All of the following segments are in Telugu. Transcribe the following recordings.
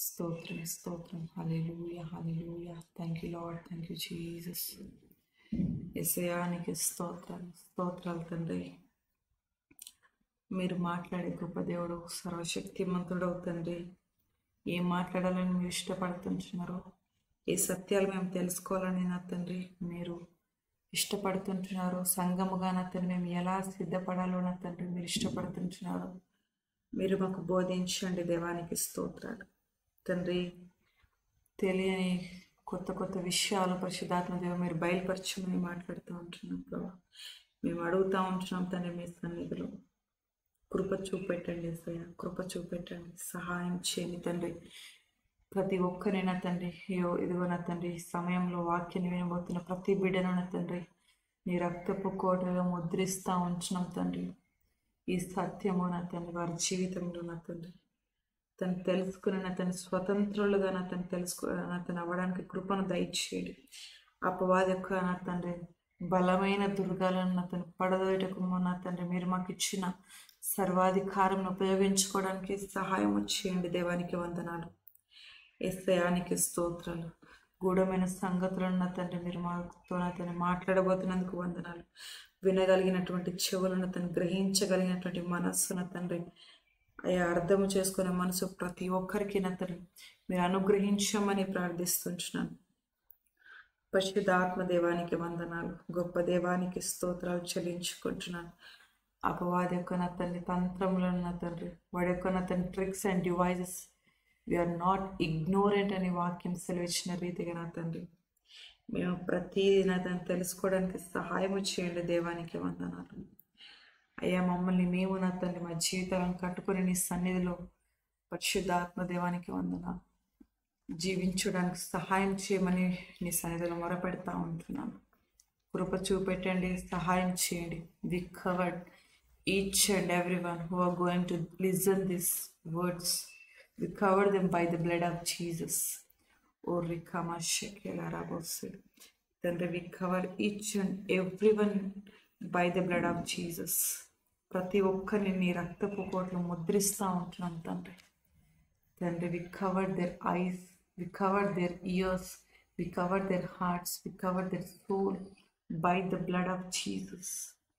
స్తోత్రం స్తోత్రం hallelujah hallelujah thank you Lord thank you Jesus ఎసయానికి స్తోత్రాలు స్తోత్రాలు తండ్రి మీరు మాట్లాడే గొప్ప దేవుడు సర్వశక్తిమంతుడు తండ్రి ఏం మాట్లాడాలని మీరు ఇష్టపడుతుంటున్నారో ఏ సత్యాలు మేము తెలుసుకోవాలని నా తండ్రి మీరు ఇష్టపడుతుంటున్నారో సంగముగా నా తండ్రి మేము ఎలా సిద్ధపడాలో నా తండ్రి మీరు ఇష్టపడుతుంటున్నారో మీరు మాకు బోధించండి దేవానికి స్తోత్రాలు తండ్రి తెలియని కొత్త కొత్త విషయాలు పరిశుద్ధాత్మ దేవ మీరు బయలుపరచమని మాట్లాడుతూ ఉంటున్నాం ప్రభా మేము అడుగుతూ ఉంటున్నాం తండ్రి మీ సన్నిధిలో కృప చూపెట్టండి అసయ్య కృప చూపెట్టండి సహాయం చేయండి తండ్రి ప్రతి ఒక్కరైనా తండ్రి అయ్యో ఇదిగో నా తండ్రి ఈ సమయంలో వాక్యాన్ని వినబోతున్న ప్రతి బిడ్డను నా తండ్రి నీ రక్తపు కోటలో ముద్రిస్తూ ఉంటున్నాం తండ్రి ఈ సత్యము నా తండ్రి వారి జీవితంలో నా తండ్రి తను తెలుసుకుని నా తను స్వతంత్రులుగా నా తను తెలుసుకో నా తను అవ్వడానికి కృపను దయచేయండి అపవాది యొక్క నా తండ్రి బలమైన దుర్గాలను నా తను పడదోయటకు నా తండ్రి మీరు మాకు ఇచ్చిన సర్వాధికారం ఉపయోగించుకోవడానికి సహాయం చేయండి దేవానికి వందనాలు ఎస్ఐయానికి స్తోత్రాలు గూఢమైన సంగతులను నా తండ్రి మీరు మాతో నా తండ్రి మాట్లాడబోతున్నందుకు వందనాలు వినగలిగినటువంటి చెవులను తను గ్రహించగలిగినటువంటి మనస్సు నా తండ్రి అయ్యా అర్థం చేసుకునే మనసు ప్రతి ఒక్కరికి నా తండ్రి మీరు అనుగ్రహించమని ప్రార్థిస్తుంటున్నాను పరిశుద్ధాత్మ దేవానికి వందనాలు గొప్ప దేవానికి స్తోత్రాలు చెల్లించుకుంటున్నాను అపవాది యొక్క నా తండ్రి తంత్రములను నా తండ్రి వాడి యొక్క నా తండ్రి tricks and devices we are not ignorant అనే వాక్యం సెలవిచ్చిన రీతిగా నా తండ్రి మేము ప్రతిదీ నా తండ్రి తెలుసుకోవడానికి సహాయం చేయండి దేవానికి వందనాలు అయ్యా మమ్మల్ని మేము నా తండ్రి మా జీవితాలను కట్టుకొని నీ సన్నిధిలో పరిశుద్ధాత్మ దేవానికి వందనాలు జీవించడానికి సహాయం చేయమని నీ సన్నిధిలో మొరపెడతా ఉంటున్నాను కృప చూపెట్టండి సహాయం చేయండి we covered each and every one who are going to listen this words we cover them by the blood of Jesus ఓ రికామా షెకెలారాబోసెడ్ తండ్రి we cover each and every one by the blood of Jesus ప్రతి ఒక్కరిని నీ రక్తపు కోట్లు ముద్రిస్తూ ఉంటున్నాం తండ్రి తండ్రి we cover their eyes we cover their ears we cover their hearts we cover their soul by the blood of Jesus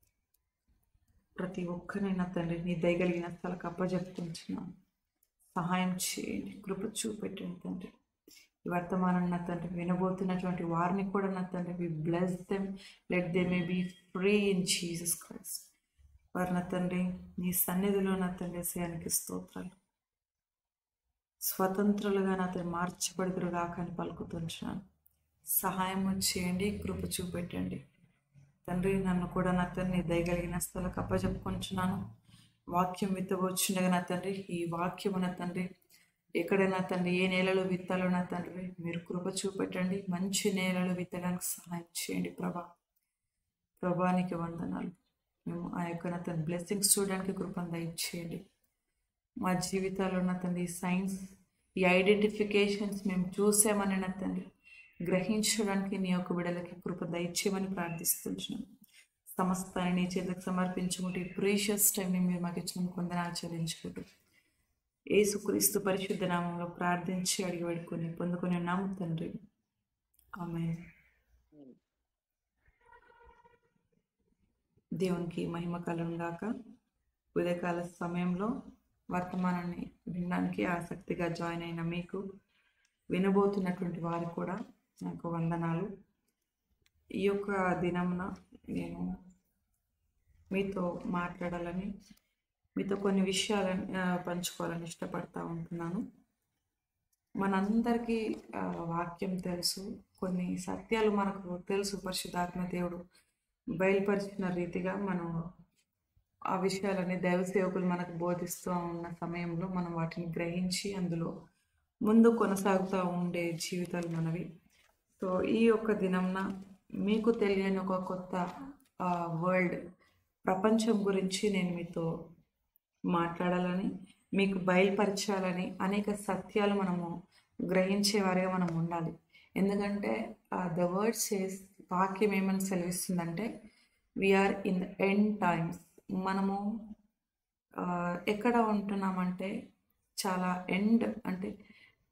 ప్రతి ఒక్కరినైనా తండ్రి నీ దయగలిగిన స్థలకు అప్పజెప్తుంటున్నాను సహాయం చేయండి కృప చూపెట్టండి తండ్రి ఈ వర్తమానం నా తండ్రి వినబోతున్నటువంటి వారిని కూడా నా తండ్రి we bless them let they may be free in Jesus Christ వారు నా తండ్రి నీ సన్నిధిలో నా తండ్రి విషయానికి స్తోత్రాలు స్వతంత్రులుగా నా తండ్రి మార్చబడుదురు కాకని పలుకుతుంటున్నాను సహాయం చేయండి కృప చూపెట్టండి తండ్రి నన్ను కూడా నా తండ్రి దయగలిగిన స్థలకు అప్పచెప్పుకుంటున్నాను వాక్యం విత్తవచ్చుండగా నా తండ్రి ఈ వాక్యము నా తండ్రి ఎక్కడైనా తండ్రి ఏ నేలలో విత్తాలో నా తండ్రి మీరు కృప చూపెట్టండి మంచి నేలలో విత్తడానికి సహాయం చేయండి ప్రభా ప్రభానికి వందనాలు మేము ఆ యొక్క నా తండ్రి బ్లెస్సింగ్స్ చూడడానికి కృపను దయచేయండి మా జీవితాల్లో నా తండ్రి సైన్స్ ఈ ఐడెంటిఫికేషన్స్ మేము చూసామని నా తండ్రి గ్రహించడానికి నీ యొక్క బిడలకి కృప దయచేయమని ప్రార్థిస్తున్నాను సమస్తాన్ని నీ చేతకు సమర్పించుకుంటూ ఈ ప్రీషియస్ టైంని మీరు మాకు ఇచ్చిన కొందరు ఆచరించుకుంటూ ఏసుక్రీస్తు పరిశుద్ధ నామంలో ప్రార్థించి అడిగి పడుకొని పొందుకునే నామ తండ్రి ఆమె దేవునికి మహిమ కలుగాక ఉదయకాల సమయంలో వర్తమానాన్ని వినడానికి ఆసక్తిగా జాయిన్ అయిన మీకు వినబోతున్నటువంటి వారు కూడా నాకు వందనాలు ఈ యొక్క దినమున నేను మీతో మాట్లాడాలని మీతో కొన్ని విషయాలను ఆ, పంచుకోవాలని ఇష్టపడతా ఉంటున్నాను మనందరికీ ఆ, వాక్యం తెలుసు కొన్ని సత్యాలు మనకు తెలుసు పరిశుద్ధాత్మ దేవుడు బయలుపరిచిన రీతిగా మనం ఆ విషయాలని దైవ సేవకులు మనకు బోధిస్తూ ఉన్న సమయంలో మనం వాటిని గ్రహించి అందులో ముందు కొనసాగుతూ ఉండే జీవితాలు మనవి సో ఈ యొక్క దినంన మీకు తెలియని ఒక కొత్త వరల్డ్ ప్రపంచం గురించి నేను మీతో మాట్లాడాలని మీకు బయలుపరచాలని అనేక సత్యాలు మనము గ్రహించే వారిగా మనం ఉండాలి ఎందుకంటే ద వర్డ్ సేస్ వాక్యం ఏమని సెలవిస్తుందంటే we are in the end times మనము ఆ, ఎక్కడ ఉంటున్నామంటే చాలా ఎండ్ అంటే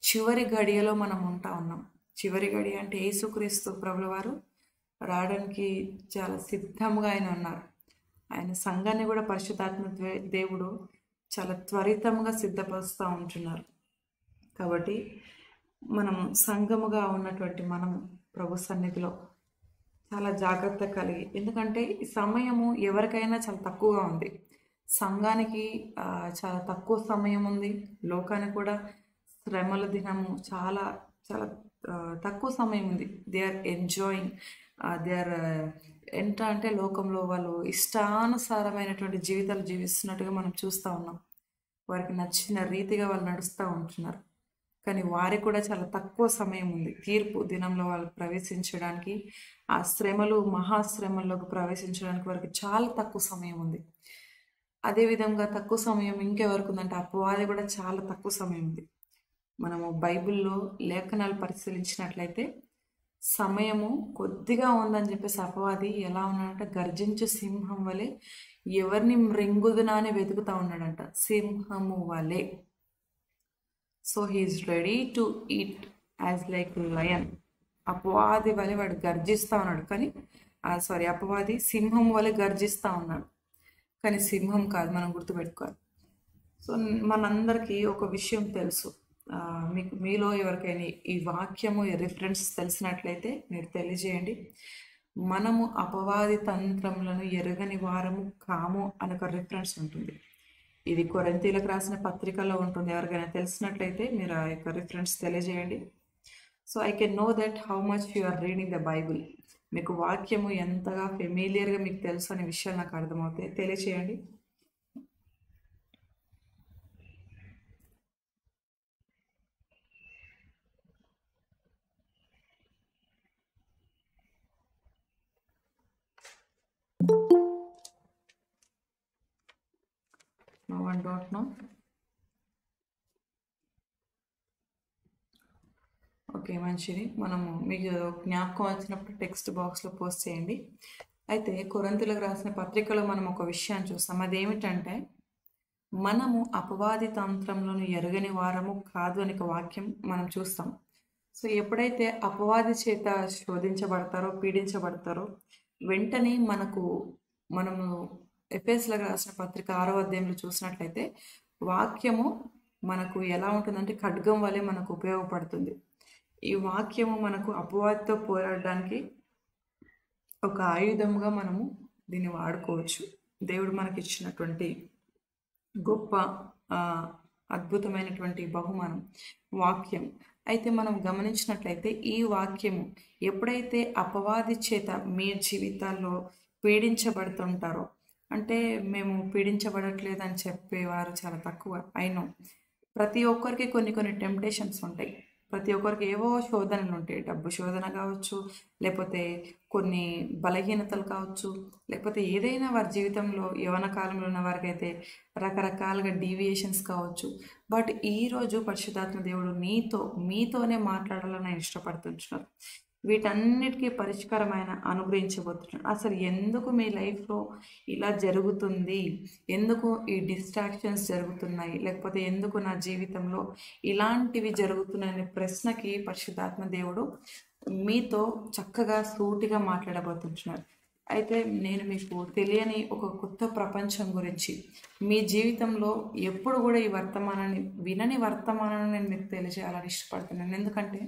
చివరి గడియలో మనం ఉంటా ఉన్నాం చివరి గడియ అంటే యేసుక్రీస్తు ప్రభుల వారు రావడానికి చాలా సిద్ధంగా ఆయన ఉన్నారు ఆయన సంఘాన్ని కూడా పరిశుద్ధాత్మ ద్వే- దేవుడు చాలా త్వరితంగా సిద్ధపరుస్తూ ఉంటున్నారు కాబట్టి మనము సంఘముగా ఉన్నటువంటి మనము ప్రభు సన్నిధిలో చాలా జాగ్రత్త కలిగి ఎందుకంటే ఈ సమయము ఎవరికైనా చాలా తక్కువగా ఉంది సంఘానికి ఆ, చాలా తక్కువ సమయం ఉంది లోకానికి కూడా శ్రమల దినము చాలా చాలా ఆ, తక్కువ సమయం ఉంది they are enjoying they are ఎంత అంటే లోకంలో వాళ్ళు ఇష్టానుసారమైనటువంటి జీవితాలు జీవిస్తున్నట్టుగా మనం చూస్తూ ఉన్నాం వారికి నచ్చిన రీతిగా వాళ్ళు నడుస్తూ ఉంటున్నారు కానీ వారికి కూడా చాలా తక్కువ సమయం ఉంది తీర్పు దినంలో వాళ్ళు ప్రవేశించడానికి ఆ శ్రమలు మహాశ్రమల్లోకి ప్రవేశించడానికి వారికి చాలా తక్కువ సమయం ఉంది అదేవిధంగా తక్కువ సమయం ఇంకెవరకు ఉందంటే అపవాది కూడా చాలా తక్కువ సమయం ఉంది మనము బైబిల్లో లేఖనాలు పరిశీలించినట్లయితే సమయము కొద్దిగా ఉందని చెప్పేసి అపవాది ఎలా ఉన్నాడంటే గర్జించు సింహం వలె ఎవరిని మృంగుదునా అని వెతుకుతా ఉన్నాడంట సింహము వలె so he is ready to eat as like lion అపవాది వలె వాడు గర్జిస్తా ఉన్నాడు కానీ సారీ అపవాది సింహం వలె గర్జిస్తా ఉన్నాడు కానీ సింహం కాదు మనం గుర్తుపెట్టుకోవాలి సో మనందరికీ ఒక విషయం తెలుసు ఆ, మీకు మీలో ఎవరికైనా ఈ వాక్యము ఈ రిఫరెన్స్ తెలిసినట్లయితే మీరు తెలియజేయండి మనము అపవాది తంత్రములను ఎరగని వారము కాము అని ఒక రిఫరెన్స్ ఉంటుంది ఇది కొరంతీలకు రాసిన పత్రికలో ఉంటుంది ఎవరికైనా తెలిసినట్లయితే మీరు ఆ యొక్క రిఫరెన్స్ తెలియజేయండి so I can know that how much you are reading the Bible మీకు వాక్యము ఎంతగా ఫెమిలియర్గా మీకు తెలుసు అనే విషయాలు నాకు అర్థమవుతాయి తెలియచేయండి no one don't know okay మంచిది మనము మీకు జ్ఞాపకం వచ్చినప్పుడు టెక్స్ట్ బాక్స్లో పోస్ట్ చేయండి అయితే కొరంతులకు రాసిన పత్రికలో మనం ఒక విషయాన్ని చూస్తాం అదేమిటంటే మనము అపవాది తంత్రంలోను ఎరగని వారము కాదు అనే ఒక వాక్యం మనం చూస్తాం సో ఎప్పుడైతే అపవాది చేత శోధించబడతారో పీడించబడతారో వెంటనే మనకు మనము ఎఫ్ఎస్లకు రాసిన పత్రిక ఆరో అధ్యాయంలో చూసినట్లయితే వాక్యము మనకు ఎలా ఉంటుందంటే ఖడ్గం వలె మనకు ఉపయోగపడుతుంది ఈ వాక్యము మనకు అపవాదితో పోరాడడానికి ఒక ఆయుధంగా మనము దీన్ని వాడుకోవచ్చు దేవుడు మనకి ఇచ్చినటువంటి గొప్ప ఆ, అద్భుతమైనటువంటి బహుమానం వాక్యం అయితే మనం గమనించినట్లయితే ఈ వాక్యము ఎప్పుడైతే అపవాది చేత మీ జీవితాల్లో పీడించబడుతుంటారో అంటే మేము పీడించబడట్లేదు అని చెప్పేవారు చాలా తక్కువ అయినో ప్రతి ఒక్కరికి కొన్ని కొన్ని టెంప్టేషన్స్ ఉంటాయి ప్రతి ఒక్కరికి ఏవో శోధనలు ఉంటాయి డబ్బు శోధన కావచ్చు లేకపోతే కొన్ని బలహీనతలు కావచ్చు లేకపోతే ఏదైనా వారి జీవితంలో యవన కాలంలో ఉన్న వారికైతే రకరకాలుగా డీవియేషన్స్ కావచ్చు బట్ ఈరోజు పరిశుద్ధాత్మ దేవుడు నీతో మీతోనే మాట్లాడాలని ఆయన ఇష్టపడుతుంటున్నారు వీటన్నిటికీ పరిష్కారం ఆయన అనుగ్రహించబోతున్నాడు అసలు ఎందుకు మీ లైఫ్లో ఇలా జరుగుతుంది ఎందుకు ఈ డిస్ట్రాక్షన్స్ జరుగుతున్నాయి లేకపోతే ఎందుకు నా జీవితంలో ఇలాంటివి జరుగుతున్నాయనే ప్రశ్నకి పరిశుద్ధాత్మ దేవుడు మీతో చక్కగా సూటిగా మాట్లాడబోతుంటున్నారు అయితే నేను మీకు తెలియని ఒక కొత్త ప్రపంచం గురించి మీ జీవితంలో ఎప్పుడు కూడా ఈ వర్తమానాన్ని వినని వర్తమానాన్ని నేను మీకు తెలియజేయాలని ఇష్టపడుతున్నాను ఎందుకంటే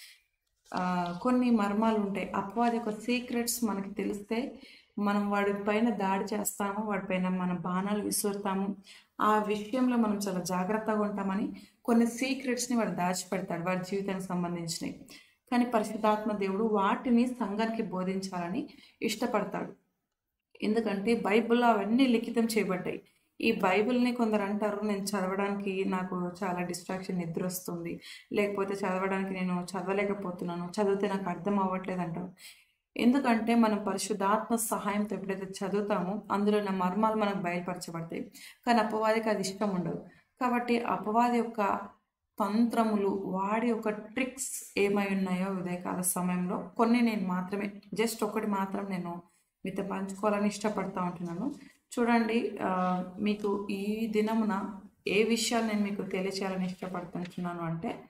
ఆ, కొన్ని మర్మాలు ఉంటాయి అపవాది యొక్క సీక్రెట్స్ మనకి తెలిస్తే మనం వాడి పైన దాడి చేస్తాము వాడిపైన మన బాణాలు విసురుతాము ఆ విషయంలో మనం చాలా జాగ్రత్తగా ఉంటామని కొన్ని సీక్రెట్స్ని వాడు దాచిపెడతాడు వాడి జీవితానికి సంబంధించినవి కానీ పరిశుద్ధాత్మ దేవుడు వాటిని సంఘానికి బోధించాలని ఇష్టపడతాడు ఎందుకంటే బైబిల్లో అవన్నీ లిఖితం చేయబడ్డాయి ఈ బైబిల్ని కొందరు అంటారు నేను చదవడానికి నాకు చాలా డిస్ట్రాక్షన్ నిద్ర వస్తుంది లేకపోతే చదవడానికి నేను చదవలేకపోతున్నాను చదివితే నాకు అర్థం అవ్వట్లేదు అంటారు ఎందుకంటే మనం పరిశుద్ధాత్మ సహాయంతో ఎప్పుడైతే చదువుతామో అందులో ఉన్న మర్మాలు మనకు బయలుపరచబడతాయి కానీ అపవాదికి అది ఇష్టం ఉండదు కాబట్టి అపవాది యొక్క తంత్రములు వాడి యొక్క ట్రిక్స్ ఏమై ఉన్నాయో ఉదయకాల సమయంలో కొన్ని నేను మాత్రమే జస్ట్ ఒకటి మాత్రం నేను మీతో పంచుకోవాలని ఇష్టపడతా ఉంటున్నాను చూడండి ఆ, మీకు ఈ దినమున ఏ విషయాలు నేను మీకు తెలియచేయాలని ఇష్టపడుతుంటున్నాను అంటే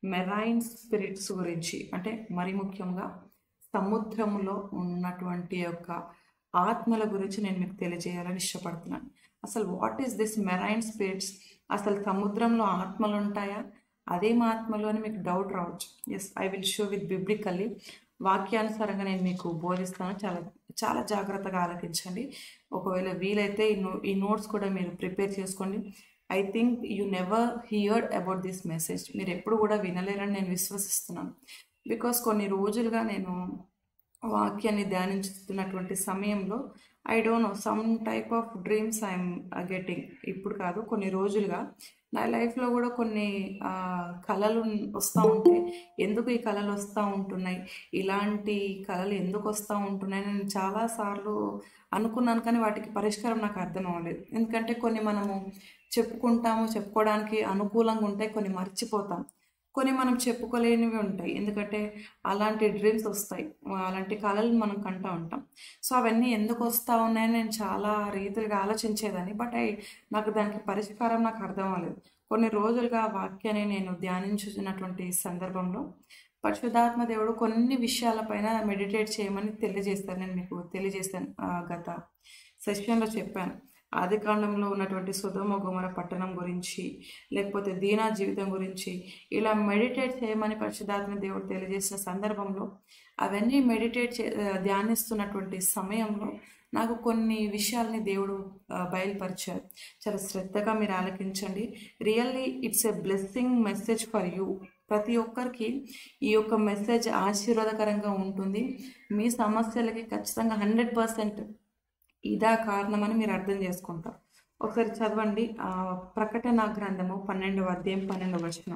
మెరైన్ స్పిరిట్స్ గురించి అంటే మరి ముఖ్యంగా సముద్రంలో ఉన్నటువంటి యొక్క ఆత్మల గురించి నేను మీకు తెలియజేయాలని ఇష్టపడుతున్నాను అసలు what is this marine spirits అసలు సముద్రంలో ఆత్మలు ఉంటాయా అదేం ఆత్మలు అని మీకు డౌట్ రావచ్చు yes I will show with biblically వాక్యానుసారంగా నేను మీకు బోధిస్తాను చాలా చాలా జాగ్రత్తగా ఆలకించండి ఒకవేళ వీలైతే ఈ నో ఈ నోట్స్ కూడా మీరు ప్రిపేర్ చేసుకోండి I think you never heard about this message మీరు ఎప్పుడు కూడా వినలేరని నేను విశ్వసిస్తున్నాను బికాస్ కొన్ని రోజులుగా నేను వాక్యాన్ని ధ్యానించుతున్నటువంటి సమయంలో I don't know some type of dreams I'm getting ఇప్పుడు కాదు కొన్ని రోజులుగా నా లైఫ్లో కూడా కొన్ని ఆ, కళలు వస్తూ ఉంటాయి ఎందుకు ఈ కళలు వస్తూ ఉంటున్నాయి ఇలాంటి కళలు ఎందుకు వస్తూ ఉంటున్నాయి నేను చాలాసార్లు అనుకున్నాను కానీ వాటికి పరిష్కారం నాకు అర్థం అవ్వలేదు ఎందుకంటే కొన్ని మనము చెప్పుకుంటాము చెప్పుకోవడానికి అనుకూలంగా ఉంటాయి కొన్ని మర్చిపోతాం కొన్ని మనం చెప్పుకోలేనివి ఉంటాయి ఎందుకంటే అలాంటి డ్రీమ్స్ వస్తాయి అలాంటి కళలు మనం కంటూ ఉంటాం సో అవన్నీ ఎందుకు వస్తూ ఉన్నాయని నేను చాలా రీతిగా ఆలోచించేదాన్ని బట్ ఐ నాకు దానికి పరిష్కారం నాకు అర్థం అవ్వలేదు కొన్ని రోజులుగా ఆ వాక్యాన్ని నేను ధ్యానించుతున్నటువంటి సందర్భంలో పరిశుద్ధాత్మ దేవుడు కొన్ని విషయాలపైన మెడిటేట్ చేయమని తెలియజేస్తాను నేను మీకు తెలియజేస్తాను ఆ, గత సెషన్లో చెప్పాను ఆది కాండంలో ఉన్నటువంటి సుధమ గుమర పట్టణం గురించి లేకపోతే దీనా జీవితం గురించి ఇలా మెడిటేట్ చేయమని పరిశుద్ధాత్మ దేవుడు తెలియజేసిన సందర్భంలో అవన్నీ మెడిటేట్ చే ఆ, ధ్యానిస్తున్నటువంటి సమయంలో నాకు కొన్ని విషయాల్ని దేవుడు ఆ, బయలుపరిచారు చాలా శ్రద్ధగా మీరు ఆలకించండి really it's a blessing message for you ప్రతి ఒక్కరికి ఈ యొక్క మెసేజ్ ఆశీర్వాదకరంగా ఉంటుంది మీ సమస్యలకి ఖచ్చితంగా హండ్రెడ్ పర్సెంట్ ఇదా కారణమని మీరు అర్థం చేసుకుంటారు ఒకసారి చదవండి ఆ ప్రకటన గ్రంథము పన్నెండవ అధ్యాయం పన్నెండవ వచనం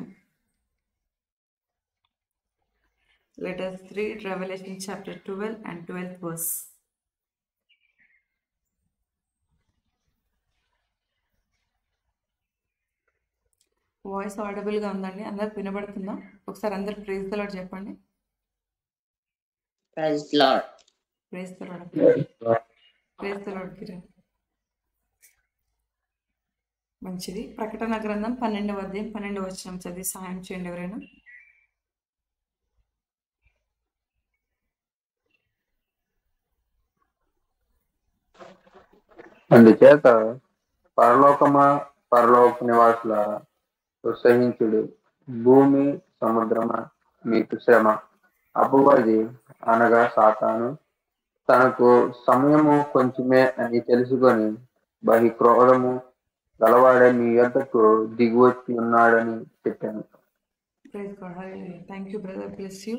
let us read revelation chapter 12 and 12th verse voice గా ఉందండి అందరికి వినబడుతుందా ఒకసారి అందరు ప్రేజ్ ద లార్డ్ చెప్పండి Praise the Lord. Praise the Lord praise the Lord Kiran మంచిది ప్రకటన గ్రంథం పన్నెండవ అధ్యాయం పన్నెండవ వచనం చదివి సహాయం చేయండి ఎవరైనా అందుచేత పరలోకమా పరలోక నివాసుల ఉత్సహించుడు భూమి సముద్రమా మీకు శ్రమ అపవాది అనగా సాతాను తనకు సమయము కొంచెమే అని తెలుసుకొని బహి క్రోధము గలవాడే మీ యొద్దకు దిగువచ్చి ఉన్నాడని చెప్పాను praise God thank you brother bless you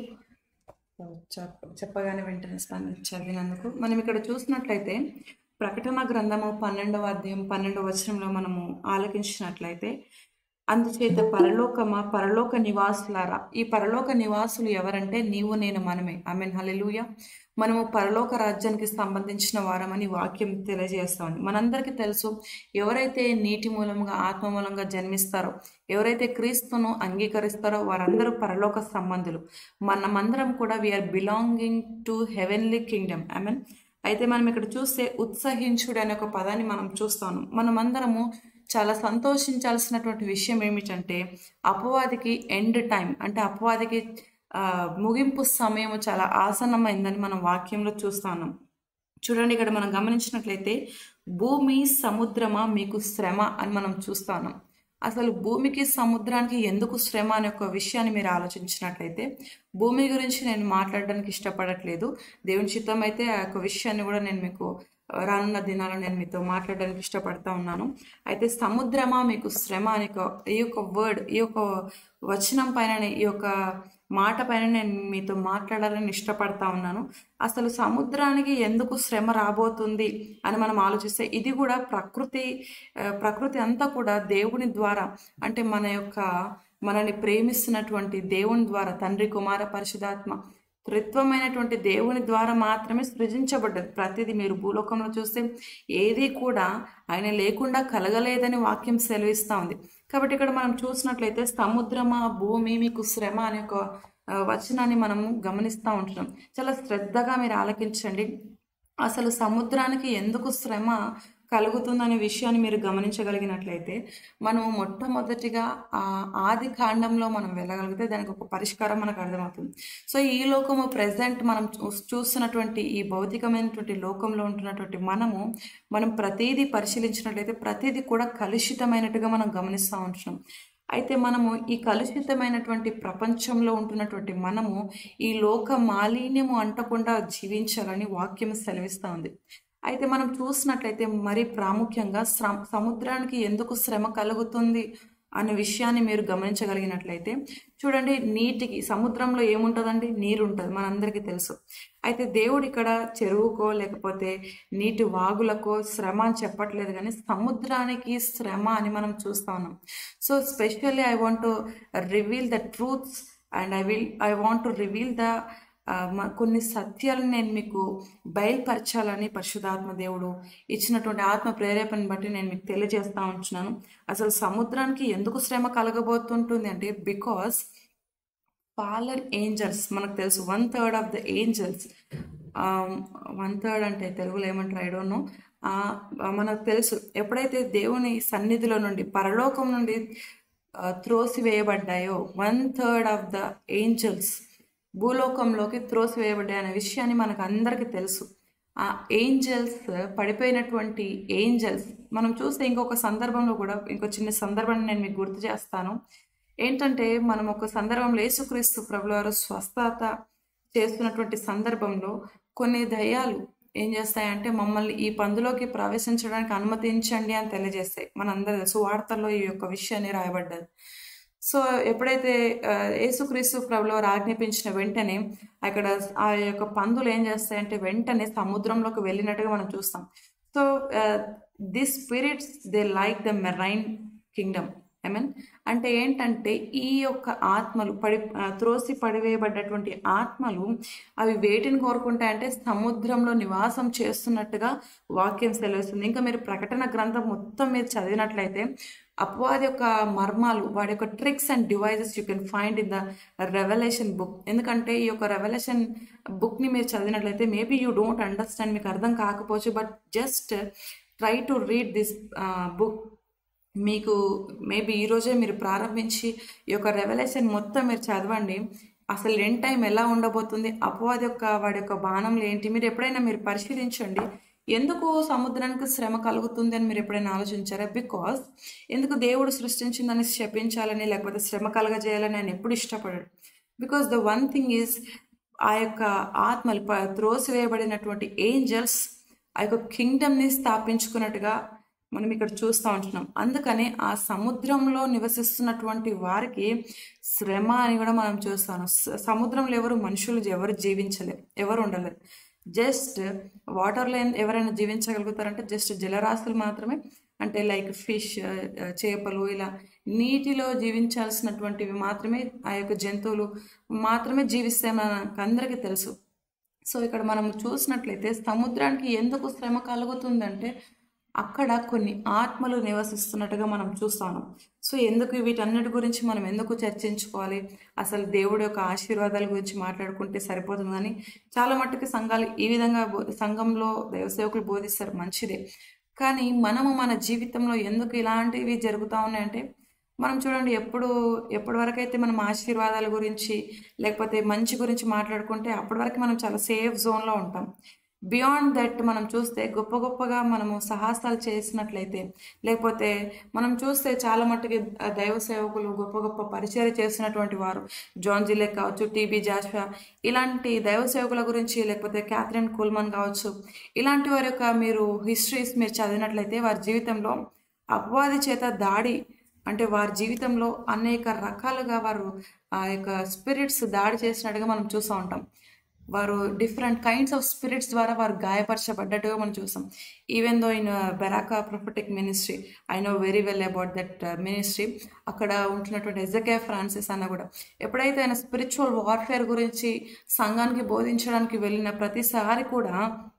చెప్పగానే వెంటనే స్పందించి చదివినందుకు మనం ఇక్కడ చూసినట్లయితే ప్రకటన గ్రంథము పన్నెండవ అధ్యాయం పన్నెండవ వచనంలో మనము ఆలకించినట్లయితే అందుచేత పరలోకమా పరలోక నివాసులారా ఈ పరలోక నివాసులు ఎవరంటే నీవు నేను మనమే ఐ మీన్ హలెలుయ మనము పరలోక రాజ్యానికి సంబంధించిన వారమని వాక్యం తెలియజేస్తామని మనందరికీ తెలుసు ఎవరైతే నీటి మూలంగా ఆత్మ మూలంగా జన్మిస్తారో ఎవరైతే క్రీస్తును అంగీకరిస్తారో వారందరూ పరలోక సంబంధులు మనమందరం కూడా we are belonging to heavenly kingdom I mean అయితే మనం ఇక్కడ చూస్తే ఉత్సహించుడు అనే ఒక పదాన్ని మనం చూస్తాను మనమందరము చాలా సంతోషించాల్సినటువంటి విషయం ఏమిటంటే అపవాదికి ఎండ్ టైం అంటే అపవాదికి ఆ, ముగింపు సమయం చాలా ఆసన్నమైందని మనం వాక్యంలో చూస్తాను చూడండి ఇక్కడ మనం గమనించినట్లయితే భూమి సముద్రమా మీకు శ్రమ అని మనం చూస్తాను అసలు భూమికి సముద్రానికి ఎందుకు శ్రమ అనే ఒక విషయాన్ని మీరు ఆలోచించినట్లయితే భూమి గురించి నేను మాట్లాడడానికి ఇష్టపడట్లేదు దేవుని చిత్తం అయితే ఆ యొక్క విషయాన్ని కూడా నేను మీకు ఆ, రానున్న దినాల్లో నేను మీతో మాట్లాడడానికి ఇష్టపడతా ఉన్నాను అయితే సముద్రమా మీకు శ్రమ అనే ఒక- ఈ యొక్క వర్డ్ ఈ యొక్క వచనం పైన ఈ యొక్క మాట పైన నేను మీతో మాట్లాడాలని ఇష్టపడతా ఉన్నాను అసలు సముద్రానికి ఎందుకు శ్రమ రాబోతుంది అని మనం ఆలోచిస్తే ఇది కూడా ప్రకృతి ఆ, ప్రకృతి అంతా కూడా దేవుని ద్వారా అంటే మన యొక్క మనల్ని ప్రేమిస్తున్నటువంటి దేవుని ద్వారా తండ్రి కుమార పరిశుధాత్మ త్రిత్వమైనటువంటి దేవుని ద్వారా మాత్రమే సృజించబడ్డది ప్రతిదీ మీరు భూలోకంలో చూస్తే ఏది కూడా ఆయన లేకుండా కలగలేదని వాక్యం సెలవిస్తూ ఉంది కాబట్టి ఇక్కడ మనం చూసినట్లయితే సముద్రమా భూమి మీకు శ్రమ అనే ఒక ఆ, వచనాన్ని మనము గమనిస్తూ ఉంటున్నాం చాలా శ్రద్ధగా మీరు ఆలకించండి అసలు సముద్రానికి ఎందుకు శ్రమ కలుగుతుందనే విషయాన్ని మీరు గమనించగలిగినట్లయితే మనము మొట్టమొదటిగా ఆ ఆది కాండంలో మనం వెళ్ళగలిగితే దానికి ఒక పరిష్కారం మనకు అర్థమవుతుంది సో ఈ లోకము ప్రజెంట్ మనం చూ- చూస్తున్నటువంటి ఈ భౌతికమైనటువంటి లోకంలో ఉంటున్నటువంటి మనము మనం ప్రతిదీ పరిశీలించినట్లయితే ప్రతిదీ కూడా కలుషితమైనట్టుగా మనం గమనిస్తూ ఉంటున్నాం అయితే మనము ఈ కలుషితమైనటువంటి ప్రపంచంలో ఉంటున్నటువంటి మనము ఈ లోక మాలిన్యము అంటకుండా జీవించాలని వాక్యం సెలవిస్తూ ఉంది అయితే మనం చూసినట్లయితే మరి ప్రాముఖ్యంగా శ్రమ సముద్రానికి ఎందుకు శ్రమ కలుగుతుంది అనే విషయాన్ని మీరు గమనించగలిగినట్లయితే చూడండి నీటికి సముద్రంలో ఏముంటుందండి నీరు ఉంటుంది మనందరికీ తెలుసు అయితే దేవుడు ఇక్కడ చెరువుకో లేకపోతే నీటి వాగులకో శ్రమ అని చెప్పట్లేదు కానీ సముద్రానికి శ్రమ అని మనం చూస్తా ఉన్నాం so specially I want to reveal the truths and I will I want to reveal the కొన్ని సత్యాలను నేను మీకు బయలుపరచాలని పరిశుధాత్మ దేవుడు ఇచ్చినటువంటి ఆత్మ ప్రేరేపణ బట్టి నేను మీకు తెలియజేస్తా ఉంటున్నాను అసలు సముద్రానికి ఎందుకు శ్రమ కలగబోతుంటుంది అంటే బికాస్ ఫాలన్ ఏంజల్స్ మనకు తెలుసు one third of the angels one third అంటే తెలుగులో ఏమంటారు ఐ డోంట్ నో మనకు తెలుసు ఎప్పుడైతే దేవుని సన్నిధిలో నుండి పరలోకం నుండి త్రోసివేయబడ్డాయో one third of the angels భూలోకంలోకి త్రోసివేయబడ్డాయి అనే విషయాన్ని మనకు అందరికీ తెలుసు ఆ ఏంజల్స్ పడిపోయినటువంటి ఏంజల్స్ మనం చూస్తే ఇంకొక సందర్భంలో కూడా ఇంకో చిన్న సందర్భాన్ని నేను మీకు గుర్తు చేస్తాను ఏంటంటే మనం ఒక సందర్భంలో యేసుక్రీస్తు ప్రభువారు స్వస్థత చేస్తున్నటువంటి సందర్భంలో కొన్ని దయ్యాలు ఏం చేస్తాయంటే మమ్మల్ని ఈ పందులోకి ప్రవేశించడానికి అనుమతించండి అని తెలియజేస్తాయి మనందరూ తెలుసు వార్తల్లో ఈ యొక్క విషయాన్ని రాయబడ్డది సో ఎప్పుడైతే ఆ, యేసుక్రీస్తు ప్రభులో ఆజ్ఞాపించిన వెంటనే అక్కడ ఆ యొక్క పందులు ఏం చేస్తాయంటే వెంటనే సముద్రంలోకి వెళ్ళినట్టుగా మనం చూస్తాం so this spirits they like the marine kingdom I mean అంటే ఏంటంటే ఈ యొక్క ఆత్మలు పడి ఆ, త్రోసి పడివేయబడ్డటువంటి ఆత్మలు అవి వేటిని కోరుకుంటాయంటే సముద్రంలో నివాసం చేస్తున్నట్టుగా వాక్యం సెలవుస్తుంది ఇంకా మీరు ప్రకటన గ్రంథం మొత్తం మీరు చదివినట్లయితే అపవాది యొక్క మర్మాలు వాడి యొక్క tricks and devices you can find in the revolution book ఎందుకంటే ఈ యొక్క రెవల్యూషన్ బుక్ని మీరు చదివినట్లయితే మేబీ యూ డోంట్ అండర్స్టాండ్ మీకు అర్థం కాకపోవచ్చు but just try to read this book మీకు మేబీ ఈరోజే మీరు ప్రారంభించి ఈ యొక్క రెవల్యూషన్ మొత్తం మీరు చదవండి అసలు ఎండ్ టైం ఎలా ఉండబోతుంది అపవాది యొక్క వాడి యొక్క బాణంలు ఏంటి మీరు ఎప్పుడైనా మీరు పరిశీలించండి ఎందుకు సముద్రానికి శ్రమ కలుగుతుంది అని మీరు ఎప్పుడైనా ఆలోచించారా బికాస్ ఎందుకు దేవుడు సృష్టించిందని శపించాలని లేకపోతే శ్రమ కలగజేయాలని ఆయన ఎప్పుడు ఇష్టపడాడు because the one thing is ఆ యొక్క ఆత్మలు ప- త్రోసివేయబడినటువంటి ఏంజల్స్ ఆ యొక్క కింగ్డమ్ని స్థాపించుకున్నట్టుగా మనం ఇక్కడ చూస్తూ ఉంటున్నాం అందుకని ఆ సముద్రంలో నివసిస్తున్నటువంటి వారికి శ్రమ అని కూడా మనం చూస్తాను స- సముద్రంలో ఎవరు మనుషులు ఎవరు జీవించలేరు ఎవరు ఉండలేరు జస్ట్ వాటర్లో ఎవరైనా జీవించగలుగుతారంటే జస్ట్ జలరాశులు మాత్రమే అంటే లైక్ ఫిష్ చేపలు ఇలా నీటిలో జీవించాల్సినటువంటివి మాత్రమే ఆ యొక్క జంతువులు మాత్రమే జీవిస్తాయి మనకు అందరికీ తెలుసు సో ఇక్కడ మనం చూసినట్లయితే సముద్రానికి ఎందుకు శ్రమ కలుగుతుందంటే అక్కడ కొన్ని ఆత్మలు నివసిస్తున్నట్టుగా మనం చూస్తాను సో ఎందుకు వీటన్నిటి గురించి మనం ఎందుకు చర్చించుకోవాలి అసలు దేవుడి యొక్క ఆశీర్వాదాల గురించి మాట్లాడుకుంటే సరిపోతుంది కానీ చాలా మట్టుకు సంఘాలు ఈ విధంగా బో- సంఘంలో దైవసేవకులు బోధిస్తారు మంచిదే కానీ మనము మన జీవితంలో ఎందుకు ఇలాంటివి జరుగుతూ ఉన్నాయంటే మనం చూడండి ఎప్పుడు ఎప్పటి వరకు అయితే మనం ఆశీర్వాదాల గురించి లేకపోతే మంచి గురించి మాట్లాడుకుంటే అప్పటి వరకు మనం చాలా సేఫ్ జోన్లో ఉంటాం బియాండ్ దట్ మనం చూస్తే గొప్ప గొప్పగా మనము సాహసాలు చేసినట్లయితే లేకపోతే మనం చూస్తే చాలా మట్టుకి ఆ దైవ సేవకులు గొప్ప గొప్ప పరిచయం చేసినటువంటి వారు జాన్ జిలెక్ కావచ్చు టీబీ జాషా ఇలాంటి దైవ సేవకుల గురించి లేకపోతే క్యాథరిన్ కూల్మన్ కావచ్చు ఇలాంటి వారి యొక్క మీరు హిస్టరీస్ మీరు చదివినట్లయితే వారి జీవితంలో అపవాది చేత దాడి అంటే వారి జీవితంలో అనేక రకాలుగా వారు ఆ యొక్క స్పిరిట్స్ దాడి చేసినట్టుగా మనం చూస్తూ ఉంటాం వారు డిఫరెంట్ కైండ్స్ ఆఫ్ స్పిరిట్స్ ద్వారా వారు గాయపరచబడ్డట్టుగా మనం చూస్తాం even though in Beraka prophetic ministry I know very well about that ministry అక్కడ ఉంటున్నటువంటి ఎజకే ఫ్రాన్సిస్ అన్న కూడా ఎప్పుడైతే ఆయన స్పిరిచువల్ వార్ఫేర్ గురించి సంఘానికి బోధించడానికి వెళ్ళిన ప్రతిసారి కూడా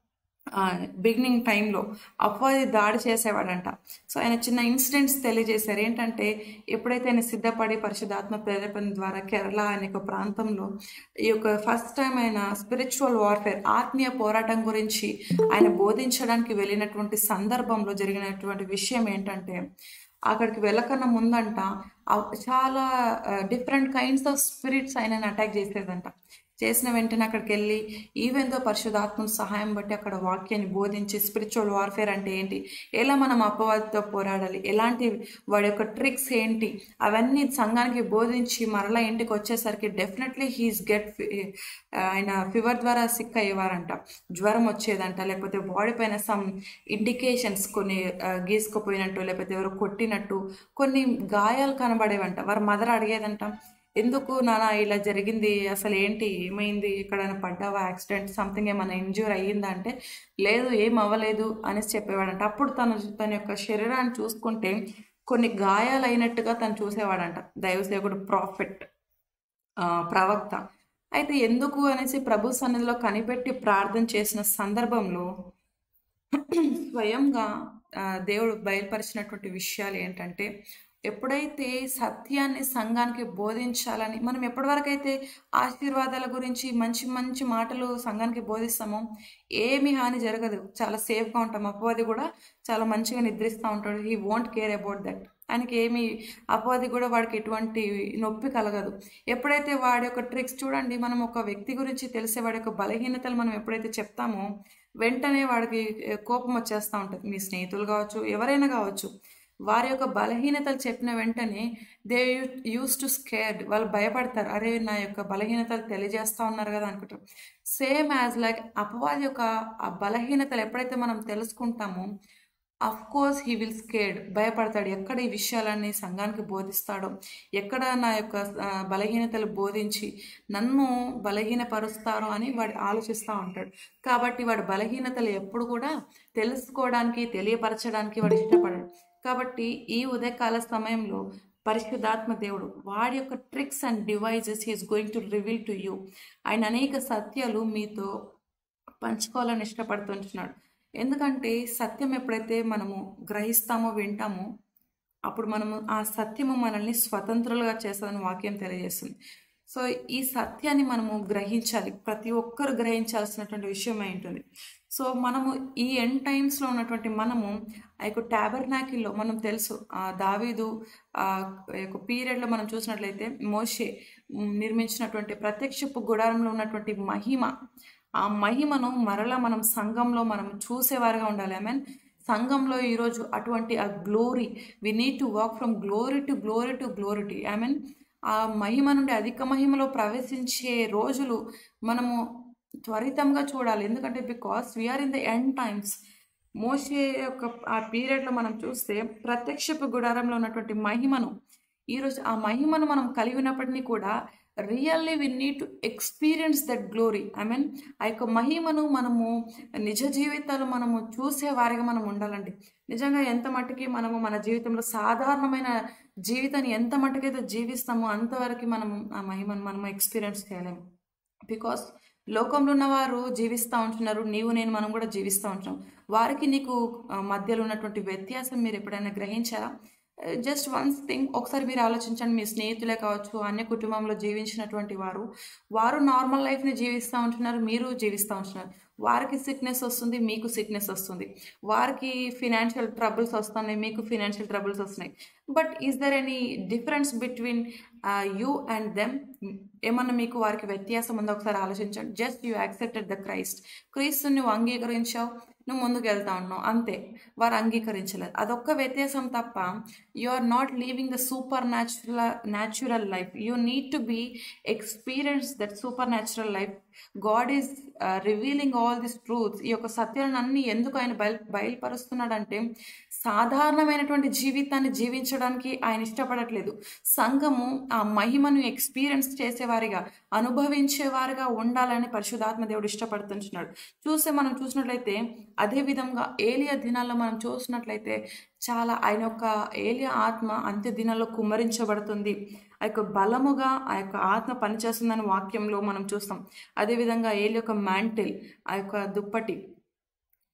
బిగినింగ్ టైంలో అపవాది దాడి చేసేవాడంట సో ఆయన చిన్న ఇన్సిడెంట్స్ తెలియజేశారు ఏంటంటే ఎప్పుడైతే ఆయన సిద్ధపడి పరిశుధాత్మ ప్రేరేపణ ద్వారా కేరళ అనే ఒక ప్రాంతంలో ఈ యొక్క ఫస్ట్ టైం ఆయన స్పిరిచువల్ వార్ఫేర్ ఆత్మీయ పోరాటం గురించి ఆయన బోధించడానికి వెళ్ళినటువంటి సందర్భంలో జరిగినటువంటి విషయం ఏంటంటే అక్కడికి వెళ్ళకన్నా ముందంట ఆ చాలా డిఫరెంట్ కైండ్స్ ఆఫ్ స్పిరిట్స్ ఆయనని అటాక్ చేసేదంట చేసిన వెంటనే అక్కడికి వెళ్ళి ఈవెన్ దో పరిశుధాత్మ సహాయం బట్టి అక్కడ వాక్యాన్ని బోధించి స్పిరిచువల్ వార్ఫేర్ అంటే ఏంటి ఎలా మనం అపవాదితో పోరాడాలి ఎలాంటి వాడి యొక్క ట్రిక్స్ ఏంటి అవన్నీ సంఘానికి బోధించి మరలా ఇంటికి వచ్చేసరికి డెఫినెట్లీ హీస్ గెట్ ఆయన ఫీవర్ ద్వారా సిక్ అయ్యేవారంట జ్వరం వచ్చేదంట లేకపోతే బాడీ పైన సమ్ ఇండికేషన్స్ కొన్ని ఆ, గీసుకుపోయినట్టు లేకపోతే ఎవరు కొట్టినట్టు కొన్ని గాయాలు కనబడేవంట వారి మదర్ అడిగేదంట ఎందుకు నాన్న ఇలా జరిగింది అసలు ఏంటి ఏమైంది ఎక్కడైనా పడ్డావా యాక్సిడెంట్ సంథింగ్ ఏమైనా ఇంజ్యూర్ అయ్యిందా అంటే లేదు ఏం అవ్వలేదు అనేసి చెప్పేవాడంట అప్పుడు తను తన యొక్క శరీరాన్ని చూసుకుంటే కొన్ని గాయాలైనట్టుగా తను చూసేవాడంట దైవసేవకుడు ప్రాఫిట్ ప్రవక్త అయితే ఎందుకు అనేసి ప్రభు సన్నిధిలో కనిపెట్టి ప్రార్థన చేసిన సందర్భంలో స్వయంగా ఆ, దేవుడు బయలుపరిచినటువంటి విషయాలు ఏంటంటే ఎప్పుడైతే సత్యాన్ని సంఘానికి బోధించాలని మనం ఎప్పటివరకు అయితే ఆశీర్వాదాల గురించి మంచి మంచి మాటలు సంఘానికి బోధిస్తామో ఏమి హాని జరగదు చాలా సేఫ్గా ఉంటాం అపవాది కూడా చాలా మంచిగా నిద్రిస్తూ ఉంటాడు he won't care about that ఆయనకి ఏమి అపవాది కూడా వాడికి ఎటువంటి నొప్పి కలగదు ఎప్పుడైతే వాడి యొక్క ట్రిక్స్ చూడండి మనం ఒక వ్యక్తి గురించి తెలిసే వాడి యొక్క బలహీనతలు మనం ఎప్పుడైతే చెప్తామో వెంటనే వాడికి ఏ, కోపం వచ్చేస్తూ ఉంటుంది మీ స్నేహితులు కావచ్చు ఎవరైనా కావచ్చు వారి యొక్క బలహీనతలు చెప్పిన వెంటనే దే యూస్ టు స్కేర్డ్ వాళ్ళు భయపడతారు అరే నా యొక్క బలహీనతలు తెలియజేస్తా ఉన్నారు కదా అనుకుంటారు సేమ్ యాజ్ లైక్ అపవాది యొక్క ఆ బలహీనతలు ఎప్పుడైతే మనం తెలుసుకుంటామో of course he will scared భయపడతాడు ఎక్కడ ఈ విషయాలన్నీ సంఘానికి బోధిస్తాడో ఎక్కడ నా యొక్క ఆ, బలహీనతలు బోధించి నన్ను బలహీనపరుస్తారో అని వాడు ఆలోచిస్తూ ఉంటాడు కాబట్టి వాడి బలహీనతలు ఎప్పుడు కూడా తెలుసుకోవడానికి తెలియపరచడానికి వాడు ఇష్టపడాడు కాబట్టి ఈ ఉదయకాల సమయంలో పరిశుద్ధాత్మ దేవుడు వాడి యొక్క tricks and devices is going to reveal to you ఆయన అనేక సత్యాలు మీతో పంచుకోవాలని ఇష్టపడుతుంటున్నాడు ఎందుకంటే సత్యం ఎప్పుడైతే మనము గ్రహిస్తామో వింటామో అప్పుడు మనము ఆ సత్యము మనల్ని స్వతంత్రులుగా చేస్తుందని వాక్యం తెలియజేస్తుంది సో ఈ సత్యాన్ని మనము గ్రహించాలి ప్రతి ఒక్కరు గ్రహించాల్సినటువంటి విషయం అయి ఉంటుంది సో మనము ఈ ఎండ్ టైమ్స్లో ఉన్నటువంటి మనము ఆ యొక్క ట్యాబర్నాకిల్లో మనం తెలుసు ఆ దావీదు ఆ యొక్క పీరియడ్లో మనం చూసినట్లయితే మోషే మ్, నిర్మించినటువంటి ప్రత్యక్షపు గుడారంలో ఉన్నటువంటి మహిమ ఆ మహిమను మరలా మనం సంఘంలో మనం చూసేవారుగా ఉండాలి ఐ మీన్ సంఘంలో ఈరోజు అటువంటి ఆ glory we need to walk from glory to glory to glory I mean ఆ మహిమ నుండి అధిక మహిమలో ప్రవేశించే రోజులు మనము త్వరితంగా చూడాలి ఎందుకంటే because we are in the end times మోసే యొక్క ఆ పీరియడ్లో మనం చూస్తే ప్రత్యక్షపు గుడారంలో ఉన్నటువంటి మహిమను ఈరోజు ఆ మహిమను మనం కలిగి ఉన్నప్పటినీ కూడా really we need to experience that glory I mean ఆ యొక్క మహిమను మనము నిజ జీవితాలు మనము చూసే వారిగా మనం ఉండాలండి నిజంగా ఎంత మట్టుకి మనము మన జీవితంలో సాధారణమైన జీవితాన్ని ఎంత మట్టుకైతే జీవిస్తామో అంతవరకు మనము ఆ మహిమను మనము ఎక్స్పీరియన్స్ చేయలేము బికాస్ లోకంలో ఉన్నవారు జీవిస్తూ ఉంటున్నారు నీవు నేను మనం కూడా జీవిస్తూ ఉంటున్నాం వారికి నీకు ఆ, మధ్యలో ఉన్నటువంటి వ్యత్యాసం మీరు ఎప్పుడైనా గ్రహించారా జస్ట్ వన్స్ థింగ్ ఒకసారి మీరు ఆలోచించండి మీ స్నేహితులే కావచ్చు అన్య కుటుంబంలో జీవించినటువంటి వారు వారు నార్మల్ లైఫ్ని జీవిస్తూ ఉంటున్నారు మీరు జీవిస్తూ ఉంటున్నారు వారికి సిక్నెస్ వస్తుంది మీకు సిక్నెస్ వస్తుంది వారికి ఫినాన్షియల్ ట్రబుల్స్ వస్తున్నాయి మీకు ఫినాన్షియల్ ట్రబుల్స్ వస్తున్నాయి but is there any difference between you and them ఏమన్నా మీకు వారికి వ్యత్యాసం ఉందో ఒకసారి ఆలోచించండి just you accepted the Christ క్రీస్తు నువ్వు అంగీకరించావు నువ్వు ముందుకు వెళ్తా ఉన్నావు అంతే వారు అంగీకరించలేదు అదొక్క వ్యత్యాసం తప్ప you are not leaving the supernatural natural life you need to be experience that supernatural life God is revealing all this truths ఈ యొక్క సత్యాలను అన్ని ఎందుకు ఆయన బయలు బయలుపరుస్తున్నాడంటే సాధారణమైనటువంటి జీవితాన్ని జీవించడానికి ఆయన ఇష్టపడట్లేదు సంఘము ఆ మహిమను ఎక్స్పీరియన్స్ చేసేవారిగా అనుభవించేవారిగా ఉండాలని పరిశుధాత్మ దేవుడు ఇష్టపడుతుంటున్నాడు చూస్తే మనం చూసినట్లయితే అదే విధంగా ఏలియా దినాల్లో మనం చూసినట్లయితే చాలా ఆయన యొక్క ఏలియా ఆత్మ అంత్య దినాల్లో కుమ్మరించబడుతుంది ఆ యొక్క బలముగా ఆ యొక్క ఆత్మ పనిచేస్తుందని వాక్యంలో మనం చూస్తాం అదేవిధంగా ఏలి యొక్క మ్యాంటిల్ ఆ యొక్క దుప్పటి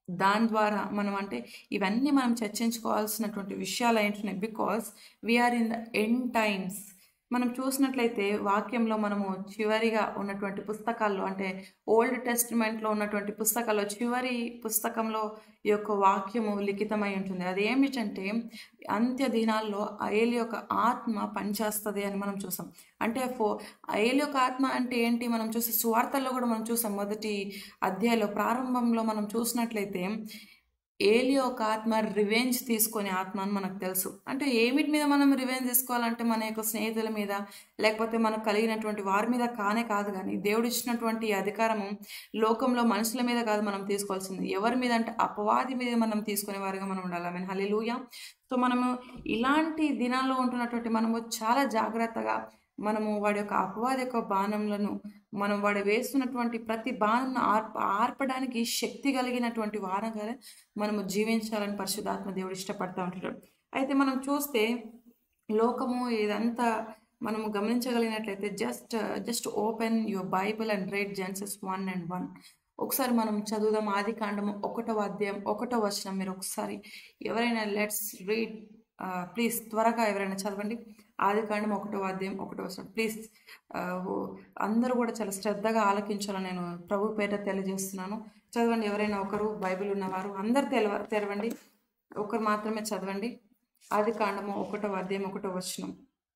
దాని ద్వారా మనం అంటే ఇవన్నీ మనం చర్చించుకోవాల్సినటువంటి విషయాలు ఏంటున్నాయి because we are in the end times మనం చూసినట్లయితే వాక్యంలో మనము చివరిగా ఉన్నటువంటి పుస్తకాల్లో అంటే ఓల్డ్ టెస్టిమెంట్లో ఉన్నటువంటి పుస్తకాల్లో చివరి పుస్తకంలో ఈ యొక్క వాక్యము లిఖితమై ఉంటుంది అది ఏమిటంటే అంత్య దినాల్లో ఏలి యొక్క ఆత్మ పనిచేస్తుంది అని మనం చూసాం అంటే ఫో ఏలి యొక్క ఆత్మ అంటే ఏంటి మనం చూసి సువార్తల్లో కూడా మనం చూసాం మొదటి అధ్యాయంలో ప్రారంభంలో మనం చూసినట్లయితే ఏలి ఒక ఆత్మ రివెంజ్ తీసుకునే ఆత్మ అని మనకు తెలుసు అంటే ఏమిటి మీద మనం రివెంజ్ తీసుకోవాలంటే మన యొక్క స్నేహితుల మీద లేకపోతే మనకు కలిగినటువంటి వారి మీద కానే కాదు కానీ దేవుడు ఇచ్చినటువంటి ఈ అధికారము లోకంలో మనుషుల మీద కాదు మనం తీసుకోవాల్సింది ఎవరి మీద అంటే అపవాది మీద మనం తీసుకునే వారిగా మనం ఉండాలి ఐ మీన్ హలిలూయ సో మనము ఇలాంటి దినాల్లో ఉంటున్నటువంటి మనము చాలా జాగ్రత్తగా మనము వాడి యొక్క అపవాది యొక్క బాణంలను మనం వాడు వేస్తున్నటువంటి ప్రతి బాణంను ఆర్ప ఆర్పడానికి శక్తి కలిగినటువంటి వారంగా మనము జీవించాలని పరిశుద్ధాత్మ దేవుడు ఇష్టపడతా ఉంటాడు అయితే మనం చూస్తే లోకము ఇదంతా మనము గమనించగలిగినట్లయితే just just open your Bible and right Genesis one and one ఒకసారి మనం చదువుదాం ఆది కాండము ఒకటో అధ్యాయం ఒకటో వచనం మీరు ఒకసారి ఎవరైనా లెట్స్ రీడ్ ప్లీజ్ త్వరగా ఎవరైనా చదవండి ఆది కాండం ఒకటో అధ్యాయం ఒకటో వచనం ప్లీజ్ అందరూ కూడా చాలా శ్రద్ధగా ఆలకించాలని నేను ప్రభు పేట తెలియజేస్తున్నాను చదవండి ఎవరైనా ఒకరు బైబిల్ ఉన్నవారు అందరు తెలవ తెరవండి ఒకరు మాత్రమే చదవండి ఆది కాండము ఒకటో అధ్యాయం ఒకటో వచనం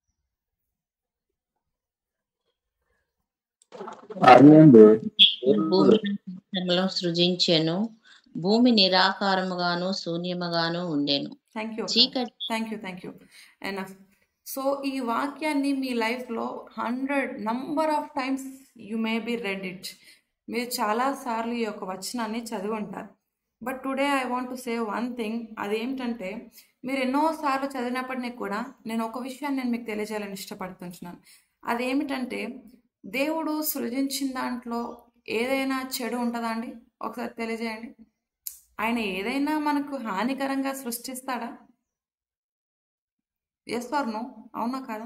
ఆదియందు భూమి నక్షత్రములను సృజించెను భూమి నిరాకారముగాను శూన్యముగాను ఉండెను థ్యాంక్ యూ చీకటి thank you thank you enough so ఈ వాక్యాన్ని మీ లైఫ్లో hundred number of times you may be read it మీరు చాలాసార్లు ఈ యొక్క వచనాన్ని చదివి ఉంటారు but today I want to say one thing అదేమిటంటే మీరు ఎన్నోసార్లు చదివినప్పటికీ కూడా నేను ఒక విషయాన్ని నేను మీకు తెలియజేయాలని ఇష్టపడుతుంటున్నాను అదేమిటంటే దేవుడు సృజించిన దాంట్లో ఏదైనా చెడు ఉంటుందా అండి ఒకసారి తెలియజేయండి ఆయన ఏదైనా మనకు హానికరంగా సృష్టిస్తాడా ఎస్ ఆర్ నో అవునా కాదా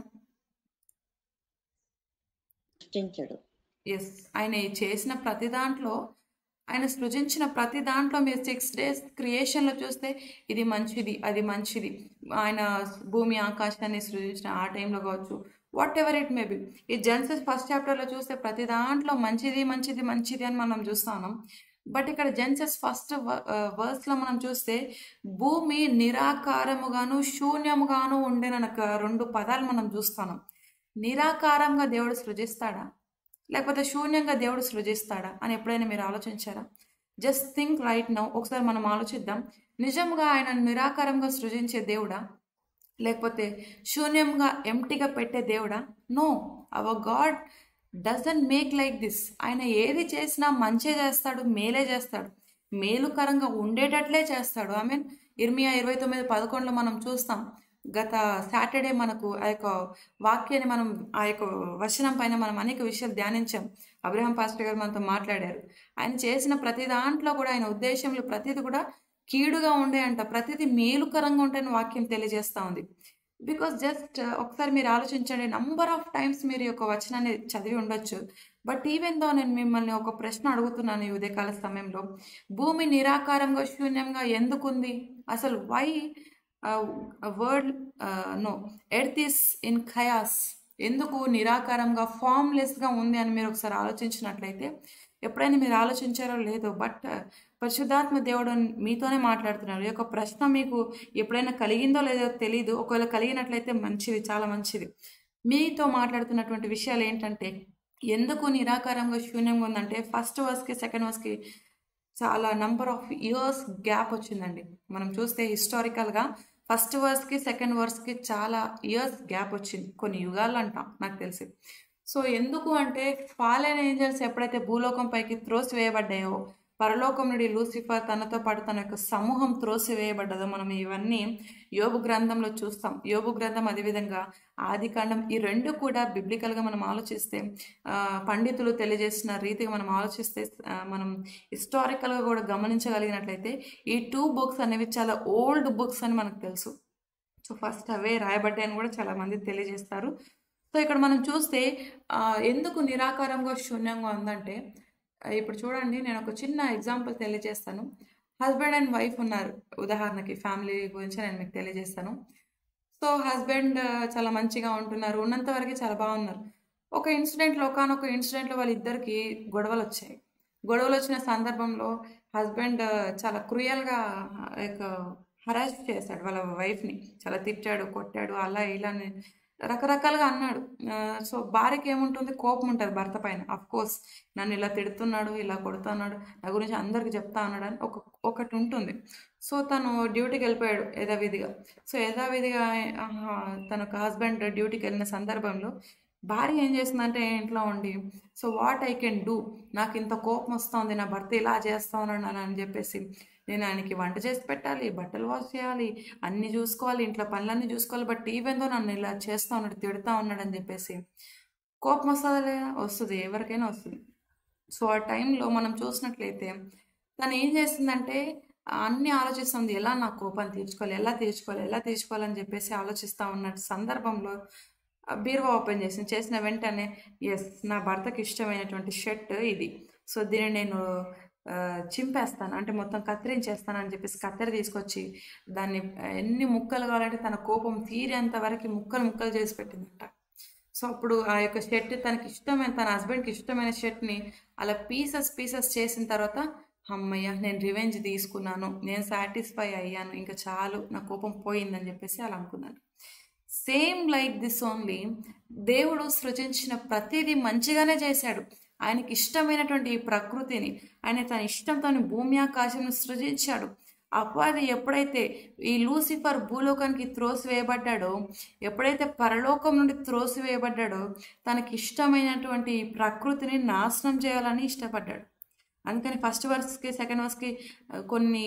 సృష్టించడు ఎస్ ఆయన చేసిన ప్రతి దాంట్లో ఆయన సృజించిన ప్రతి దాంట్లో మీరు సిక్స్ డేస్ క్రియేషన్లో చూస్తే ఇది మంచిది అది మంచిది ఆయన భూమి ఆకాశాన్ని సృజించిన ఆ టైంలో కావచ్చు whatever it may be ఈ జెన్సెస్ ఫస్ట్ చాప్టర్లో చూస్తే ప్రతి దాంట్లో మంచిది మంచిది మంచిది అని మనం చూస్తాం బట్ ఇక్కడ జెన్సెస్ ఫస్ట్ వర్స్లో మనం చూస్తే భూమి నిరాకారముగాను శూన్యముగాను ఉండేన రెండు పదాలు మనం చూస్తాం నిరాకారంగా దేవుడు సృజిస్తాడా లేకపోతే శూన్యంగా దేవుడు సృజిస్తాడా అని ఎప్పుడైనా మీరు ఆలోచించారా జస్ట్ థింక్ రైట్ నౌ ఒకసారి మనం ఆలోచిద్దాం నిజంగా ఆయన నిరాకారంగా సృజించే దేవుడా లేకపోతే శూన్యంగా ఎంటీగా పెట్టే దేవుడా no our God doesn't make like this ఆయన ఏది చేసినా మంచి చేస్తాడు మేలే చేస్తాడు మేలుకరంగా ఉండేటట్లే చేస్తాడు ఐ మీన్ ఇర్మియా ఇరవై తొమ్మిది పదకొండులో మనం చూస్తాం గత సాటర్డే మనకు ఆ యొక్క వాక్యాన్ని మనం ఆ యొక్క వచనం పైన మనం అనేక విషయాలు ధ్యానించాం అబ్రహం పాస్టర్ గారు మనతో మాట్లాడారు ఆయన చేసిన ప్రతి దాంట్లో కూడా ఆయన ఉద్దేశంలో ప్రతిది కూడా కీడుగా ఉండే అంట ప్రతిదీ మేలుకరంగా ఉంటాయని వాక్యం తెలియజేస్తూ ఉంది బికాస్ జస్ట్ ఒకసారి మీరు ఆలోచించండి నంబర్ ఆఫ్ టైమ్స్ మీరు యొక్క వచనాన్ని చదివి ఉండొచ్చు బట్ ఈవెన్ దో నేను మిమ్మల్ని ఒక ప్రశ్న అడుగుతున్నాను ఈ ఉదయకాల సమయంలో భూమి నిరాకారంగా శూన్యంగా ఎందుకుంది అసలు why word no earth is in chaos ఎందుకు నిరాకారంగా ఫామ్లెస్గా ఉంది అని మీరు ఒకసారి ఆలోచించినట్లయితే ఎప్పుడైనా మీరు ఆలోచించారో లేదో బట్ పరిశుద్ధాత్మ దేవుడు మీతోనే మాట్లాడుతున్నారు ఈ యొక్క ప్రశ్న మీకు ఎప్పుడైనా కలిగిందో లేదో తెలియదు ఒకవేళ కలిగినట్లయితే మంచిది చాలా మంచిది మీతో మాట్లాడుతున్నటువంటి విషయాలు ఏంటంటే ఎందుకు నిరాకారంగా శూన్యంగా ఉందంటే ఫస్ట్ వర్స్కి సెకండ్ వర్స్కి చాలా నంబర్ ఆఫ్ ఇయర్స్ గ్యాప్ వచ్చిందండి మనం చూస్తే హిస్టారికల్గా ఫస్ట్ వర్స్కి సెకండ్ వర్స్కి చాలా ఇయర్స్ గ్యాప్ వచ్చింది కొన్ని యుగాలు అంటాం నాకు తెలిసి సో ఎందుకు అంటే ఫాలెన్ ఏంజల్స్ ఎప్పుడైతే భూలోకం పైకి త్రోసి వేయబడ్డాయో పరలోకం నుండి లూసిఫర్ తనతో పాటు తన యొక్క సమూహం త్రోసి వేయబడ్డదో మనం ఇవన్నీ యోబు గ్రంథంలో చూస్తాం యోబు గ్రంథం అదేవిధంగా ఆది కాండం ఈ రెండు కూడా బిబ్లికల్గా మనం ఆలోచిస్తే పండితులు తెలియజేసిన రీతిగా మనం ఆలోచిస్తే మనం హిస్టారికల్గా కూడా గమనించగలిగినట్లయితే ఈ టూ బుక్స్ అనేవి చాలా ఓల్డ్ బుక్స్ అని మనకు తెలుసు సో ఫస్ట్ అవే రాయబడ్డాయని కూడా చాలామంది తెలియజేస్తారు సో ఇక్కడ మనం చూస్తే ఎందుకు నిరాకారంగా శూన్యంగా ఉందంటే ఇప్పుడు చూడండి నేను ఒక చిన్న ఎగ్జాంపుల్ తెలియజేస్తాను హస్బెండ్ అండ్ వైఫ్ ఉన్నారు ఉదాహరణకి ఫ్యామిలీ గురించి నేను మీకు తెలియజేస్తాను సో హస్బెండ్ చాలా మంచిగా ఉంటున్నారు ఉన్నంత వరకు చాలా బాగున్నారు ఒక ఇన్సిడెంట్లో ఒకనొక ఇన్సిడెంట్లో వాళ్ళిద్దరికి గొడవలు వచ్చాయి గొడవలు వచ్చిన సందర్భంలో హస్బెండ్ చాలా క్రూయల్గా లైక్ హరాస్ చేశాడు వాళ్ళ వైఫ్ని చాలా తిట్టాడు కొట్టాడు అలా ఇలా అని రకరకాలుగా అన్నాడు ఆ, సో భార్యకి ఏముంటుంది కోపం ఉంటుంది భర్త పైన అఫ్ కోర్స్ నన్ను ఇలా తిడుతున్నాడు ఇలా కొడుతున్నాడు నా గురించి అందరికి చెప్తా ఉన్నాడు అని ఒక ఒకటి ఉంటుంది సో తను డ్యూటీకి వెళ్ళిపోయాడు యథావిధిగా సో యథావిధిగా ఆహా, తన హస్బెండ్ డ్యూటీకి వెళ్ళిన సందర్భంలో భార్య ఏం చేస్తుందంటే ఇంట్లో ఉండి so what I can do నాకు ఇంత కోపం వస్తుంది నా భర్త ఇలా చేస్తా ఉన్నాడు అని చెప్పేసి నేను ఆయనకి వంట చేసి పెట్టాలి బట్టలు వాష్ చేయాలి అన్ని చూసుకోవాలి ఇంట్లో పనులన్నీ చూసుకోవాలి బట్ ఈవెన్ దో నన్ను ఇలా చేస్తా ఉన్నాడు తిడుతా ఉన్నాడు అని చెప్పేసి కోపం వస్తుందా లేదా వస్తుంది ఎవరికైనా వస్తుంది సో ఆ టైంలో మనం చూసినట్లయితే తను ఏం చేస్తుందంటే అన్ని ఆలోచిస్తుంది ఎలా నా కోపాన్ని తీర్చుకోవాలి ఎలా తీర్చుకోవాలి ఎలా తీర్చుకోవాలని చెప్పేసి ఆలోచిస్తూ ఉన్న సందర్భంలో ఆ బీరువా ఓపెన్ చేసింది చేసిన వెంటనే ఎస్ నా భర్తకి ఇష్టమైనటువంటి షర్ట్ ఇది సో దీన్ని నేను ఆ, చింపేస్తాను అంటే మొత్తం కత్తిరించేస్తాను అని చెప్పేసి కత్తెర తీసుకొచ్చి దాన్ని ఎన్ని ముక్కలు కావాలంటే తన కోపం తీరేంత వరకు ముక్కలు ముక్కలు చేసి పెట్టిందంట సో అప్పుడు ఆ యొక్క షర్ట్ తనకి ఇష్టమైన తన హస్బెండ్కి ఇష్టమైన షర్ట్ని అలా పీసెస్ పీసెస్ చేసిన తర్వాత అమ్మయ్య నేను రివెంజ్ తీసుకున్నాను నేను సాటిస్ఫై అయ్యాను ఇంకా చాలు నా కోపం పోయిందని చెప్పేసి అలా అనుకున్నాను సేమ్ లైక్ దిస్ ఓన్లీ దేవుడు సృజించిన ప్రతిదీ మంచిగానే చేశాడు ఆయనకి ఇష్టమైనటువంటి ఈ ప్రకృతిని ఆయన తన ఇష్టంతో భూమి ఆకాశం సృజించాడు అపవాది ఎప్పుడైతే ఈ లూసిఫర్ భూలోకానికి త్రోసివేయబడ్డాడో ఎప్పుడైతే పరలోకం నుండి త్రోసివేయబడ్డాడో తనకి ఇష్టమైనటువంటి ఈ ప్రకృతిని నాశనం చేయాలని ఇష్టపడ్డాడు అందుకని ఫస్ట్ వర్స్కి సెకండ్ వర్స్కి కొన్ని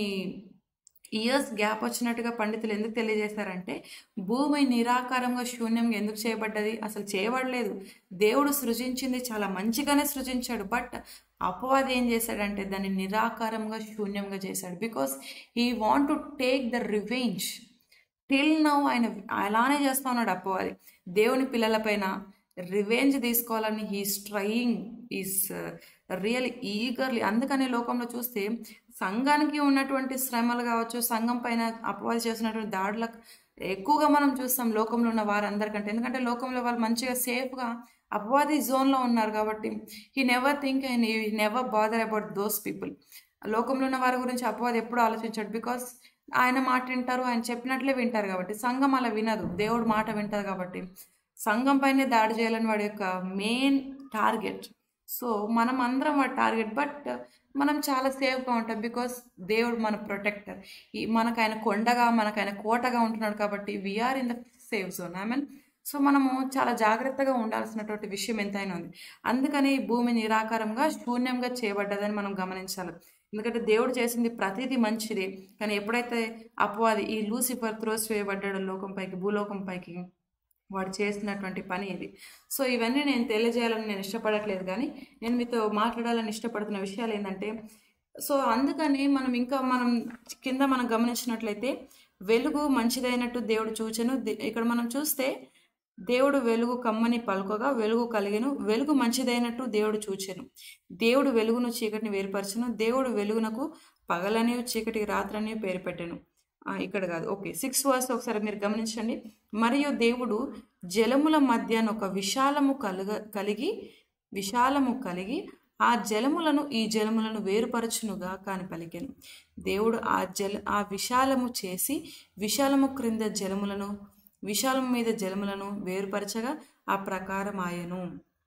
ఇయర్స్ గ్యాప్ వచ్చినట్టుగా పండితులు ఎందుకు తెలియజేశారంటే భూమి నిరాకారంగా శూన్యంగా ఎందుకు చేయబడ్డది అసలు చేయబడలేదు దేవుడు సృజించింది చాలా మంచిగానే సృజించాడు బట్ అపవాది ఏం చేశాడంటే దాన్ని నిరాకారంగా శూన్యంగా చేశాడు because he want to take the revenge till now ఆయన అలానే చేస్తా ఉన్నాడు అప్పవాది దేవుని పిల్లలపైన రివెంజ్ తీసుకోవాలని he's trying is real eagerly అందుకనే లోకంలో చూస్తే సంఘానికి ఉన్నటువంటి శ్రమలు కావచ్చు సంఘం పైన అపవాది చేసినటువంటి దాడులకు ఎక్కువగా మనం చూస్తాం లోకంలో ఉన్న వారందరికంటే ఎందుకంటే లోకంలో వాళ్ళు మంచిగా సేఫ్గా అపవాది జోన్లో ఉన్నారు కాబట్టి he never think and he never bother about those people లోకంలో ఉన్న వారి గురించి అపవాది ఎప్పుడు ఆలోచించాడు బికాస్ ఆయన మాట వింటారు ఆయన చెప్పినట్లే వింటారు కాబట్టి సంఘం అలా వినదు దేవుడు మాట వింటది కాబట్టి సంఘం పైనే దాడి చేయాలని వాడి యొక్క మెయిన్ టార్గెట్ సో మనం అందరం వాడి టార్గెట్ బట్ మనం చాలా సేఫ్గా ఉంటాం బికాస్ దేవుడు మన ప్రొటెక్టర్ ఈ మనకు ఆయన కొండగా మనకు ఆయన కోటగా ఉంటున్నాడు కాబట్టి we are in the safe zone I mean so మనము చాలా జాగ్రత్తగా ఉండాల్సినటువంటి విషయం ఎంతైనా ఉంది అందుకని ఈ భూమి నిరాకారంగా శూన్యంగా చేయబడ్డదని మనం గమనించాలి ఎందుకంటే దేవుడు చేసింది ప్రతిదీ మంచిదే కానీ ఎప్పుడైతే అపవాది ఈ లూసిఫర్ త్రోస్ వేయబడ్డాడో లోకం పైకి భూలోకం పైకి వాడు చేసినటువంటి పని ఇది సో ఇవన్నీ నేను తెలియజేయాలని నేను ఇష్టపడట్లేదు కానీ నేను మీతో మాట్లాడాలని ఇష్టపడుతున్న విషయాలు ఏంటంటే సో అందుకని మనం ఇంకా మనం కింద మనం గమనించినట్లయితే వెలుగు మంచిదైనట్టు దేవుడు చూచెను ది- ఇక్కడ మనం చూస్తే దేవుడు వెలుగు కమ్మని పలుకగా వెలుగు కలిగెను వెలుగు మంచిదైనట్టు దేవుడు చూచెను దేవుడు వెలుగును చీకటిని వేరుపరచును దేవుడు వెలుగునకు పగలని చీకటికి రాత్రని పేరు పెట్టెను ఆ, ఇక్కడ కాదు ఓకే సిక్స్ వర్స్ ఒకసారి మీరు గమనించండి మరియు దేవుడు జలముల మధ్యన ఒక విశాలము కలుగ కలిగి విశాలము కలిగి ఆ జలములను ఈ జలములను వేరుపరచునుగా కాని పలికెను దేవుడు ఆ జల ఆ విశాలము చేసి విశాలము క్రింద జలములను విశాలము మీద జలములను వేరుపరచగా ఆ ప్రకారం ఆయను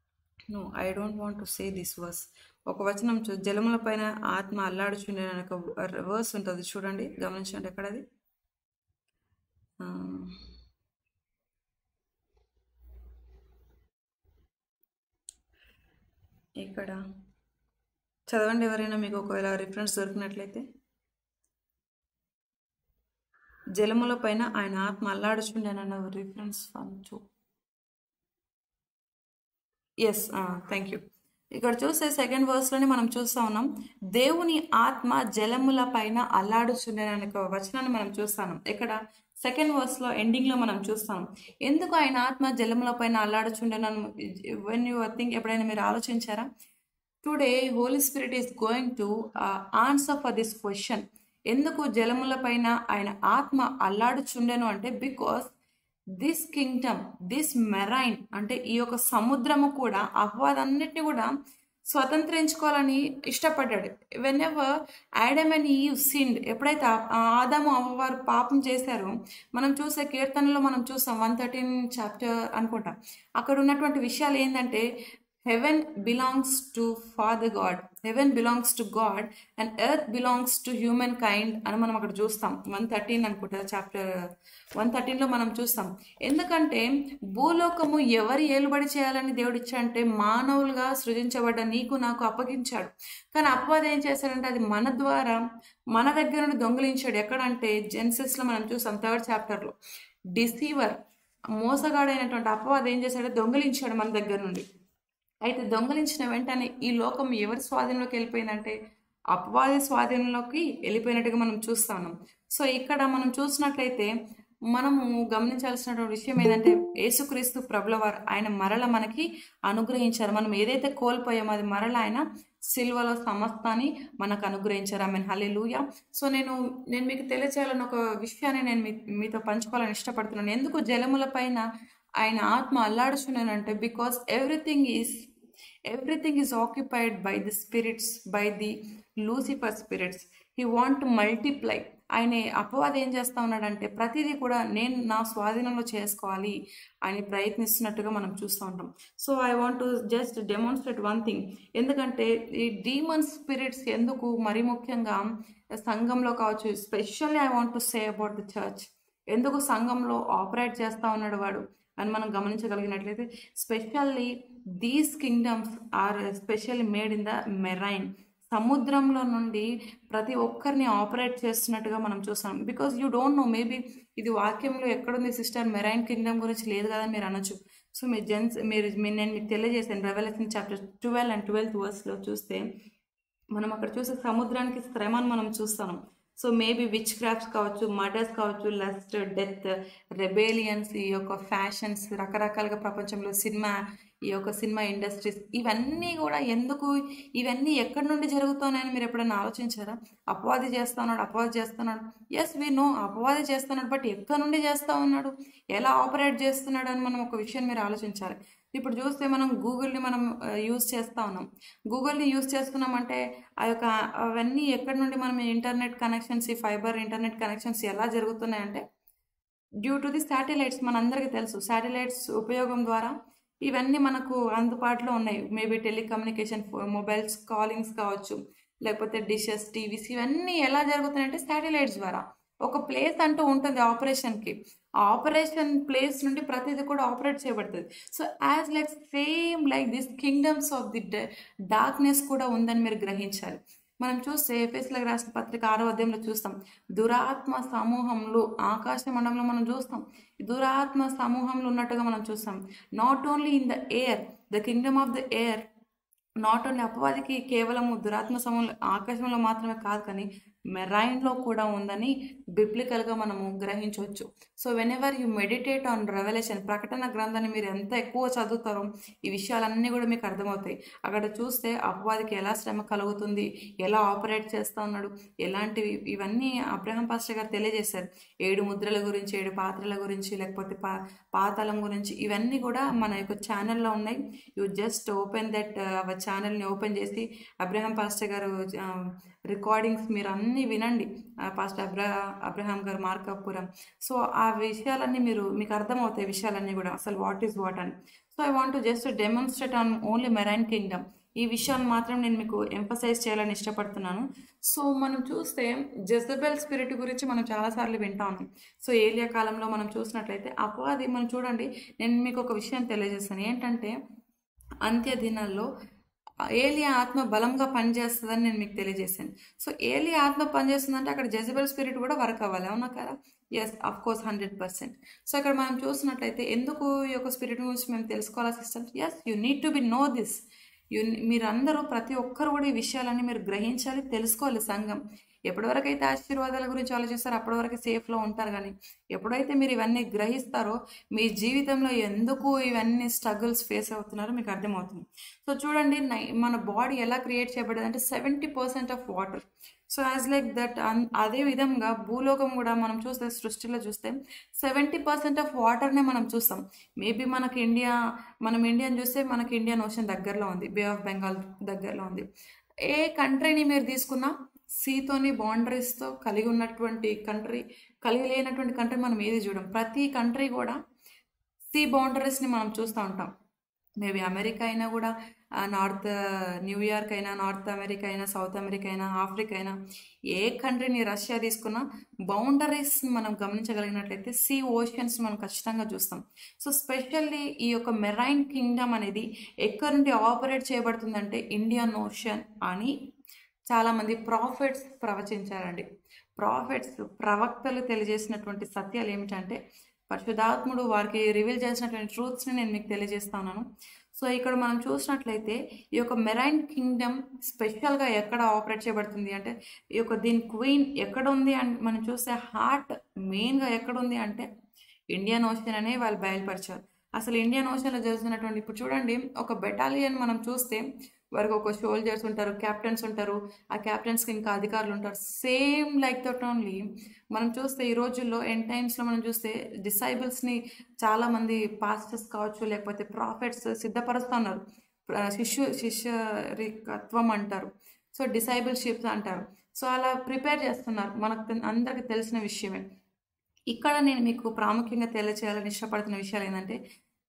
no I don't want to say this verse ఒక వచనం చూ జలముల పైన ఆత్మ అల్లాడుచుండే అని ఒక వర్స్ ఉంటుంది చూడండి గమనించండి ఎక్కడది ఆ, ఇక్కడ చదవండి ఎవరైనా మీకు ఒకవేళ రిఫరెన్స్ దొరికినట్లయితే జలముల పైన ఆయన ఆత్మ అల్లాడుచుండేనన్న reference one two yes thank you ఇక్కడ చూస్తే సెకండ్ వర్స్లోనే మనం చూస్తా ఉన్నాం దేవుని ఆత్మ జలముల పైన అల్లాడుచుండేనని ఒక వచనాన్ని మనం చూస్తాం ఇక్కడ సెకండ్ వర్స్లో ఎండింగ్లో మనం చూస్తాం ఎందుకు ఆయన ఆత్మ జలముల పైన అల్లాడుచుండేనని వెన్ యూ థింక్ ఎప్పుడైనా మీరు ఆలోచించారా today holy spirit is going to answer for this question ఎందుకు జలముల పైన ఆయన ఆత్మ అల్లాడుచుండెను అంటే because this kingdom this marine అంటే ఈ యొక్క సముద్రము కూడా అపవాదన్నిటిని కూడా స్వతంత్రించుకోవాలని ఇష్టపడ్డాడు whenever Adam and Eve sinned ఎప్పుడైతే ఆ- ఆదాము అమ్మవారు పాపం చేశారో మనం చూసే కీర్తనలో మనం చూస్తాం వన్ థర్టీన్ చాప్టర్ అనుకుంటా అక్కడ ఉన్నటువంటి విషయాలు ఏంటంటే heaven belongs to father God heaven belongs to God and earth belongs to humankind అని మనం అక్కడ చూస్తాం వన్ థర్టీన్ అనుకుంటా చాప్టర్ వన్ థర్టీన్లో మనం చూస్తాం ఎందుకంటే భూలోకము ఎవరి ఏలుబడి చేయాలని దేవుడు ఇచ్చాడంటే మానవులుగా సృజించబడ్డ నీకు నాకు అప్పగించాడు కానీ అపవాదం ఏం చేశాడంటే అది మన ద్వారా మన దగ్గర నుండి దొంగిలించాడు ఎక్కడంటే జెన్సెస్లో మనం చూస్తాం థర్డ్ చాప్టర్లో డిసీవర్ మోసగాడైనటువంటి అపవాదం ఏం చేశాడో దొంగిలించాడు మన దగ్గర నుండి అయితే దొంగలించిన వెంటనే ఈ లోకం ఎవరి స్వాధీనంలోకి వెళ్ళిపోయిందంటే అపవాది స్వాధీనంలోకి వెళ్ళిపోయినట్టుగా మనం చూస్తా ఉన్నాం సో ఇక్కడ మనం చూసినట్లయితే మనము గమనించాల్సిన విషయం ఏంటంటే యేసుక్రీస్తు ప్రభుల వారు ఆయన మరల మనకి అనుగ్రహించారు మనం ఏదైతే కోల్పోయామో అది మరల ఆయన సిల్వలో సమస్తాన్ని మనకు అనుగ్రహించారు ఐ మీన్ హలే సో నేను నేను మీకు తెలియచేయాలని ఒక విషయాన్ని నేను మీ మీతో పంచుకోవాలని ఇష్టపడుతున్నాను ఎందుకు జలముల పైన ఆయన ఆత్మ అల్లాడుచున్నానంటే because everything is everything is occupied by the spirits by the Lucifer spirits he want multiply ఆయన అపవాదం ఏం చేస్తా ఉన్నాడంటే ప్రతిదీ కూడా నేను నా స్వాధీనంలో చేసుకోవాలి అని ప్రయత్నిస్తున్నట్టుగా మనం చూస్తూ ఉంటాం so I want to just demonstrate one thing ఎందుకంటే ఈ డీమన్ స్పిరిట్స్ ఎందుకు మరి ముఖ్యంగా సంఘంలో కావచ్చు specially I want to say about the church ఎందుకు సంఘంలో ఆపరేట్ చేస్తూ ఉన్నాడు వాడు అని మనం గమనించగలిగినట్లయితే specially these kingdoms are specially made in the marine సముద్రంలో నుండి ప్రతి ఒక్కరిని ఆపరేట్ చేస్తున్నట్టుగా మనం చూస్తాం because you don't know maybe ఇది వాక్యంలో ఎక్కడుంది సిస్టర్ మెరైన్ కింగ్డమ్ గురించి లేదు కదా మీరు అనొచ్చు సో మీరు జెన్స్ మీరు మీ- నేను మీకు తెలియజేశాను revolution chapter twelve and twelfth వర్స్లో చూస్తే మనం అక్కడ చూసే సముద్రానికి శ్రమను మనం చూస్తాం సో మేబీ విచ్ క్రాఫ్ట్స్ కావచ్చు మర్డర్స్ కావచ్చు లస్ట్ డెత్ రెబేలియన్స్ ఈ యొక్క ఫ్యాషన్స్ రకరకాలుగా ప్రపంచంలో సినిమా ఈ యొక్క సినిమా ఇండస్ట్రీస్ ఇవన్నీ కూడా ఎందుకు ఇవన్నీ ఎక్కడి నుండి జరుగుతున్నాయని మీరు ఎప్పుడైనా ఆలోచించారా అపవాది చేస్తున్నాడు అపవాది చేస్తున్నాడు ఎస్ వి నో అపవాది చేస్తున్నాడు బట్ ఎక్కడి నుండి చేస్తూ ఉన్నాడు ఎలా ఆపరేట్ చేస్తున్నాడు అని మనం ఒక విషయం మీరు ఆలోచించాలి ఇప్పుడు చూస్తే మనం గూగుల్ని మనం యూజ్ చేస్తూ ఉన్నాం గూగుల్ని యూజ్ చేస్తున్నామంటే ఆ యొక్క అవన్నీ ఎక్కడి నుండి మనం ఇంటర్నెట్ కనెక్షన్స్ ఈ ఫైబర్ ఇంటర్నెట్ కనెక్షన్స్ ఎలా జరుగుతున్నాయంటే డ్యూ టు ది శాటిలైట్స్ మనందరికీ తెలుసు శాటిలైట్స్ ఉపయోగం ద్వారా ఇవన్నీ మనకు అందుబాటులో ఉన్నాయి మేబీ టెలికమ్యూనికేషన్ మొబైల్స్ కాలింగ్స్ కావచ్చు లేకపోతే డిషెస్ టీవీస్ ఇవన్నీ ఎలా జరుగుతున్నాయంటే శాటిలైట్స్ ద్వారా ఒక ప్లేస్ అంటూ ఉంటుంది ఆపరేషన్కి ఆ ఆపరేషన్ ప్లేస్ నుండి ప్రతిదీ కూడా ఆపరేట్ చేయబడుతుంది so as like same like this kingdoms of the darkness కూడా ఉందని మీరు గ్రహించాలి మనం చూస్తే ఎఫ్ఎస్లకు రాసిన పత్రిక ఆరో అధ్యాయంలో చూస్తాం దురాత్మ సమూహంలో ఆకాశ మండలంలో మనం చూస్తాం దురాత్మ సమూహంలో ఉన్నట్టుగా మనం చూస్తాం not only in the air the kingdom of the air not only అపవాదికి కేవలము దురాత్మ సమూహంలో ఆకాశంలో మాత్రమే కాదు కానీ మెరైన్లో కూడా ఉందని బిబ్లికల్గా మనము గ్రహించవచ్చు so whenever you meditate on revolution ప్రకటన గ్రంథాన్ని మీరు ఎంత ఎక్కువ చదువుతారో ఈ విషయాలన్నీ కూడా మీకు అర్థమవుతాయి అక్కడ చూస్తే అపవాదికి ఎలా శ్రమ కలుగుతుంది ఎలా ఆపరేట్ చేస్తూ ఉన్నాడు ఎలాంటివి ఇవన్నీ అబ్రహం పాస్టర్ గారు తెలియజేశారు ఏడు ముద్రల గురించి ఏడు పాత్రల గురించి లేకపోతే పా పాతాళం గురించి ఇవన్నీ కూడా మన యొక్క ఛానల్లో ఉన్నాయి you just open that our ఛానల్ని ఓపెన్ చేసి అబ్రహం పాస్టర్ గారు రికార్డింగ్స్ మీరు అన్నీ వినండి పాస్టర్ అబ్రా అబ్రహాం గారు మార్కాపురం సో ఆ విషయాలన్నీ మీరు మీకు అర్థమవుతాయి విషయాలన్నీ కూడా అసలు వాట్ ఈస్ వాట్ అని so I want just demonstrate on only marine kingdom ఈ విషయాన్ని మాత్రం నేను మీకు ఎంఫసైజ్ చేయాలని ఇష్టపడుతున్నాను సో మనం చూస్తే జెజబెల్ స్పిరిట్ గురించి మనం చాలాసార్లు వింటా ఉన్నాం సో ఏలియా కాలంలో మనం చూసినట్లయితే అపవాది మనం చూడండి నేను మీకు ఒక విషయం తెలియజేస్తాను ఏంటంటే అంత్య దినాల్లో ఏలియా ఆత్మ బలంగా పనిచేస్తుందని నేను మీకు తెలియజేశాను సో ఏలియా ఆత్మ పనిచేస్తుందంటే అక్కడ జెజబెల్ స్పిరిట్ కూడా వర్క్ అవ్వాలి అవునా కదా yes of course hundred percent so ఇక్కడ మనం చూసినట్లయితే ఎందుకు ఈ యొక్క స్పిరిట్ గురించి మేము తెలుసుకోవాలా systems yes you need to be know this you మీరందరూ ప్రతి ఒక్కరు కూడా ఈ విషయాలన్నీ మీరు గ్రహించాలి తెలుసుకోవాలి సంఘం ఎప్పటి వరకు అయితే ఆశీర్వాదాల గురించి ఆలోచిస్తారో అప్పటి వరకు సేఫ్లో ఉంటారు కానీ ఎప్పుడైతే మీరు ఇవన్నీ గ్రహిస్తారో మీ జీవితంలో ఎందుకు ఇవన్నీ స్ట్రగుల్స్ ఫేస్ అవుతున్నారో మీకు అర్థమవుతుంది సో చూడండి నై- మన బాడీ ఎలా క్రియేట్ చేయబడింది అంటే seventy percent of water so as like that అదే విధంగా భూలోకం కూడా మనం చూస్తే సృష్టిలో చూస్తే సెవెంటీ పర్సెంట్ ఆఫ్ వాటర్నే మనం చూస్తాం మేబీ మనకి ఇండియా మనం ఇండియన్ చూస్తే మనకి ఇండియన్ ఓషన్ దగ్గరలో ఉంది బే ఆఫ్ బెంగాల్ దగ్గరలో ఉంది ఏ కంట్రీని మీరు తీసుకున్నా సీతోని బౌండరీస్తో కలిగి ఉన్నటువంటి కంట్రీ కలిగి లేనటువంటి కంట్రీ మనం ఏది చూడం ప్రతి కంట్రీ కూడా సీ బౌండరీస్ని మనం చూస్తూ ఉంటాం మేబీ అమెరికా అయినా కూడా ఆ, నార్త్ న్యూయార్క్ అయినా నార్త్ అమెరికా అయినా సౌత్ అమెరికా అయినా ఆఫ్రికా అయినా ఏ కంట్రీని రష్యా తీసుకున్నా బౌండరీస్ మనం గమనించగలిగినట్లయితే సీ ఓషన్స్ మనం ఖచ్చితంగా చూస్తాం సో స్పెషల్లీ ఈ యొక్క మెరైన్ కింగ్డమ్ అనేది ఎక్కడి నుండి ఆపరేట్ చేయబడుతుందంటే ఇండియన్ ఓషన్ అని చాలామంది ప్రాఫిట్స్ ప్రవచించారండి ప్రాఫిట్స్ ప్రవక్తలు తెలియజేసినటువంటి సత్యాలు ఏమిటంటే పరిశుధాత్ముడు వారికి రివీల్ చేసినటువంటి ట్రూత్స్ని నేను మీకు తెలియజేస్తున్నాను సో ఇక్కడ మనం చూసినట్లయితే ఈ యొక్క మెరైన్ కింగ్డమ్ స్పెషల్గా ఎక్కడ ఆపరేట్ చేయబడుతుంది అంటే ఈ యొక్క దీని క్వీన్ ఎక్కడ ఉంది అని మనం చూస్తే హార్ట్ మెయిన్గా ఎక్కడ ఉంది అంటే ఇండియన్ ఓషన్ అనే వాళ్ళు బయలుపరిచారు అసలు ఇండియన్ ఓషన్లో జరుగుతున్నటువంటి ఇప్పుడు చూడండి ఒక బెటాలియన్ మనం చూస్తే వారికి ఒక సోల్జర్స్ ఉంటారు క్యాప్టెన్స్ ఉంటారు ఆ క్యాప్టెన్స్కి ఇంకా అధికారులు ఉంటారు సేమ్ లైక్ దట్ ఓన్లీ మనం చూస్తే ఈ రోజుల్లో ఎన్ టైమ్స్లో మనం చూస్తే డిసైబుల్స్ని చాలామంది పాస్టర్స్ కావచ్చు లేకపోతే ప్రాఫిట్స్ సిద్ధపరుస్తున్నారు ప్ర- శిష్యు శిష్యరికత్వం అంటారు సో డిసైబుల్షిప్స్ అంటారు సో అలా ప్రిపేర్ చేస్తున్నారు మనకు తె- అందరికీ తెలిసిన విషయమే ఇక్కడ నేను మీకు ప్రాముఖ్యంగా తెలియచేయాలని ఇష్టపడుతున్న విషయాలు ఏంటంటే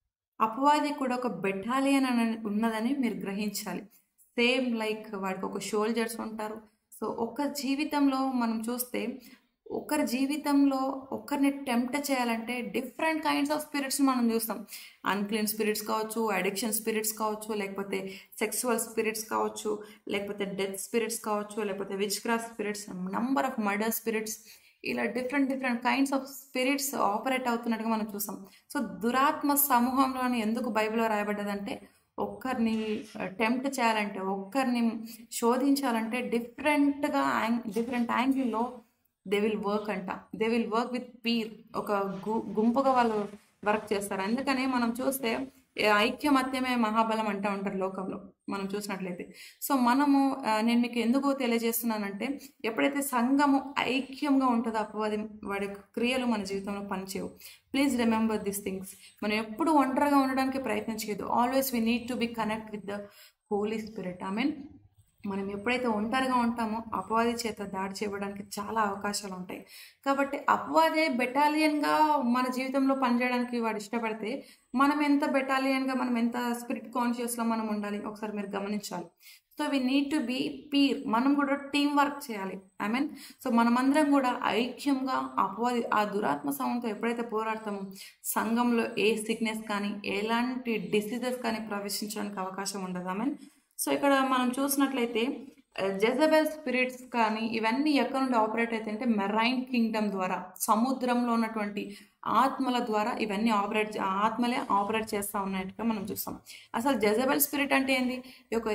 అపవాది కూడా ఒక బెటాలియన్ అని ఉన్నదని మీరు గ్రహించాలి సేమ్ లైక్ వాడికి ఒక షోల్జర్స్ ఉంటారు సో ఒక జీవితంలో మనం చూస్తే ఒకరి జీవితంలో ఒకరిని టెంప్ట్ చేయాలంటే డిఫరెంట్ కైండ్స్ ఆఫ్ స్పిరిట్స్ మనం చూస్తాం అన్క్లీన్ స్పిరిట్స్ కావచ్చు అడిక్షన్ స్పిరిట్స్ కావచ్చు లేకపోతే సెక్సువల్ స్పిరిట్స్ కావచ్చు లేకపోతే డెత్ స్పిరిట్స్ కావచ్చు లేకపోతే witchcraft spirits number of murder spirits ఇలా different different kinds of spirits operate అవుతున్నట్టుగా మనం చూసాం సో దురాత్మ సమూహంలోని ఎందుకు బైబిల్లో రాయబడ్డదంటే ఒక్కరిని టెంప్ట్ చేయాలంటే ఒక్కరిని శోధించాలంటే డిఫరెంట్గా యాంగ్ డిఫరెంట్ యాంగిల్లో దే విల్ వర్క్ అంట they will work with peer ఒక గు గుంపుగా వాళ్ళు వర్క్ చేస్తారు అందుకనే మనం చూస్తే ఏ ఐక్యమత్యమే మహాబలం అంటూ ఉంటారు లోకంలో మనం చూసినట్లయితే సో మనము ఆ, నేను మీకు ఎందుకు తెలియజేస్తున్నానంటే ఎప్పుడైతే సంఘము ఐక్యంగా ఉంటుందో అపవాది వాడి క్రియలు మన జీవితంలో పనిచేయవు ప్లీజ్ రిమెంబర్ దిస్ థింగ్స్ మనం ఎప్పుడు ఒంటరిగా ఉండడానికి ప్రయత్నం చేయదు always we need to be connect with the holy spirit I mean మనం ఎప్పుడైతే ఒంటరిగా ఉంటామో అపవాది చేత దాడి చేయడానికి చాలా అవకాశాలు ఉంటాయి కాబట్టి అపవాదే బెటాలియన్గా మన జీవితంలో పనిచేయడానికి వాడు ఇష్టపడితే మనం ఎంత బెటాలియన్గా మనం ఎంత స్పిరిట్ కాన్షియస్లో మనం ఉండాలి ఒకసారి మీరు గమనించాలి so we need to be peer మనం కూడా టీం వర్క్ చేయాలి ఐ మీన్ సో మనమందరం కూడా ఐక్యంగా అపవాది ఆ దురాత్మ సమయంతో ఎప్పుడైతే పోరాడతామో సంఘంలో ఏ సిక్నెస్ కానీ ఎలాంటి డిసీజెస్ కానీ ప్రవేశించడానికి అవకాశం ఉండదు ఐ మీన్ సో ఇక్కడ మనం చూసినట్లయితే జెజబెల్ స్పిరిట్స్ కానీ ఇవన్నీ ఎక్కడ నుండి ఆపరేట్ అయితే అంటే మెరైన్ కింగ్డమ్ ద్వారా సముద్రంలో ఉన్నటువంటి ఆత్మల ద్వారా ఇవన్నీ ఆపరేట్ ఆత్మలే ఆపరేట్ చేస్తూ ఉన్నట్టుగా మనం చూస్తాం అసలు జెజబెల్ స్పిరిట్ అంటే ఏంది ఈ యొక్క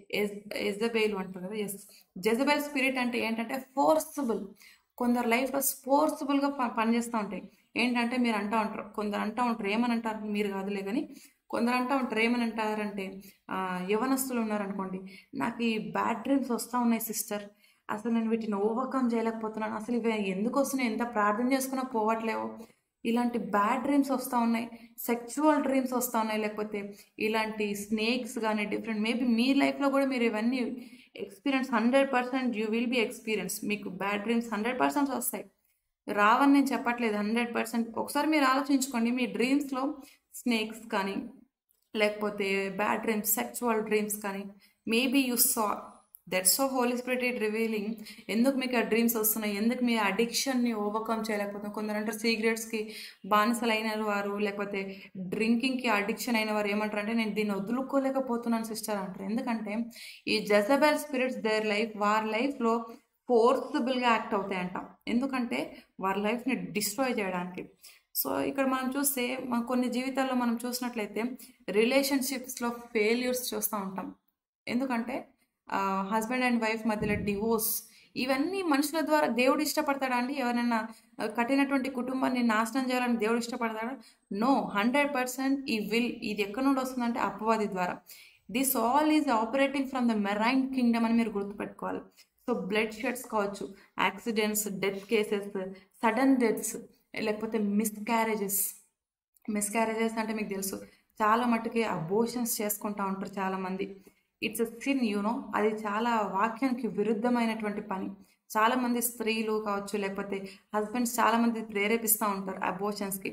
ఎజబేల్ అంటారు కదా ఎస్ జెజబెల్ స్పిరిట్ అంటే ఏంటంటే ఫోర్సబుల్ కొందరు లైఫ్లో ఫోర్సబుల్గా పనిచేస్తూ ఉంటాయి ఏంటంటే మీరు అంటూ ఉంటారు కొందరు అంటూ ఉంటారు ఏమని అంటారు మీరు కాదులే కానీ కొందరు అంటూ ఉంటారు ఏమని అంటారంటే ఆ, యవనస్తులు ఉన్నారనుకోండి నాకు ఈ బ్యాడ్ డ్రీమ్స్ వస్తూ ఉన్నాయి సిస్టర్ అసలు నేను వీటిని ఓవర్కమ్ చేయలేకపోతున్నాను అసలు ఇవి ఎందుకు వస్తున్నాయి ఎంత ప్రార్థన చేసుకున్నా పోవట్లేవు ఇలాంటి బ్యాడ్ డ్రీమ్స్ వస్తూ ఉన్నాయి సెక్చువల్ డ్రీమ్స్ వస్తూ ఉన్నాయి లేకపోతే ఇలాంటి స్నేక్స్ కానీ డిఫరెంట్ మేబీ మీ లైఫ్లో కూడా మీరు ఇవన్నీ experience hundred percent you will be experience మీకు బ్యాడ్ డ్రీమ్స్ హండ్రెడ్ పర్సెంట్ వస్తాయి రావని నేను చెప్పట్లేదు హండ్రెడ్ పర్సెంట్ ఒకసారి మీరు ఆలోచించుకోండి మీ డ్రీమ్స్లో స్నేక్స్ కానీ లేకపోతే బ్యాడ్ డ్రీమ్స్ సెక్చువల్ డ్రీమ్స్ కానీ maybe you saw that's so holy spirit it revealing ఎందుకు మీకు ఆ డ్రీమ్స్ వస్తున్నాయి ఎందుకు మీ అడిక్షన్ని ఓవర్కమ్ చేయలేకపోతున్నారు కొందరు అంటారు సిగరెట్స్కి బానిసలైన వారు లేకపోతే డ్రింకింగ్కి అడిక్షన్ అయిన వారు ఏమంటారు అంటే నేను దీన్ని వదులుకోలేకపోతున్నాను సిస్టర్ అంటారు ఎందుకంటే ఈ జజబెల్ స్పిరిట్స్ దేర్ లైఫ్ వారి లైఫ్లో ఫోర్సబుల్గా యాక్ట్ అవుతాయంట ఎందుకంటే వారి లైఫ్ని డిస్ట్రాయ్ చేయడానికి సో ఇక్కడ మనం చూస్తే మన కొన్ని జీవితాల్లో మనం చూసినట్లయితే రిలేషన్షిప్స్లో ఫెయిల్యూర్స్ చూస్తూ ఉంటాం ఎందుకంటే హస్బెండ్ అండ్ వైఫ్ మధ్యలో డివోర్స్ ఇవన్నీ మనుషుల ద్వారా దేవుడు ఇష్టపడతాడా అండి ఎవరైనా ఆ, కట్టినటువంటి కుటుంబాన్ని నాశనం చేయాలని దేవుడు ఇష్టపడతాడా నో హండ్రెడ్ పర్సెంట్ ఈ విల్ ఇది ఎక్కడి నుండి వస్తుందంటే అపవాది ద్వారా this all is operating from the marine kingdom అని మీరు గుర్తుపెట్టుకోవాలి సో బ్లడ్ షెడ్స్ కావచ్చు accidents death cases sudden deaths లేకపోతే మిస్క్యారేజెస్ మిస్క్యారేజెస్ అంటే మీకు తెలుసు చాలా మట్టుకి అబోషన్స్ చేసుకుంటా ఉంటారు చాలామంది ఇట్స్ సిన్ యూనో అది చాలా వాక్యానికి విరుద్ధమైనటువంటి పని చాలా మంది స్త్రీలు కావచ్చు లేకపోతే హస్బెండ్స్ చాలా మంది ప్రేరేపిస్తూ ఉంటారు అబోషన్స్కి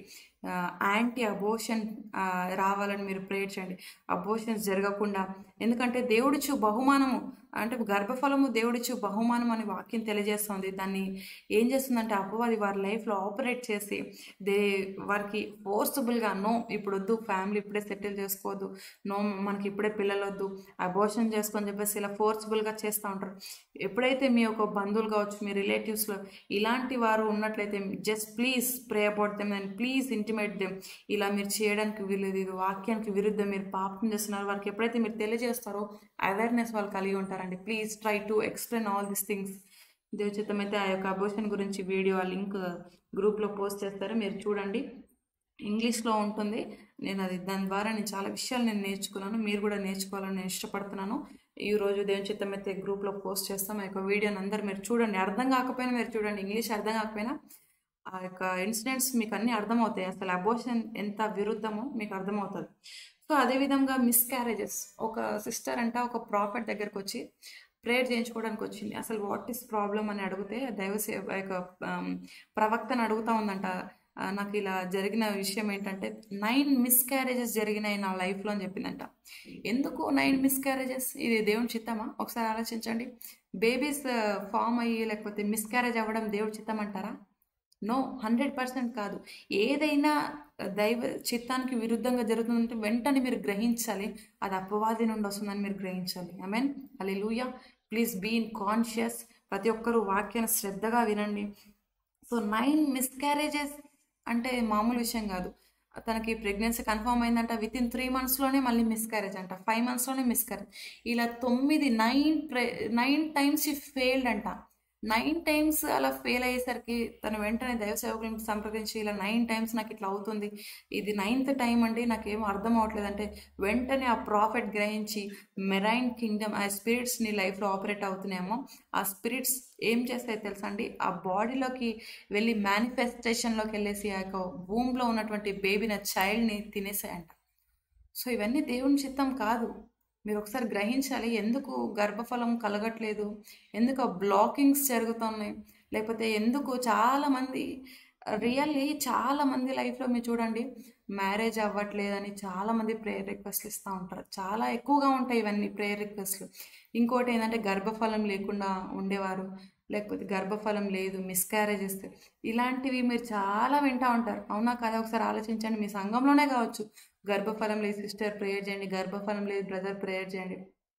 యాంటీ అబోషన్ రావాలని మీరు ప్రేయర్ చేయండి అబోషన్స్ జరగకుండా ఎందుకంటే దేవుడిచ్చు బహుమానము అంటే గర్భఫలము దేవుడిచ్చు బహుమానం అని వాక్యం తెలియజేస్తుంది దాన్ని ఏం చేస్తుందంటే అపవాది వారి లైఫ్లో ఆపరేట్ చేసి దే వారికి ఫోర్సబుల్గా నో ఇప్పుడు వద్దు ఫ్యామిలీ ఇప్పుడే సెటిల్ చేసుకోవద్దు నో మనకి ఇప్పుడే పిల్లలు వద్దు అబోషన్ చేసుకొని చెప్పేసి ఇలా ఫోర్స్ఫుల్గా చేస్తూ ఉంటారు ఎప్పుడైతే మీ యొక్క బంధువులు కావచ్చు మీ రిలేటివ్స్లో ఇలాంటి వారు ఉన్నట్లయితే just please pray about them and please intimate them ఇలా మీరు చేయడానికి వీలేదు ఇది వాక్యానికి విరుద్ధం మీరు పాపం చేస్తున్నారు వారికి ఎప్పుడైతే మీరు తెలియజేస్తారో అవేర్నెస్ వాళ్ళు కలిగి ఉంటారండి please try to explain all this things దేవచిత్తం అయితే ఆ యొక్క అబోషన్ గురించి వీడియో ఆ లింక్ గ్రూప్లో పోస్ట్ చేస్తారు మీరు చూడండి ఇంగ్లీష్లో ఉంటుంది నేను అది దాని ద్వారా నేను చాలా విషయాలు నేను నేర్చుకున్నాను మీరు కూడా నేర్చుకోవాలని నేను ఇష్టపడుతున్నాను ఈ రోజు దేవుని చిత్తం అయితే గ్రూప్లో పోస్ట్ చేస్తాం ఆ యొక్క వీడియోని అందరు మీరు చూడండి అర్థం కాకపోయినా మీరు చూడండి ఇంగ్లీష్ అర్థం కాకపోయినా ఆ యొక్క ఇన్సిడెంట్స్ మీకు అన్నీ అర్థమవుతాయి అసలు అబోషన్ ఎంత విరుద్ధమో మీకు అర్థమవుతుంది సో అదేవిధంగా మిస్క్యారేజెస్ ఒక సిస్టర్ అంట ఒక ప్రాఫిట్ దగ్గరకు వచ్చి ప్రేయర్ చేయించుకోవడానికి వచ్చింది అసలు వాట్ ఈస్ ప్రాబ్లం అని అడిగితే దైవ సేవ యొక్క ఆమ్, ప్రవక్తను అడుగుతా ఉందంట ఆ, నాకు ఇలా జరిగిన విషయం ఏంటంటే నైన్ మిస్క్యారేజెస్ జరిగినాయి నా లైఫ్లో అని చెప్పిందంట ఎందుకు నైన్ మిస్క్యారేజెస్ ఇది దేవుని చిత్తమా ఒకసారి ఆలోచించండి బేబీస్ ఫామ్ అయ్యి లేకపోతే మిస్క్యారేజ్ అవ్వడం దేవుడి చిత్తం అంటారా నో హండ్రెడ్ పర్సెంట్ కాదు ఏదైనా దైవ చిత్తానికి విరుద్ధంగా జరుగుతుందంటే వెంటనే మీరు గ్రహించాలి అది అపవాది నుండి వస్తుందని మీరు గ్రహించాలి ఐ మీన్ అలే లూయా ప్లీజ్ బీ ఇన్ కాన్షియస్ ప్రతి ఒక్కరూ వాక్యాన్ని శ్రద్ధగా వినండి సో నైన్ మిస్క్యారేజెస్ అంటే మామూలు విషయం కాదు తనకి ప్రెగ్నెన్సీ కన్ఫర్మ్ అయిందంట విత్ ఇన్ త్రీ మంత్స్లోనే మళ్ళీ మిస్క్యారేజ్ అంట ఫైవ్ మంత్స్లోనే మిస్క్యారేజ్ ఇలా తొమ్మిది నైన్ ప్రె నైన్ టైమ్స్ ఈ ఫెయిల్డ్ అంట నైన్ టైమ్స్ అలా ఫెయిల్ అయ్యేసరికి తను వెంటనే దైవ సేవకులను సంప్రదించి ఇలా నైన్ టైమ్స్ నాకు ఇట్లా అవుతుంది ఇది నైన్త్ టైం అండి నాకేం అర్థం అవ్వట్లేదు అంటే వెంటనే ఆ ప్రాఫిట్ గ్రహించి మెరైన్ కింగ్డమ్ ఆ స్పిరిట్స్ నీ లైఫ్లో ఆపరేట్ అవుతున్నాయేమో ఆ స్పిరిట్స్ ఏం చేస్తాయి తెలుసా అండి ఆ బాడీలోకి వెళ్ళి మేనిఫెస్టేషన్లోకి వెళ్ళేసి ఆ యొక్క భూమిలో ఉన్నటువంటి బేబీని చైల్డ్ని తినేసాయంట సో ఇవన్నీ దేవుని చిత్తం కాదు మీరు ఒకసారి గ్రహించాలి ఎందుకు గర్భఫలం కలగట్లేదు ఎందుకు బ్లాకింగ్స్ జరుగుతున్నాయి లేకపోతే ఎందుకు చాలామంది రియల్లీ చాలా మంది లైఫ్లో మీరు చూడండి మ్యారేజ్ అవ్వట్లేదని చాలామంది ప్రేయర్ రిక్వెస్ట్లు ఇస్తూ ఉంటారు చాలా ఎక్కువగా ఉంటాయి ఇవన్నీ ప్రేయర్ రిక్వెస్ట్లు ఇంకోటి ఏంటంటే గర్భఫలం లేకుండా ఉండేవారు లేకపోతే గర్భఫలం లేదు మిస్క్యారేజెస్ ఇలాంటివి మీరు చాలా వింటూ ఉంటారు అవునా కదా ఒకసారి ఆలోచించండి మీ సంఘంలోనే కావచ్చు గర్భఫలం లేదు సిస్టర్ ప్రేయర్ చేయండి గర్భఫలం లేదు బ్రదర్ ప్రేయర్ చేయండి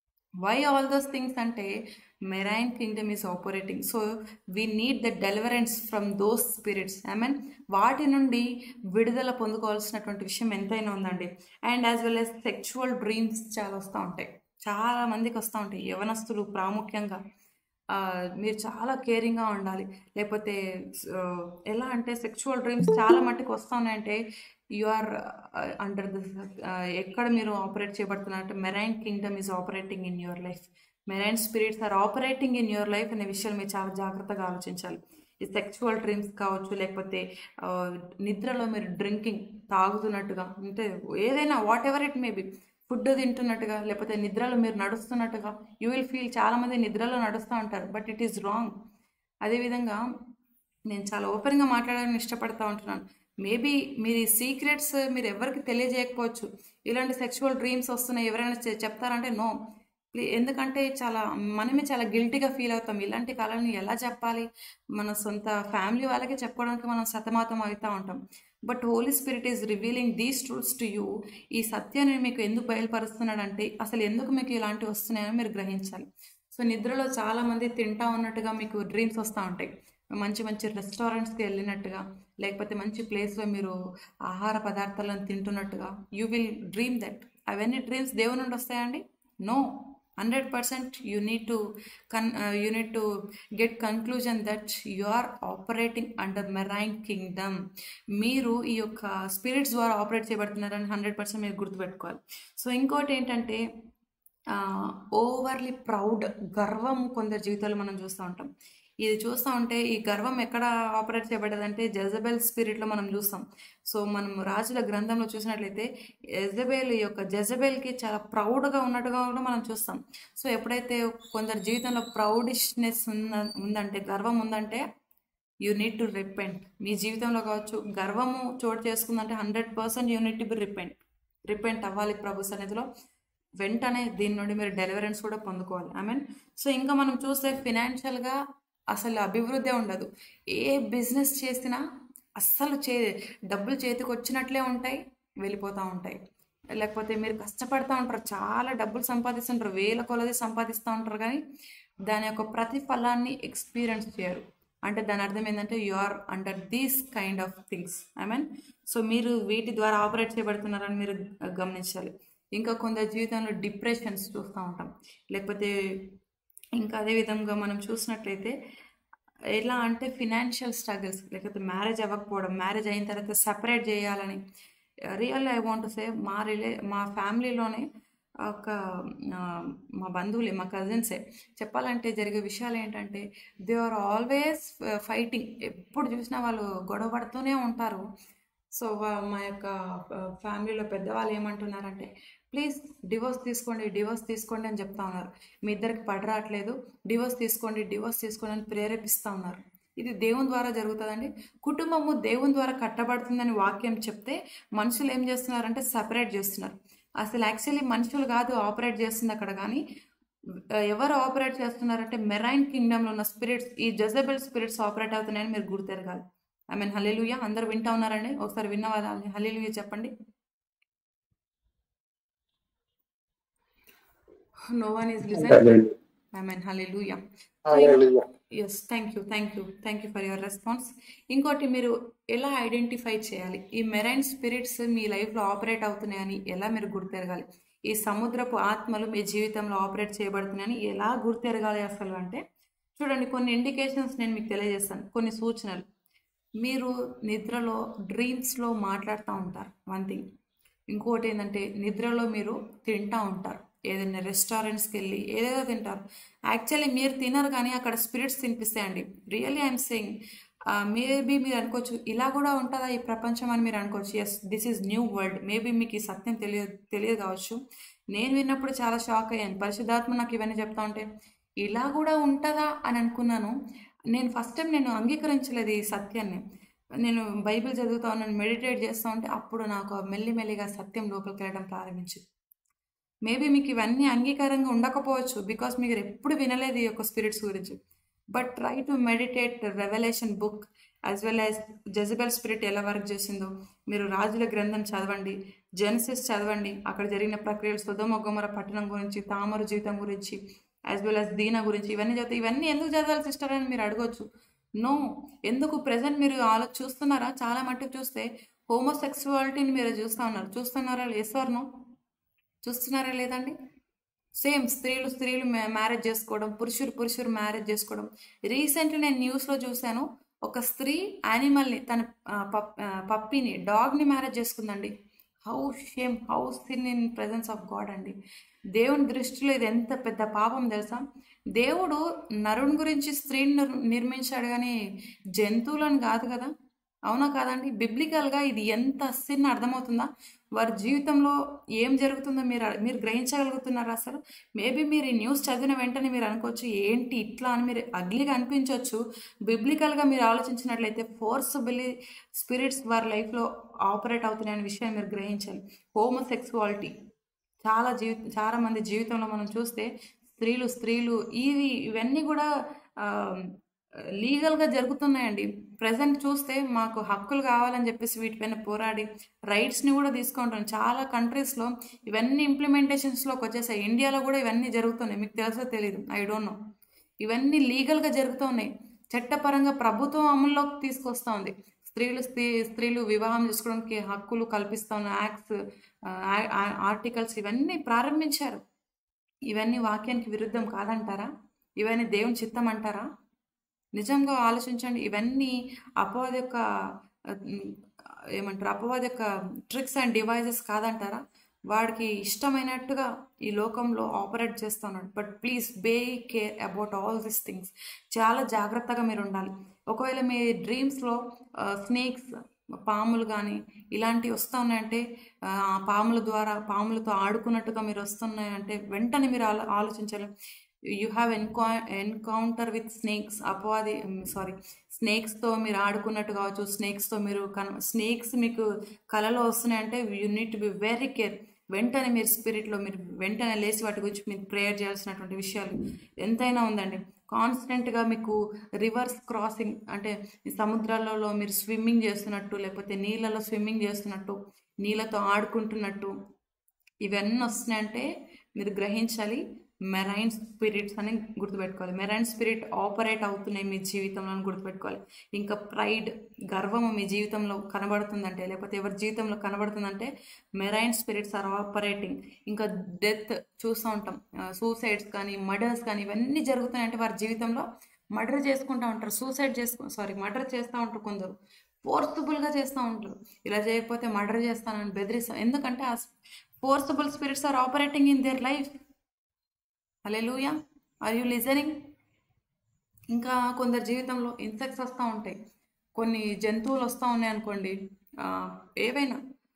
వై ఆల్ దోస్ థింగ్స్ అంటే marine kingdom is operating so we need the deliverance from those spirits I mean వాటి నుండి విడుదల పొందుకోవాల్సినటువంటి విషయం ఎంతైనా ఉందండి and as well as sexual dreams చాలా వస్తూ ఉంటాయి చాలా మందికి వస్తూ ఉంటాయి యవనస్తులు ప్రాముఖ్యంగా ఆ, మీరు చాలా కేరింగ్గా ఉండాలి లేకపోతే ఆ, ఎలా అంటే సెక్షువల్ డ్రీమ్స్ చాలా మట్టుకు వస్తూ ఉన్నాయంటే యు ఆర్ అండర్ ద ఎక్కడ మీరు ఆపరేట్ చేయబడుతున్నారంటే marine kingdom is operating in your life marine spirits are operating in your life అనే విషయాలు మీరు చాలా జాగ్రత్తగా ఆలోచించాలి ఈ సెక్షువల్ డ్రీమ్స్ కావచ్చు లేకపోతే ఆ, నిద్రలో మీరు డ్రింకింగ్ తాగుతున్నట్టుగా అంటే ఏదైనా whatever it may be food తింటున్నట్టుగా లేకపోతే నిద్రలో మీరు నడుస్తున్నట్టుగా యూ విల్ ఫీల్ చాలామంది నిద్రలో నడుస్తూ ఉంటారు బట్ ఇట్ ఈస్ రాంగ్ అదేవిధంగా నేను చాలా ఓపెన్గా మాట్లాడాలని ఇష్టపడతా ఉంటున్నాను మేబీ మీరు ఈ సీక్రెట్స్ మీరు ఎవరికి తెలియజేయకపోవచ్చు ఇలాంటి సెక్షువల్ డ్రీమ్స్ వస్తున్నాయి ఎవరైనా చె- చెప్తారంటే నో ఎందుకంటే చాలా మనమే చాలా గిల్టీగా ఫీల్ అవుతాం ఇలాంటి కళల్ని ఎలా చెప్పాలి మన సొంత ఫ్యామిలీ వాళ్ళకే చెప్పుకోవడానికి మనం సతమతం అవుతూ ఉంటాం but holy spirit is revealing these truths to you ఈ సత్యాన్ని మీకు ఎందుకు బయలుపరుస్తున్నాడంటే అసలు ఎందుకు మీకు ఇలాంటివి వస్తున్నాయని మీరు గ్రహించాలి సో నిద్రలో చాలామంది తింటా ఉన్నట్టుగా మీకు డ్రీమ్స్ వస్తూ ఉంటాయి మంచి మంచి రెస్టారెంట్స్కి వెళ్ళినట్టుగా లేకపోతే మంచి ప్లేస్లో మీరు ఆహార పదార్థాలను తింటున్నట్టుగా యూ విల్ డ్రీమ్ దట్ అవన్నీ డ్రీమ్స్ దేవుని నుండి వస్తాయండి no hundred percent you need to కన్ you need to get conclusion that you are operating under marine kingdom మీరు ఈ యొక్క స్పిరిట్స్ ద్వారా ఆపరేట్ చేయబడుతున్నారని హండ్రెడ్ పర్సెంట్ మీరు గుర్తుపెట్టుకోవాలి సో ఇంకోటి ఏంటంటే ఓవర్లీ ప్రౌడ్ గర్వం కొందరు జీవితాలు మనం చూస్తూ ఉంటాం ఇది చూస్తూ ఉంటే ఈ గర్వం ఎక్కడ ఆపరేట్ చేయబడ్డదంటే జెజబెల్ స్పిరిట్లో మనం చూస్తాం సో మనం రాజుల గ్రంథంలో చూసినట్లయితే జెజబెల్ యొక్క జెజబెల్కి చాలా ప్రౌడ్గా ఉన్నట్టుగా కూడా మనం చూస్తాం సో ఎప్పుడైతే కొందరు జీవితంలో ప్రౌడిష్నెస్ ఉన్న ఉందంటే గర్వం ఉందంటే యూ నీడ్ టు రిపెంట్ మీ జీవితంలో కావచ్చు గర్వము చోటు చేసుకుందంటే hundred percent you need to be repent repent అవ్వాలి ప్రభు సన్నిధిలో వెంటనే దీని నుండి మీరు డెలివరెన్స్ కూడా పొందుకోవాలి ఐ మీన్ సో ఇంకా మనం చూస్తే ఫినాన్షియల్గా అసలు అభివృద్ధి ఉండదు ఏ బిజినెస్ చేసినా అస్సలు చే డబ్బులు చేతికి వచ్చినట్లే ఉంటాయి వెళ్ళిపోతూ ఉంటాయి లేకపోతే మీరు కష్టపడుతూ ఉంటారు చాలా డబ్బులు సంపాదిస్తుంటారు వేల కొలది సంపాదిస్తూ ఉంటారు కానీ దాని యొక్క ప్రతిఫలాన్ని ఎక్స్పీరియన్స్ చేయరు అంటే దాని అర్థం ఏంటంటే you are under these kind of things I mean so మీరు వీటి ద్వారా ఆపరేట్ చేయబడుతున్నారని మీరు గమనించాలి ఇంకా కొందరు జీవితంలో డిప్రెషన్స్ చూస్తూ ఉంటాం లేకపోతే ఇంకా అదే విధంగా మనం చూసినట్లయితే ఎలా అంటే ఫినాన్షియల్ స్ట్రగుల్స్ లేకపోతే మ్యారేజ్ అవ్వకపోవడం మ్యారేజ్ అయిన తర్వాత సపరేట్ చేయాలని రియల్ ఐ వాంట్ సే మా రిలే మా ఫ్యామిలీలోనే ఒక ఆ, మా బంధువులే మా కజిన్సే చెప్పాలంటే జరిగే విషయాలు ఏంటంటే దే ఆర్ ఆల్వేస్ ఫైటింగ్ ఎప్పుడు చూసినా వాళ్ళు గొడవ పడుతూనే ఉంటారు సో వా- మా యొక్క ఫ్యామిలీలో పెద్దవాళ్ళు ఏమంటున్నారంటే ప్లీజ్ డివోర్స్ తీసుకోండి డివోర్స్ తీసుకోండి అని చెప్తా ఉన్నారు మీ ఇద్దరికి పడరాట్లేదు డివోర్స్ తీసుకోండి డివోర్స్ తీసుకోండి అని ప్రేరేపిస్తూ ఉన్నారు ఇది దేవుని ద్వారా జరుగుతుందండి కుటుంబము దేవుని ద్వారా కట్టబడుతుందని వాక్యం చెప్తే మనుషులు ఏం చేస్తున్నారంటే సపరేట్ చేస్తున్నారు అసలు యాక్చువల్లీ మనుషులు కాదు ఆపరేట్ చేస్తుంది అక్కడ కానీ ఆ, ఎవరు ఆపరేట్ చేస్తున్నారంటే మెరైన్ కింగ్డమ్లో ఉన్న స్పిరిట్స్ ఈ జజబెల్ స్పిరిట్స్ ఆపరేట్ అవుతున్నాయని మీరు గుర్తెరగాలి ఐ మీన్ హలీలుయ అందరు వింటా ఉన్నారండి ఒకసారి విన్న వాళ్ళని హలీలుయ చెప్పండి no one is listen I mean hallelujah yes thank you thank you thank you for your response ఇంకోటి మీరు ఎలా ఐడెంటిఫై చేయాలి ఈ మెరైన్ స్పిరిట్స్ మీ లైఫ్లో ఆపరేట్ అవుతున్నాయని ఎలా మీరు గుర్తెరగాలి ఈ సముద్రపు ఆత్మలు మీ జీవితంలో ఆపరేట్ చేయబడుతున్నాయని ఎలా గుర్తెరగాలి అసలు అంటే చూడండి కొన్ని ఇండికేషన్స్ నేను మీకు తెలియజేస్తాను కొన్ని సూచనలు మీరు నిద్రలో డ్రీమ్స్లో మాట్లాడుతూ ఉంటారు వన్ థింగ్ ఇంకోటి ఏంటంటే నిద్రలో మీరు తింటూ ఉంటారు ఏదైనా రెస్టారెంట్స్కి వెళ్ళి ఏదేదో తింటారు యాక్చువల్లీ మీరు తినరు కానీ అక్కడ స్పిరిట్స్ తినిపిస్తాయండి రియల్లీ ఐఎమ్ సెయింగ్ మేబీ మీరు అనుకోవచ్చు ఇలా కూడా ఉంటుందా ఈ ప్రపంచం అని మీరు అనుకోవచ్చు yes this is new world maybe మీకు ఈ సత్యం తెలియదు తెలియదు కావచ్చు నేను విన్నప్పుడు చాలా షాక్ అయ్యాను పరిశుద్ధాత్మ నాకు ఇవన్నీ చెప్తా ఉంటే ఇలా కూడా ఉంటుందా అని అనుకున్నాను నేను ఫస్ట్ టైం నేను అంగీకరించలేదు ఈ సత్యాన్ని నేను బైబిల్ చదువుతా ఉన్నాను మెడిటేట్ చేస్తూ ఉంటే అప్పుడు నాకు మెల్లిమెల్లిగా సత్యం లోపలికి వెళ్ళడం ప్రారంభించింది మేబీ మీకు ఇవన్నీ అంగీకారంగా ఉండకపోవచ్చు బికాస్ మీరు ఎప్పుడు వినలేదు ఈ యొక్క స్పిరిట్స్ గురించి but try to meditate revolution book as well as Jezebel spirit ఎలా వర్క్ చేసిందో మీరు రాజుల గ్రంథం చదవండి జెనసిస్ చదవండి అక్కడ జరిగిన ప్రక్రియలు సుధమొగ్గమర పట్టణం గురించి తామరు జీవితం గురించి యాజ్ వెల్ యాజ్ దీన గురించి ఇవన్నీ చదివి ఇవన్నీ ఎందుకు చదవాలి సిస్టర్ అని మీరు అడగొచ్చు నో ఎందుకు ప్రజెంట్ మీరు ఆలో చూస్తున్నారా చాలా మట్టుకు చూస్తే హోమోసెక్సువాలిటీని మీరు చూస్తూ ఉన్నారు చూస్తున్నారా ఎస్ఆర్నో చూస్తున్నారా లేదండి సేమ్ స్త్రీలు స్త్రీలు మ్యారేజ్ చేసుకోవడం పురుషులు పురుషులు మ్యారేజ్ చేసుకోవడం రీసెంట్లీ నేను న్యూస్లో చూశాను ఒక స్త్రీ యానిమల్ని తన ఆ, పప్- ఆ, పప్పిని డాగ్ని మ్యారేజ్ చేసుకుందండి how shame how sin in presence of God అండి దేవుని దృష్టిలో ఇది ఎంత పెద్ద పాపం తెలుసా దేవుడు నరుని గురించి స్త్రీని నిర్- నిర్మించాడు కానీ జంతువులను కాదు కదా అవునా కాదండి బిబ్లికల్గా ఇది ఎంత సిన్ అర్థమవుతుందా వారి జీవితంలో ఏం జరుగుతుందో మీరు మీరు గ్రహించగలుగుతున్నారా అసలు మేబీ మీరు ఈ న్యూస్ చదివిన వెంటనే మీరు అనుకోవచ్చు ఏంటి ఇట్లా అని మీరు అగ్లీగా అనిపించవచ్చు బిబ్లికల్గా మీరు ఆలోచించినట్లయితే ఫోర్సబుల్లీ స్పిరిట్స్ వారి లైఫ్లో ఆపరేట్ అవుతున్నాయనే విషయాన్ని మీరు గ్రహించాలి హోమోసెక్సువాలిటీ చాలా జీవి చాలా మంది జీవితంలో మనం చూస్తే స్త్రీలు స్త్రీలు ఇవి ఇవన్నీ కూడా ఆ, లీగల్గా జరుగుతున్నాయండి ప్రజెంట్ చూస్తే మాకు హక్కులు కావాలని చెప్పేసి వీటిపైన పోరాడి రైట్స్ని కూడా తీసుకుంటాం చాలా కంట్రీస్లో ఇవన్నీ ఇంప్లిమెంటేషన్స్లోకి వచ్చేసాయి ఇండియాలో కూడా ఇవన్నీ జరుగుతున్నాయి మీకు తెలుసో తెలీదు ఐ డోంట్ నో ఇవన్నీ లీగల్గా జరుగుతున్నాయి చట్టపరంగా ప్రభుత్వం అమల్లోకి తీసుకొస్తా ఉంది స్త్రీలు స్త్రీ స్త్రీలు వివాహం చేసుకోవడానికి హక్కులు కల్పిస్తా ఉన్న యాక్ట్స్ ఆర్టికల్స్ ఇవన్నీ ప్రారంభించారు ఇవన్నీ వాక్యానికి విరుద్ధం కాదంటారా ఇవన్నీ దేవుని చిత్తం అంటారా నిజంగా ఆలోచించండి ఇవన్నీ అపవాది యొక్క ఆ, ఉమ్, ఏమంటారు అపవాది యొక్క ట్రిక్స్ అండ్ డివైజెస్ కాదంటారా వాడికి ఇష్టమైనట్టుగా ఈ లోకంలో ఆపరేట్ చేస్తున్నాడు but please be care about all this things చాలా జాగ్రత్తగా మీరు ఉండాలి ఒకవేళ మీ డ్రీమ్స్లో స్నేక్స్ పాములు కానీ ఇలాంటివి వస్తూ ఉన్నాయంటే ఆ పాముల ద్వారా పాములతో ఆడుకున్నట్టుగా మీరు వస్తున్నాయంటే వెంటనే మీరు ఆలో ఆలోచించాలి యూ హ్యావ్ ఎన్కౌ ఎన్కౌంటర్ విత్ స్నేక్స్ అపవాది సారీ స్నేక్స్తో మీరు ఆడుకున్నట్టు కావచ్చు స్నేక్స్తో మీరు కన స్నేక్స్ మీకు కళలో వస్తున్నాయంటే you need to be very care వెంటనే మీరు స్పిరిట్లో మీరు వెంటనే లేచి వాటి గురించి మీరు ప్రేయర్ చేయాల్సినటువంటి విషయాలు ఎంతైనా ఉందండి కాన్స్టెంట్గా మీకు రివర్స్ క్రాసింగ్ అంటే ఈ సముద్రాలలో మీరు స్విమ్మింగ్ చేస్తున్నట్టు లేకపోతే నీళ్ళలో స్విమ్మింగ్ చేస్తున్నట్టు నీళ్ళతో ఆడుకుంటున్నట్టు ఇవన్నీ వస్తున్నాయంటే మీరు గ్రహించాలి మెరైన్ స్పిరిట్స్ అని గుర్తుపెట్టుకోవాలి మెరైన్ స్పిరిట్ ఆపరేట్ అవుతున్నాయి మీ జీవితంలో అని గుర్తుపెట్టుకోవాలి ఇంకా ప్రైడ్ గర్వము మీ జీవితంలో కనబడుతుందంటే లేకపోతే ఎవరి జీవితంలో కనబడుతుందంటే మెరైన్ స్పిరిట్స్ ఆర్ ఆపరేటింగ్ ఇంకా డెత్ చూస్తూ ఉంటాం సూసైడ్స్ కానీ మర్డర్స్ కానీ ఇవన్నీ జరుగుతున్నాయంటే వారి జీవితంలో మర్డర్ చేసుకుంటూ ఉంటారు సూసైడ్ చేసుకు సారీ మర్డర్ చేస్తూ ఉంటారు కొందరు ఫోర్స్ఫుల్గా చేస్తూ ఉంటారు ఇలా చేయకపోతే మర్డర్ చేస్తానని బెదిరిస్తాం ఎందుకంటే ఆ forceful spirits are operating in their life hallelujah are you listening ఇంకా కొందరి జీవితంలో ఇన్సెక్ట్స్ వస్తూ ఉంటాయి కొన్ని జంతువులు వస్తూ ఉన్నాయి అనుకోండి ఆ, ఏవైనా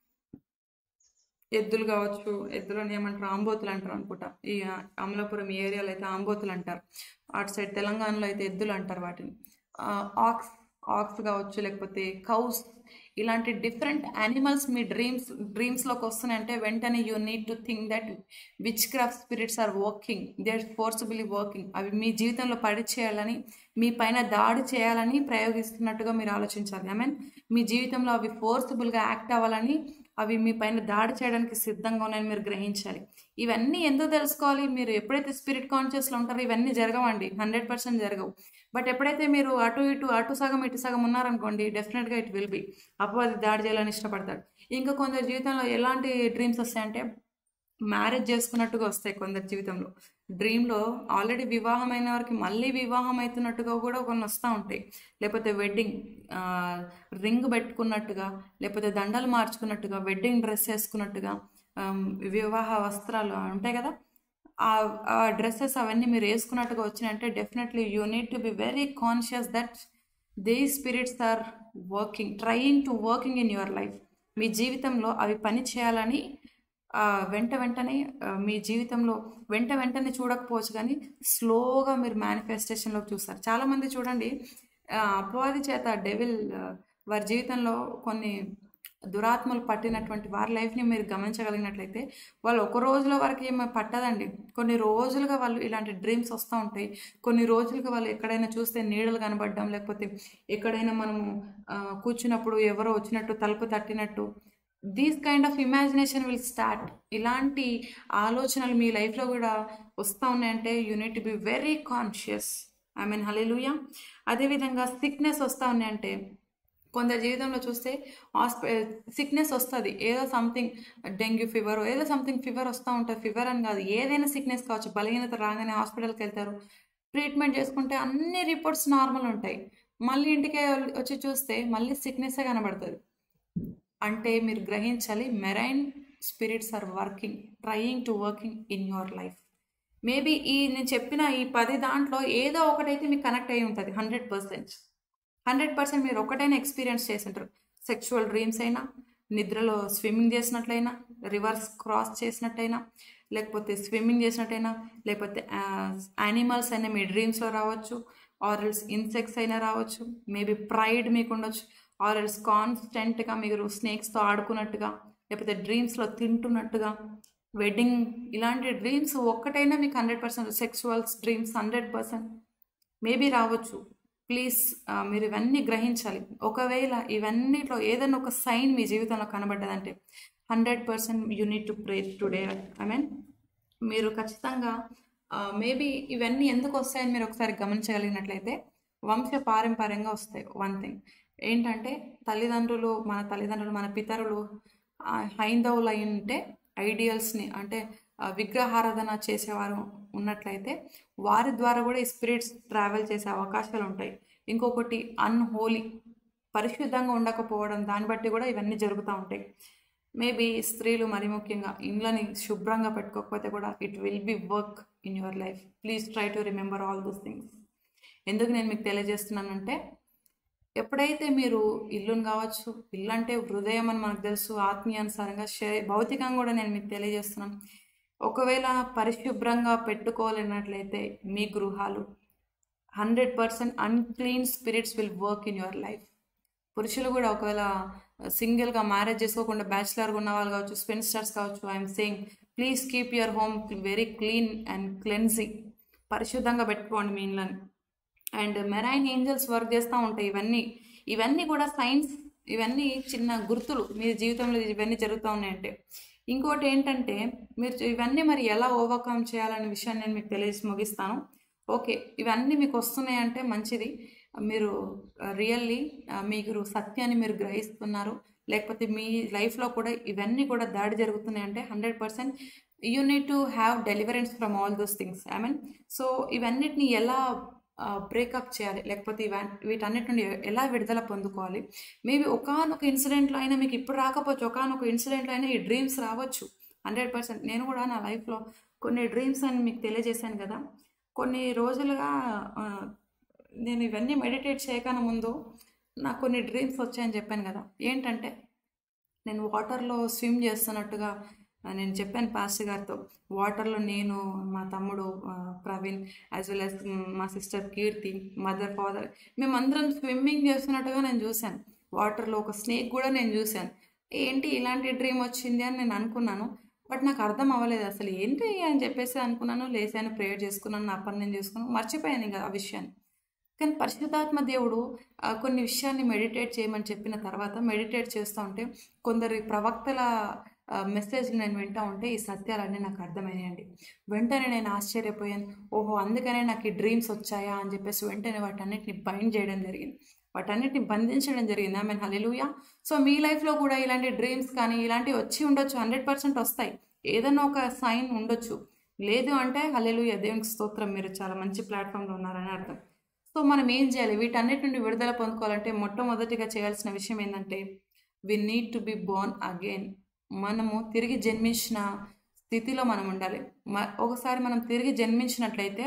ఎద్దులు కావచ్చు ఎద్దులని ఏమంటారు ఆంబోతులు అంటారు అనుకుంటా ఈ అమలాపురం ఈ ఏరియాలో అయితే ఆంబోతులు అంటారు అటు సైడ్ తెలంగాణలో అయితే ఎద్దులు అంటారు వాటిని ఆక్స్ ఆక్స్ కావచ్చు లేకపోతే కౌస్ ఇలాంటి డిఫరెంట్ యానిమల్స్ మీ డ్రీమ్స్ డ్రీమ్స్లోకి వస్తున్నాయంటే వెంటనే you need to think that witchcraft spirits are working they are forcibly working అవి మీ జీవితంలో పడి చేయాలని మీ పైన దాడి చేయాలని ప్రయోగిస్తున్నట్టుగా మీరు ఆలోచించాలి ఐ మీన్ మీ జీవితంలో అవి ఫోర్సబుల్గా యాక్ట్ అవ్వాలని అవి మీ పైన దాడి చేయడానికి సిద్ధంగా ఉన్నాయని మీరు గ్రహించాలి ఇవన్నీ ఎందుకు తెలుసుకోవాలి మీరు ఎప్పుడైతే స్పిరిట్ కాన్షియస్లో ఉంటారో ఇవన్నీ జరగవండి హండ్రెడ్ పర్సెంట్ జరగవు బట్ ఎప్పుడైతే మీరు అటు ఇటు అటు సగం ఇటు సగం ఉన్నారనుకోండి డెఫినెట్గా ఇట్ విల్ బి అపవాది దాడి చేయాలని ఇష్టపడతాడు ఇంకా కొందరు జీవితంలో ఎలాంటి డ్రీమ్స్ వస్తాయంటే మ్యారేజ్ చేసుకున్నట్టుగా వస్తాయి కొందరి జీవితంలో డ్రీమ్లో ఆల్రెడీ వివాహమైన వారికి మళ్ళీ వివాహం అవుతున్నట్టుగా కూడా కొన్ని వస్తూ ఉంటాయి లేకపోతే వెడ్డింగ్ రింగ్ పెట్టుకున్నట్టుగా లేకపోతే దండలు మార్చుకున్నట్టుగా వెడ్డింగ్ డ్రెస్ వేసుకున్నట్టుగా ఆమ్, వివాహ వస్త్రాలు ఉంటాయి కదా ఆ డ్రెస్సెస్ అవన్నీ మీరు వేసుకున్నట్టుగా వచ్చినాయంటే definitely you need to be very conscious that they spirits are working trying to working in your life మీ జీవితంలో అవి పని చేయాలని ఆ, వెంట వెంటనే ఆ, మీ జీవితంలో వెంట వెంటనే చూడకపోవచ్చు కానీ స్లోగా మీరు మేనిఫెస్టేషన్లోకి చూస్తారు చాలామంది చూడండి ఆ, అపవాది చేత డెవిల్ వారి జీవితంలో కొన్ని దురాత్మలు పట్టినటువంటి వారి లైఫ్ని మీరు గమనించగలిగినట్లయితే వాళ్ళు ఒక రోజులో వరకు ఏమో పట్టదండి కొన్ని రోజులుగా వాళ్ళు ఇలాంటి డ్రీమ్స్ వస్తూ ఉంటాయి కొన్ని రోజులుగా వాళ్ళు ఎక్కడైనా చూస్తే నీడలు కనబడడం లేకపోతే ఎక్కడైనా మనము ఆ, కూర్చున్నప్పుడు ఎవరో వచ్చినట్టు తలుపు తట్టినట్టు these kind of imagination will start ఇలాంటి ఆలోచనలు మీ లైఫ్లో కూడా వస్తూ ఉన్నాయంటే you need be very conscious I mean hallelujah అదేవిధంగా సిక్నెస్ వస్తూ ఉన్నాయంటే కొందరి జీవితంలో చూస్తే హాస్పి సిక్నెస్ వస్తుంది ఏదో సంథింగ్ డెంగ్యూ ఫీవర్ ఏదో సంథింగ్ ఫీవర్ వస్తూ ఉంటుంది ఫీవర్ అని కాదు ఏదైనా సిక్నెస్ కావచ్చు బలహీనత రాగానే హాస్పిటల్కి వెళ్తారు ట్రీట్మెంట్ చేసుకుంటే అన్ని రిపోర్ట్స్ నార్మల్ ఉంటాయి మళ్ళీ ఇంటికి వచ్చి చూస్తే మళ్ళీ సిక్నెస్సే కనబడుతుంది అంటే మీరు గ్రహించాలి marine spirits are working trying to working in your life maybe ఈ నేను చెప్పిన ఈ పది దాంట్లో ఏదో ఒకటైతే మీకు కనెక్ట్ అయి ఉంటుంది హండ్రెడ్ పర్సెంట్ హండ్రెడ్ పర్సెంట్ మీరు ఒకటైనా ఎక్స్పీరియన్స్ చేసింటారు సెక్షువల్ డ్రీమ్స్ అయినా నిద్రలో స్విమ్మింగ్ చేసినట్లయినా రివర్స్ క్రాస్ చేసినట్టయినా లేకపోతే స్విమ్మింగ్ చేసినట్టయినా లేకపోతే యానిమల్స్ అయినా మీ డ్రీమ్స్లో రావచ్చు ఆరల్స్ ఇన్సెక్ట్స్ అయినా రావచ్చు మేబీ ప్రైడ్ మీకు ఉండొచ్చు ఆరల్స్ కాన్స్టెంట్గా మీరు స్నేక్స్తో ఆడుకున్నట్టుగా లేకపోతే డ్రీమ్స్లో తింటున్నట్టుగా వెడ్డింగ్ ఇలాంటి డ్రీమ్స్ ఒక్కటైనా మీకు hundred percent sexuals dreams hundred percent maybe రావచ్చు ప్లీజ్ మీరు ఇవన్నీ గ్రహించాలి ఒకవేళ ఇవన్నిట్లో ఏదైనా ఒక సైన్ మీ జీవితంలో కనబడ్డదంటే hundred percent you need to pray today I mean మీరు ఖచ్చితంగా మేబీ ఇవన్నీ ఎందుకు వస్తాయని మీరు ఒకసారి గమనించగలిగినట్లయితే వంశ పారంపర్యంగా వస్తాయి వన్ థింగ్ ఏంటంటే తల్లిదండ్రులు మన తల్లిదండ్రులు మన పితరులు ఆ, హైందవులు అయి ఉంటే ఐడియల్స్ని అంటే ఆ, విగ్రహారాధన చేసేవారు ఉన్నట్లయితే వారి ద్వారా కూడా ఈ స్పిరిట్స్ ట్రావెల్ చేసే అవకాశాలు ఉంటాయి ఇంకొకటి అన్హోలీ పరిశుద్ధంగా ఉండకపోవడం దాన్ని బట్టి కూడా ఇవన్నీ జరుగుతూ ఉంటాయి మేబీ స్త్రీలు మరి ముఖ్యంగా ఇండ్లని శుభ్రంగా పెట్టుకోకపోతే కూడా it will be work in your life please try to remember all those things ఎందుకు నేను మీకు తెలియజేస్తున్నానంటే ఎప్పుడైతే మీరు ఇల్లును కావచ్చు ఇల్లు అంటే హృదయం అని మనకు తెలుసు ఆత్మీయానుసారంగా శరీ భౌతికంగా కూడా నేను మీకు తెలియజేస్తున్నాను ఒకవేళ పరిశుభ్రంగా పెట్టుకోలేనట్లయితే మీ గృహాలు hundred percent unclean spirits will work in your life పురుషులు కూడా ఒకవేళ సింగిల్గా మ్యారేజ్ చేసుకోకుండా బ్యాచిలర్గా ఉన్న వాళ్ళు కావచ్చు స్పెన్స్టర్స్ కావచ్చు I'm saying please keep your home very clean and cleansing పరిశుద్ధంగా పెట్టుకోండి మీ ఇళ్ళని అండ్ మెరైన్ ఏంజల్స్ వర్క్ చేస్తూ ఉంటాయి ఇవన్నీ ఇవన్నీ కూడా సైన్స్ ఇవన్నీ చిన్న గుర్తులు మీ జీవితంలో ఇవన్నీ జరుగుతూ ఉన్నాయంటే ఇంకోటి ఏంటంటే మీరు ఇవన్నీ మరి ఎలా ఓవర్కమ్ చేయాలనే విషయాన్ని నేను మీకు తెలియజేసి ముగిస్తాను ఓకే ఇవన్నీ మీకు వస్తున్నాయంటే మంచిది మీరు రియల్లీ మీరు సత్యాన్ని మీరు గ్రహిస్తున్నారు లేకపోతే మీ లైఫ్లో కూడా ఇవన్నీ కూడా దాడి జరుగుతున్నాయంటే hundred percent you need to have deliverance from all those things I mean so ఇవన్నిటిని ఎలా బ్రేకప్ చేయాలి లేకపోతే ఇవన్ వీటన్నిటి నుండి ఎలా విడుదల పొందుకోవాలి మేబీ ఒకనొక ఇన్సిడెంట్లో అయినా మీకు ఇప్పుడు రాకపోవచ్చు ఒకనొక ఇన్సిడెంట్లో అయినా ఈ డ్రీమ్స్ రావచ్చు హండ్రెడ్ పర్సెంట్ నేను కూడా నా లైఫ్లో కొన్ని డ్రీమ్స్ అని మీకు తెలియజేశాను కదా కొన్ని రోజులుగా ఆ, నేను ఇవన్నీ మెడిటేట్ చేయకన ముందు నాకు కొన్ని డ్రీమ్స్ వచ్చాయని చెప్పాను కదా ఏంటంటే నేను వాటర్లో స్విమ్ చేస్తున్నట్టుగా ఆ, నేను చెప్పాను పాస్టర్ గారితో వాటర్లో నేను మా తమ్ముడు ఆ, ప్రవీణ్ యాజ్ వెల్ యాజ్ మా సిస్టర్ కీర్తి మదర్ ఫాదర్ మేమందరం స్విమ్మింగ్ చేస్తున్నట్టుగా నేను చూశాను వాటర్లో ఒక స్నేక్ కూడా నేను చూశాను ఏంటి ఇలాంటి డ్రీమ్ వచ్చింది అని నేను అనుకున్నాను బట్ నాకు అర్థం అవ్వలేదు అసలు ఏంటి అని చెప్పేసి అనుకున్నాను లేసాను ప్రేయర్ చేసుకున్నాను నా పని నేను చేసుకున్నాను మర్చిపోయాను ఇంకా ఆ విషయాన్ని కానీ పరిశుద్ధాత్మ దేవుడు ఆ, కొన్ని విషయాన్ని మెడిటేట్ చేయమని చెప్పిన తర్వాత మెడిటేట్ చేస్తూ ఉంటే కొందరి ప్రవక్తల మెసేజ్ నేను వింటూ ఉంటే ఈ సత్యాలన్నీ నాకు అర్థమయ్యాయండి వెంటనే నేను ఆశ్చర్యపోయాను ఓహో అందుకనే నాకు ఈ డ్రీమ్స్ వచ్చాయా అని చెప్పేసి వెంటనే వాటన్నిటిని బైండ్ చేయడం జరిగింది వాటన్నిటిని బంధించడం జరిగింది ఐ మీన్ హలెలుయా సో మీ లైఫ్లో కూడా ఇలాంటి డ్రీమ్స్ కానీ ఇలాంటివి వచ్చి ఉండొచ్చు హండ్రెడ్ పర్సెంట్ వస్తాయి ఏదైనా ఒక సైన్ ఉండొచ్చు లేదు అంటే హలెలుయ దేవునికి స్తోత్రం మీరు చాలా మంచి ప్లాట్ఫామ్లో ఉన్నారని అర్థం సో మనం ఏం చేయాలి వీటన్నిటి నుండి విడుదల పొందుకోవాలంటే మొట్టమొదటిగా చేయాల్సిన విషయం ఏంటంటే we need to be born again మనము తిరిగి జన్మించిన స్థితిలో మనం ఉండాలి మ- ఒకసారి మనం తిరిగి జన్మించినట్లయితే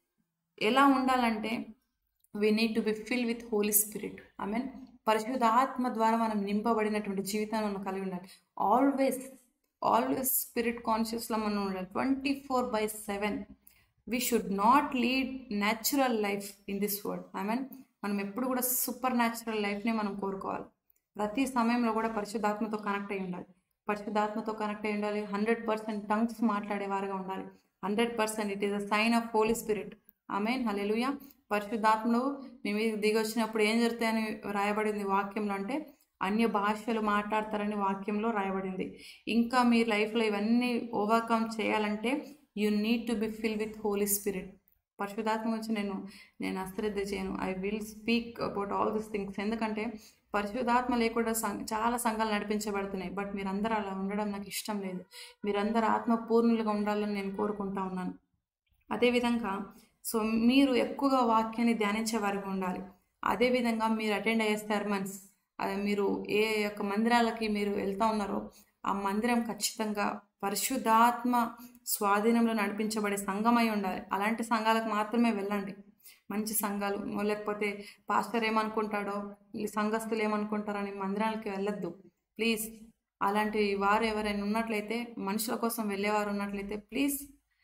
ఎలా ఉండాలంటే we need to be fill with holy spirit I mean పరిశుద్ధ ఆత్మ ద్వారా మనం నింపబడినటువంటి జీవితాన్ని మనం కలిగి ఉండాలి ఆల్వేస్ ఆల్వేస్ స్పిరిట్ కాన్షియస్లో మనం ఉండాలి twenty four by seven we should not lead natural life in this world I mean మనం ఎప్పుడు కూడా సూపర్ న్యాచురల్ లైఫ్ని మనం కోరుకోవాలి ప్రతి సమయంలో కూడా పరిశుద్ధాత్మతో కనెక్ట్ అయి ఉండాలి పరిశుద్ధాత్మతో కనెక్ట్ అయి ఉండాలి హండ్రెడ్ పర్సెంట్ టంగ్స్ మాట్లాడేవారుగా ఉండాలి hundred percent it is a sign of holy spirit amen hallelujah పరిశుద్ధాత్మలు మీ మీద దిగి వచ్చినప్పుడు ఏం జరుగుతాయని రాయబడింది వాక్యంలో అంటే అన్య భాషలు మాట్లాడతారని వాక్యంలో రాయబడింది ఇంకా మీ లైఫ్లో ఇవన్నీ ఓవర్కమ్ చేయాలంటే you need to be fill with holy spirit పరిశుధాత్మ గురించి నేను నేను అశ్రద్ధ చేయను I will speak about all this things ఎందుకంటే పరిశుధాత్మ లేకుండా సం చాలా సంఘాలు నడిపించబడుతున్నాయి బట్ మీరందరూ అలా ఉండడం నాకు ఇష్టం లేదు మీరందరూ ఆత్మ పూర్ణులుగా ఉండాలని నేను కోరుకుంటా ఉన్నాను అదేవిధంగా సో మీరు ఎక్కువగా వాక్యాన్ని ధ్యానించే వారిగా ఉండాలి అదేవిధంగా మీరు అటెండ్ అయ్యే సర్మన్స్ అదే మీరు ఏ యొక్క మందిరాలకి మీరు వెళ్తా ఉన్నారో ఆ మందిరం ఖచ్చితంగా పరిశుద్ధాత్మ స్వాధీనంలో నడిపించబడే సంఘమై ఉండాలి అలాంటి సంఘాలకు మాత్రమే వెళ్ళండి మంచి సంఘాలు లేకపోతే పాస్టర్ ఏమనుకుంటాడో ఈ సంఘస్థులు ఏమనుకుంటారని మందిరాలకి వెళ్ళొద్దు ప్లీజ్ అలాంటి వారు ఎవరైనా ఉన్నట్లయితే మనుషుల కోసం వెళ్ళేవారు ఉన్నట్లయితే ప్లీజ్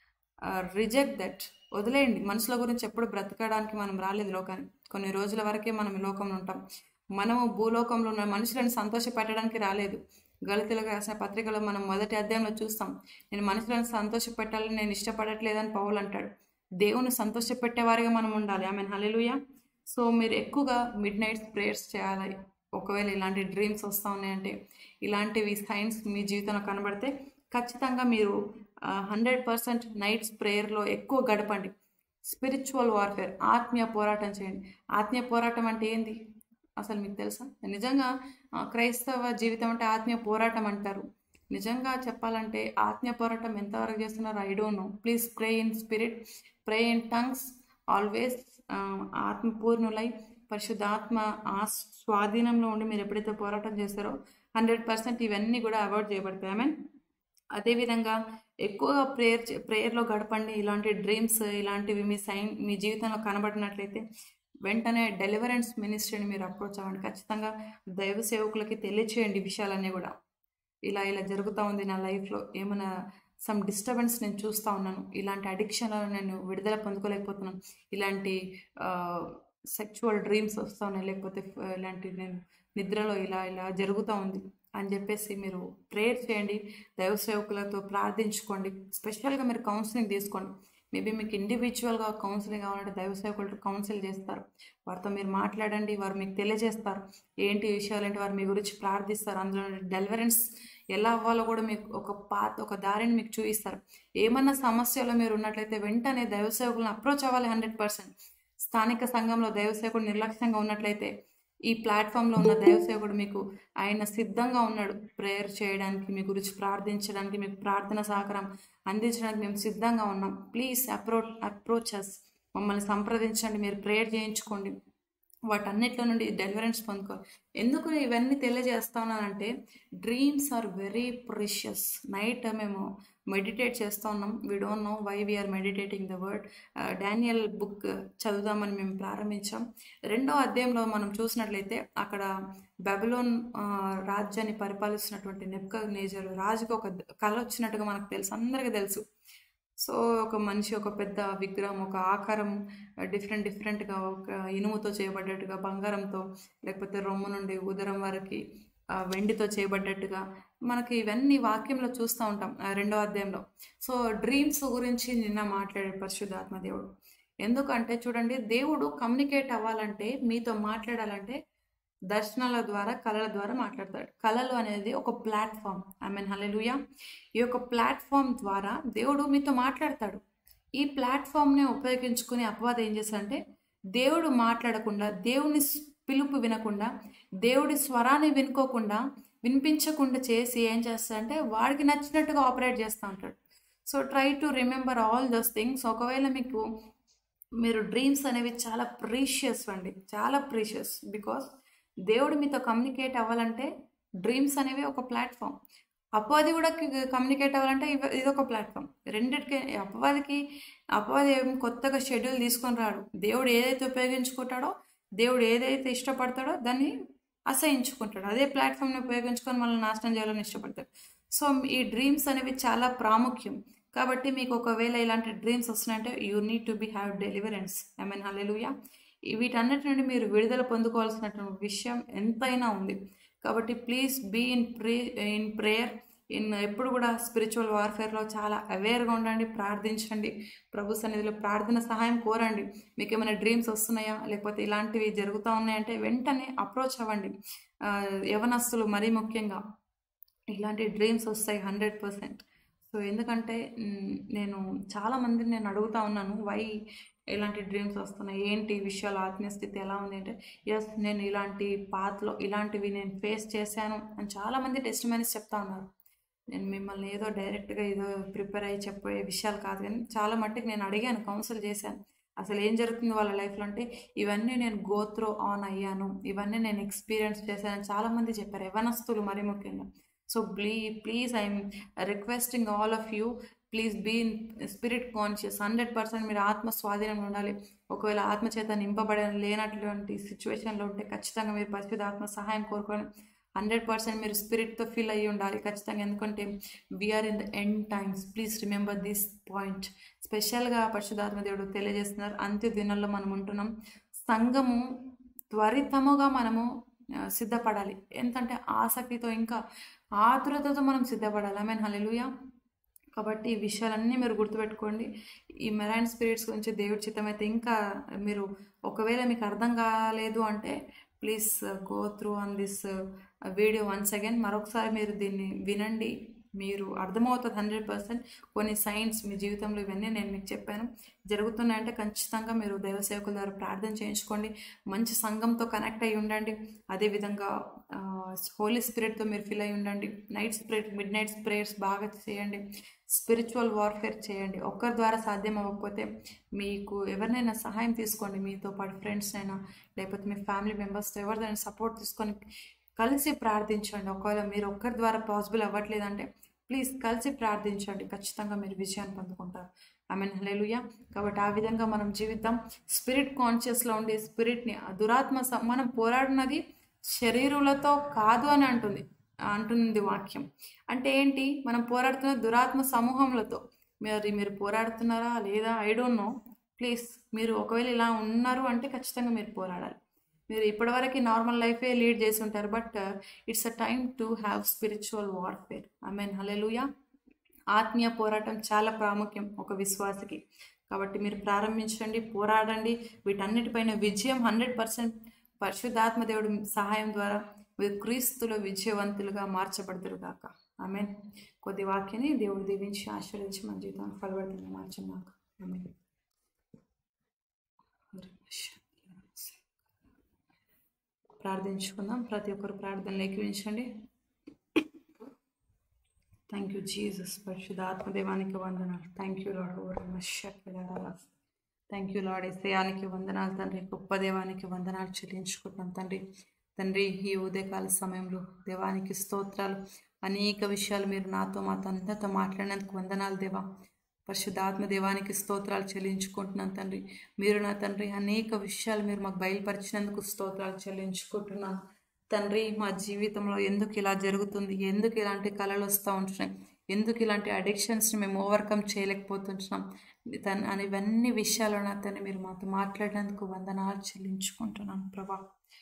రిజెక్ట్ దట్ వదిలేయండి మనుషుల గురించి ఎప్పుడు బ్రతకడానికి మనం రాలేదు లోకానికి కొన్ని రోజుల వరకే మనం ఈ లోకంలో ఉంటాం మనము భూలోకంలో ఉన్న మనుషులను సంతోషపెట్టడానికి రాలేదు గళితులకు రాసిన పత్రికలో మనం మొదటి అధ్యాయంలో చూస్తాం నేను మనుషులను సంతోషపెట్టాలని నేను ఇష్టపడట్లేదని పౌలు అంటాడు దేవుని సంతోషపెట్టేవారిగా మనం ఉండాలి ఐ మీన్ హలెలుయా సో మీరు ఎక్కువగా మిడ్ నైట్స్ ప్రేయర్స్ చేయాలి ఒకవేళ ఇలాంటి డ్రీమ్స్ వస్తూ ఉన్నాయంటే ఇలాంటివి సైన్స్ మీ జీవితంలో కనబడితే ఖచ్చితంగా మీరు హండ్రెడ్ పర్సెంట్ నైట్స్ ప్రేయర్లో ఎక్కువ గడపండి స్పిరిచువల్ వార్ఫేర్ ఆత్మీయ పోరాటం చేయండి ఆత్మీయ పోరాటం అంటే ఏంది అసలు మీకు తెలుసా నిజంగా ఆ, క్రైస్తవ జీవితం అంటే ఆత్మీయ పోరాటం అంటారు నిజంగా చెప్పాలంటే ఆత్మీయ పోరాటం ఎంతవరకు చేస్తున్నారు I don't know please pray in spirit pray in tongues always ఆత్మపూర్ణులై పరిశుద్ధాత్మ ఆ స్వాధీనంలో ఉండి మీరు ఎప్పుడైతే పోరాటం చేస్తారో హండ్రెడ్ పర్సెంట్ ఇవన్నీ కూడా అవాయిడ్ చేయబడతాయి ఐ మీన్ అదేవిధంగా ఎక్కువగా ప్రేయర్ ప్రేయర్లో గడపండి ఇలాంటి డ్రీమ్స్ ఇలాంటివి మీ సైన్ మీ జీవితంలో కనబడినట్లయితే వెంటనే డెలివరెన్స్ మినిస్ట్రీని మీరు అప్రోచ్ అవ్వండి ఖచ్చితంగా దైవ సేవకులకి తెలియచేయండి ఈ విషయాలన్నీ కూడా ఇలా ఇలా జరుగుతూ ఉంది నా లైఫ్లో ఏమైనా సమ్ డిస్టర్బెన్స్ నేను చూస్తూ ఉన్నాను ఇలాంటి అడిక్షన్లో నేను విడుదల పొందుకోలేకపోతున్నాను ఇలాంటి సెక్చువల్ డ్రీమ్స్ వస్తూ ఉన్నాయి లేకపోతే ఫ- ఇలాంటి నేను నిద్రలో ఇలా ఇలా జరుగుతూ ఉంది అని చెప్పేసి మీరు ప్రేయర్ చేయండి దైవ సేవకులతో ప్రార్థించుకోండి స్పెషల్గా మీరు కౌన్సిలింగ్ తీసుకోండి మేబీ మీకు ఇండివిజువల్గా కౌన్సిలింగ్ కావాలంటే దైవ సేవకులతో కౌన్సిల్ చేస్తారు వారితో మీరు మాట్లాడండి వారు మీకు తెలియజేస్తారు ఏంటి విషయాలు ఏంటి వారు మీ గురించి ప్రార్థిస్తారు అందులో డెలివరెన్స్ ఎలా అవ్వాలో కూడా మీకు ఒక పాత ఒక దారిని మీకు చూపిస్తారు ఏమన్నా సమస్యలో మీరు ఉన్నట్లయితే వెంటనే దైవ సేవకులను అప్రోచ్ అవ్వాలి హండ్రెడ్ పర్సెంట్ స్థానిక సంఘంలో దైవ సేవకుడు నిర్లక్ష్యంగా ఉన్నట్లయితే ఈ ప్లాట్ఫామ్లో ఉన్న దైవ సేవకుడు మీకు ఆయన సిద్ధంగా ఉన్నాడు ప్రేయర్ చేయడానికి మీ గురించి ప్రార్థించడానికి మీకు ప్రార్థన సహకారం అందించడానికి మేము సిద్ధంగా ఉన్నాం ప్లీజ్ అప్రో అప్రోచస్ మమ్మల్ని సంప్రదించండి మీరు ప్రేయర్ చేయించుకోండి వాటన్నిటిలో నుండి డెలివరెన్స్ పొందుకోవాలి ఎందుకు ఇవన్నీ తెలియజేస్తా ఉన్నానంటే dreams are very precious night మేము మెడిటేట్ చేస్తూ ఉన్నాం we don't know why we're meditating the word Daniel book చదువుదామని మేము ప్రారంభించాం రెండో అధ్యాయంలో మనం చూసినట్లయితే అక్కడ బెబలోన్ ఆ, రాజ్యాన్ని పరిపాలిస్తున్నటువంటి నెప్క నేజర్ రాజుకు ఒక కళ వచ్చినట్టుగా మనకు తెలుసు అందరికీ తెలుసు సో ఒక మనిషి ఒక పెద్ద విగ్రహం ఒక ఆకారం డిఫరెంట్ డిఫరెంట్గా ఒక ఇనుముతో చేయబడ్డట్టుగా బంగారంతో లేకపోతే రొమ్ము నుండి ఉదరం వరకు ఆ, వెండితో చేయబడ్డట్టుగా మనకి ఇవన్నీ వాక్యంలో చూస్తూ ఉంటాం ఆ రెండో అధ్యాయంలో సో డ్రీమ్స్ గురించి నిన్న మాట్లాడాడు పరిశుద్ధాత్మ దేవుడు ఎందుకంటే చూడండి దేవుడు కమ్యూనికేట్ అవ్వాలంటే మీతో మాట్లాడాలంటే దర్శనాల ద్వారా కళల ద్వారా మాట్లాడతాడు కళలు అనేది ఒక ప్లాట్ఫామ్ ఐ మీన్ హలెలుయా ఈ యొక్క ప్లాట్ఫామ్ ద్వారా దేవుడు మీతో మాట్లాడతాడు ఈ ప్లాట్ఫామ్ని ఉపయోగించుకుని అపవాదం ఏం చేస్తాడంటే దేవుడు మాట్లాడకుండా దేవుని స్- పిలుపు వినకుండా దేవుడి స్వరాన్ని వినుకోకుండా వినిపించకుండా చేసి ఏం చేస్తాడంటే వాడికి నచ్చినట్టుగా ఆపరేట్ చేస్తూ ఉంటాడు so try to remember all those things ఒకవేళ మీకు మీరు డ్రీమ్స్ అనేవి చాలా ప్రీషియస్ అండి చాలా ప్రీషియస్ బికాస్ దేవుడు మీతో కమ్యూనికేట్ అవ్వాలంటే డ్రీమ్స్ అనేవి ఒక ప్లాట్ఫామ్ అపవాది కూడా కమ్యూనికేట్ అవ్వాలంటే ఇవ- ఇది ఒక ప్లాట్ఫామ్ రెండిటికి అపవాదికి అపవాది ఏం కొత్తగా షెడ్యూల్ తీసుకొని రాడు దేవుడు ఏదైతే ఉపయోగించుకుంటాడో దేవుడు ఏదైతే ఇష్టపడతాడో దాన్ని అసహించుకుంటాడు అదే ప్లాట్ఫామ్ని ఉపయోగించుకొని మనల్ని నాశనం చేయాలని ఇష్టపడతాడు సో ఈ డ్రీమ్స్ అనేవి చాలా ప్రాముఖ్యం కాబట్టి మీకు ఒకవేళ ఇలాంటి డ్రీమ్స్ వస్తున్నాయంటే you need to be have deliverance I mean hallelujah వీటన్నిటి నుండి మీరు విడుదల పొందుకోవాల్సినటువంటి విషయం ఎంతైనా ఉంది కాబట్టి please be in pray in prayer in ఎప్పుడు కూడా స్పిరిచువల్ వార్ఫేర్లో చాలా అవేర్గా ఉండండి ప్రార్థించండి ప్రభు సన్నిధిలో ప్రార్థన సహాయం కోరండి మీకు ఏమైనా డ్రీమ్స్ వస్తున్నాయా లేకపోతే ఇలాంటివి జరుగుతూ ఉన్నాయంటే వెంటనే అప్రోచ్ అవ్వండి ఆ, యవనస్తులు మరీ ముఖ్యంగా ఇలాంటి డ్రీమ్స్ వస్తాయి హండ్రెడ్ పర్సెంట్ సో ఎందుకంటే మ్, నేను చాలా మందిని నేను అడుగుతా ఉన్నాను వై ఇలాంటి డ్రీమ్స్ వస్తున్నాయి ఏంటి ఈ విషయాలు ఆత్మీయ స్థితి ఎలా ఉంది అంటే ఎస్ నేను ఇలాంటి పాత్లో ఇలాంటివి నేను ఫేస్ చేశాను అని చాలామంది టెస్ట్ మైనస్ చెప్తా ఉన్నారు నేను మిమ్మల్ని ఏదో డైరెక్ట్గా ఏదో ప్రిపేర్ అయ్యి చెప్పే విషయాలు కాదు కానీ చాలా మట్టుకు నేను అడిగాను కౌన్సిల్ చేశాను అసలు ఏం జరుగుతుంది వాళ్ళ లైఫ్లో అంటే ఇవన్నీ నేను గో త్రూ ఆన్ అయ్యాను ఇవన్నీ నేను ఎక్స్పీరియన్స్ చేశాను చాలామంది చెప్పారు యవనస్తులు మరీ ముఖ్యంగా so plea please I'm requesting all of you please be in spirit conscious hundred percent మీరు ఆత్మ స్వాధీనంలో ఉండాలి ఒకవేళ ఆత్మ చేత నింపబడ లేనటువంటి సిచ్యువేషన్లో ఉంటే ఖచ్చితంగా మీరు పరిశుద్ధ ఆత్మ సహాయం కోరుకొని హండ్రెడ్ పర్సెంట్ మీరు స్పిరిట్తో ఫీల్ అయ్యి ఉండాలి ఖచ్చితంగా ఎందుకంటే we are in the end times please remember this point స్పెషల్గా పరిశుద్ధాత్మ దేవుడు తెలియజేస్తున్నారు అంత్య దినాల్లో మనం ఉంటున్నాం సంఘము త్వరితముగా మనము ఆ, సిద్ధపడాలి ఎంతంటే ఆసక్తితో ఇంకా ఆతురతతో మనం సిద్ధపడాలి ఐ మీన్ హల్లెలూయా కాబట్టి ఈ విషయాలన్నీ మీరు గుర్తుపెట్టుకోండి ఈ మెరైన్ స్పిరిట్స్ గురించి దేవుడి చిత్తం అయితే ఇంకా మీరు ఒకవేళ మీకు అర్థం కాలేదు అంటే please go through on this video once again మరొకసారి మీరు దీన్ని వినండి మీరు అర్థమవుతుంది హండ్రెడ్ పర్సెంట్ కొన్ని సైన్స్ మీ జీవితంలో ఇవన్నీ నేను మీకు చెప్పాను జరుగుతున్నాయంటే ఖచ్చితంగా మీరు దైవ సేవకుల ద్వారా ప్రార్థన చేయించుకోండి మంచి సంఘంతో కనెక్ట్ అయి ఉండండి అదేవిధంగా హోలీ స్పిరిట్తో మీరు ఫిల్ అయి ఉండండి night spirit midnight prayers బాగా చేయండి స్పిరిచువల్ వార్ఫేర్ చేయండి ఒక్కరి ద్వారా సాధ్యం అవ్వకపోతే మీకు ఎవరినైనా సహాయం తీసుకోండి మీతో పాటు ఫ్రెండ్స్ అయినా లేకపోతే మీ ఫ్యామిలీ మెంబర్స్తో ఎవరిదైనా సపోర్ట్ తీసుకొని కలిసి ప్రార్థించండి ఒకవేళ మీరు ఒక్కరి ద్వారా పాసిబుల్ అవ్వట్లేదంటే ప్లీజ్ కలిసి ప్రార్థించండి ఖచ్చితంగా మీరు విజయాన్ని పొందుకుంటారు ఐ మీన్ హలేలుయా కాబట్టి ఆ విధంగా మనం జీవితం స్పిరిట్ కాన్షియస్లో ఉండి స్పిరిట్ని దురాత్మ స- మనం పోరాడినది శరీరులతో కాదు అని అంటుంది అంటుంది వాక్యం అంటే ఏంటి మనం పోరాడుతున్న దురాత్మ సమూహములతో మరి మీరు పోరాడుతున్నారా లేదా ఐ డోంట్ నో ప్లీజ్ మీరు ఒకవేళ ఇలా ఉన్నారు అంటే ఖచ్చితంగా మీరు పోరాడాలి మీరు ఇప్పటివరకు నార్మల్ లైఫే లీడ్ చేసి ఉంటారు but it's a time to have spiritual warfare I mean hallelujah ఆత్మీయ పోరాటం చాలా ప్రాముఖ్యం ఒక విశ్వాసకి కాబట్టి మీరు ప్రారంభించండి పోరాడండి వీటన్నిటిపైన విజయం హండ్రెడ్ పర్సెంట్ పరిశుద్ధాత్మ దేవుడి సహాయం ద్వారా మీరు క్రీస్తులో విజయవంతులుగా మార్చబడతారు కాక ఆమె కొద్ది వాక్యాన్ని దేవుడు దీవించి ఆశీర్వదించి మన జీవితాన్ని ఫలపడుతుంది మార్చున్నాక ఆమె ప్రార్థించుకుందాం ప్రతి ఒక్కరు ప్రార్థనలు ఎక్కించండి థ్యాంక్ యూ జీసస్ పరిశుద్ధ ఆత్మదేవానికి వందనాలు thank you Lord oh thank you Lord ఎసయానికి వందనాలు తండ్రి గొప్ప దేవానికి వందనాలు చెల్లించుకుంటున్నాం తండ్రి తండ్రి ఈ ఉదయకాల సమయంలో దేవానికి స్తోత్రాలు అనేక విషయాలు మీరు నాతో మాతో అందరితో మాట్లాడినందుకు వందనాలు దేవా పరిశుద్ధాత్మ దేవానికి స్తోత్రాలు చెల్లించుకుంటున్నాను తండ్రి మీరు నా తండ్రి అనేక విషయాలు మీరు మాకు బయలుపరిచినందుకు స్తోత్రాలు చెల్లించుకుంటున్నాను తండ్రి మా జీవితంలో ఎందుకు ఇలా జరుగుతుంది ఎందుకు ఇలాంటి కళలు వస్తూ ఉంటున్నాయి ఎందుకు ఇలాంటి అడిక్షన్స్ని మేము ఓవర్కమ్ చేయలేకపోతుంటున్నాం తన అని ఇవన్నీ విషయాలు నా తండ్రి మీరు మాతో మాట్లాడినందుకు వందనాలు చెల్లించుకుంటున్నాను ప్రభా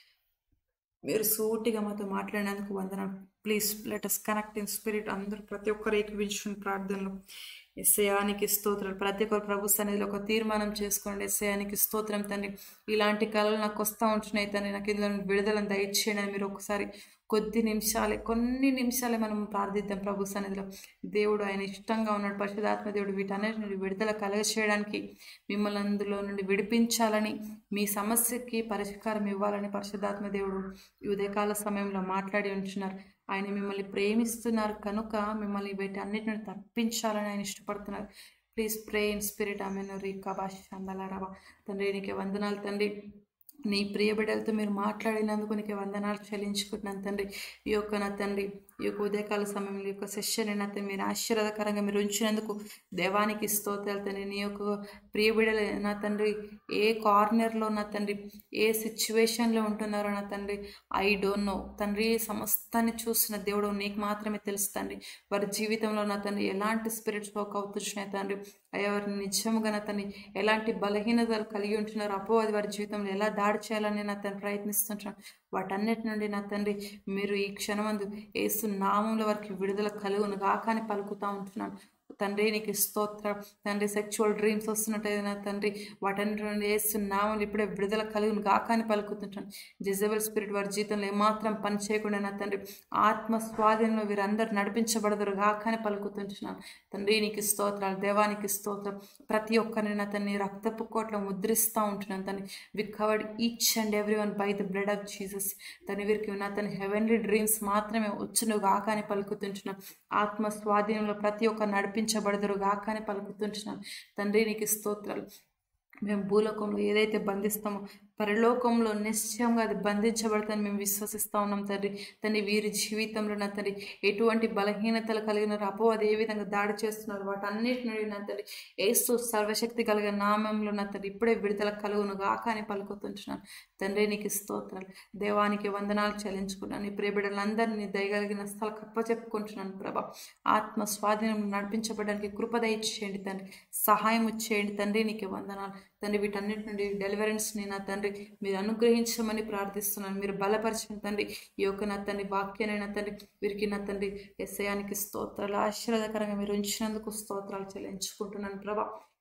మీరు సూటిగా మాతో మాట్లాడినందుకు వందనాలు please let us connect in spirit అందరూ ప్రతి ఒక్కరు ఏకీవించుకుని ప్రార్థనలు ఎస్ఐయానికి స్తోత్రాలు ప్రతి ఒక్కరు ప్రభు సన్నిధిలో ఒక తీర్మానం చేసుకోండి ఎస్ఐయానికి స్తోత్రం తండ్రి ఇలాంటి కళలు నాకు వస్తూ ఉంటున్నాయి తండ్రి నాకు ఇందులో నుండి విడుదలను దయచేయండి అని మీరు ఒకసారి కొద్ది నిమిషాలే కొన్ని నిమిషాలే మనం ప్రార్థిద్దాం ప్రభు సన్నిధిలో దేవుడు ఆయన ఇష్టంగా ఉన్నాడు పరిశుధాత్మ దేవుడు వీటన్నిటి నుండి విడుదల కలగచేయడానికి మిమ్మల్ని అందులో నుండి విడిపించాలని మీ సమస్యకి పరిష్కారం ఇవ్వాలని పరిశుధాత్మ దేవుడు ఈ ఉదయకాల సమయంలో మాట్లాడి ఉంటున్నారు ఆయన మిమ్మల్ని ప్రేమిస్తున్నారు కనుక మిమ్మల్ని వీటి అన్నిటిని తప్పించాలని ఆయన ఇష్టపడుతున్నారు ప్లీజ్ ప్రే ఇన్ స్పిరిట్ ఆమె రీకా భాష అందలారావా తండ్రి నీకే వందనాలు తండ్రి నీ ప్రియ బిడ్డలతో మీరు మాట్లాడినందుకు నీకు వందనాలు చెల్లించుకుంటున్నాను తండ్రి ఈ యొక్క నా తండ్రి ఈ యొక్క ఉదయకాల సమయంలో ఈ యొక్క సెషన్ నా తండ్రి మీరు ఆశీర్వాదకరంగా మీరు ఉంచినందుకు దేవానికి స్తోత్రాలు తండ్రి నీ యొక్క ప్రియ బిడ్డలు నా తండ్రి ఏ కార్నర్లో నా తండ్రి ఏ సిచ్యువేషన్లో ఉంటున్నారో నా తండ్రి ఐ డోంట్ నో తండ్రి సమస్తాన్ని చూసిన దేవుడు నీకు మాత్రమే తెలుసు తండ్రి వారి జీవితంలో నా తండ్రి ఎలాంటి స్పిరిట్స్ వర్క్ అవుతున్నాయి తండ్రి అయ్యా వారిని నిజంగా నా తండ్రి ఎలాంటి బలహీనతలు కలిగి ఉంటున్నారు అపో అది వారి జీవితంలో ఎలా దాడి చేయాలని నా తండ్రి ప్రయత్నిస్తుంటున్నాను వాటన్నిటి నుండి నా తండ్రి మీరు ఈ క్షణమందు ఏసు నామంలో వారికి విడుదల కలుగును గాకాని పలుకుతూ ఉంటున్నాను తండ్రి నీకు స్తోత్ర తండ్రి సెక్చువల్ డ్రీమ్స్ వస్తున్నట్టు నా తండ్రి వాటన్నిటి నుండి వేస్తున్నామని ఇప్పుడే విడుదల కలుగును గాకాని పలుకుతుంటాను డిజబుల్ స్పిరిట్ వారి జీవితంలో ఏమాత్రం పని చేయకుండా నా తండ్రి ఆత్మ స్వాధీనంలో వీరందరూ నడిపించబడదురు గాకాని పలుకుతుంటున్నాను తండ్రి నీకు స్తోత్రాలు దేవానికి స్తోత్రం ప్రతి ఒక్కరిని నా తండ్రి రక్తపు కోట్లో ముద్రిస్తూ ఉంటున్నాను తండ్రి we covered each and every one by the blood of Jesus తన వీరికి నా తన హెవెన్లీ డ్రీమ్స్ మాత్రమే వచ్చును గాకాని పలుకుతుంటున్నాను ఆత్మ స్వాధీనంలో ప్రతి ఒక్క నడిపించబడదురు గాకాని పలుకుతుంటున్నాను తండ్రి నీకు స్తోత్రాలు మేము భూలోకంలో ఏదైతే బంధిస్తామో పరలోకంలో నిశ్చయంగా అది బంధించబడతాని మేము విశ్వసిస్తూ ఉన్నాం తండ్రి తండ్రి వీరి జీవితంలో నా తండ్రి ఎటువంటి బలహీనతలు కలిగిన అపో అది ఏ విధంగా దాడి చేస్తున్నారు వాటన్నిటి నుండి నా తండ్రి ఏసు సర్వశక్తి కలిగిన నామంలో నా తండ్రి ఇప్పుడే విడుదల కలుగును గాక అని పలుకుతుంటున్నాను తండ్రి నీకు స్తోత్రాలు దేవానికి వందనాలు చెల్లించుకున్నాను నీ ప్రియబిడ్డలందరినీ దయగలిగిన స్థల కప్ప చెప్పుకుంటున్నాను ప్రభా ఆత్మ స్వాధీనం నడిపించబడడానికి కృప దయచేయండి తండ్రి సహాయం చేయండి తండ్రి నీకు వందనాలు తండ్రి వీటన్నిటి నుండి డెలివరెన్స్ని నా తండ్రి మీరు అనుగ్రహించమని ప్రార్థిస్తున్నాను మీరు బలపరచండి తండ్రి ఈ యొక్క నా తండ్రి వాక్యాన్ని నా తండ్రి వీరికి నా తండ్రి ఎస్ఐయానికి స్తోత్రాలు ఆశీర్వాదకరంగా మీరు ఉంచినందుకు స్తోత్రాలు చెల్లించుకుంటున్నాను ప్రభా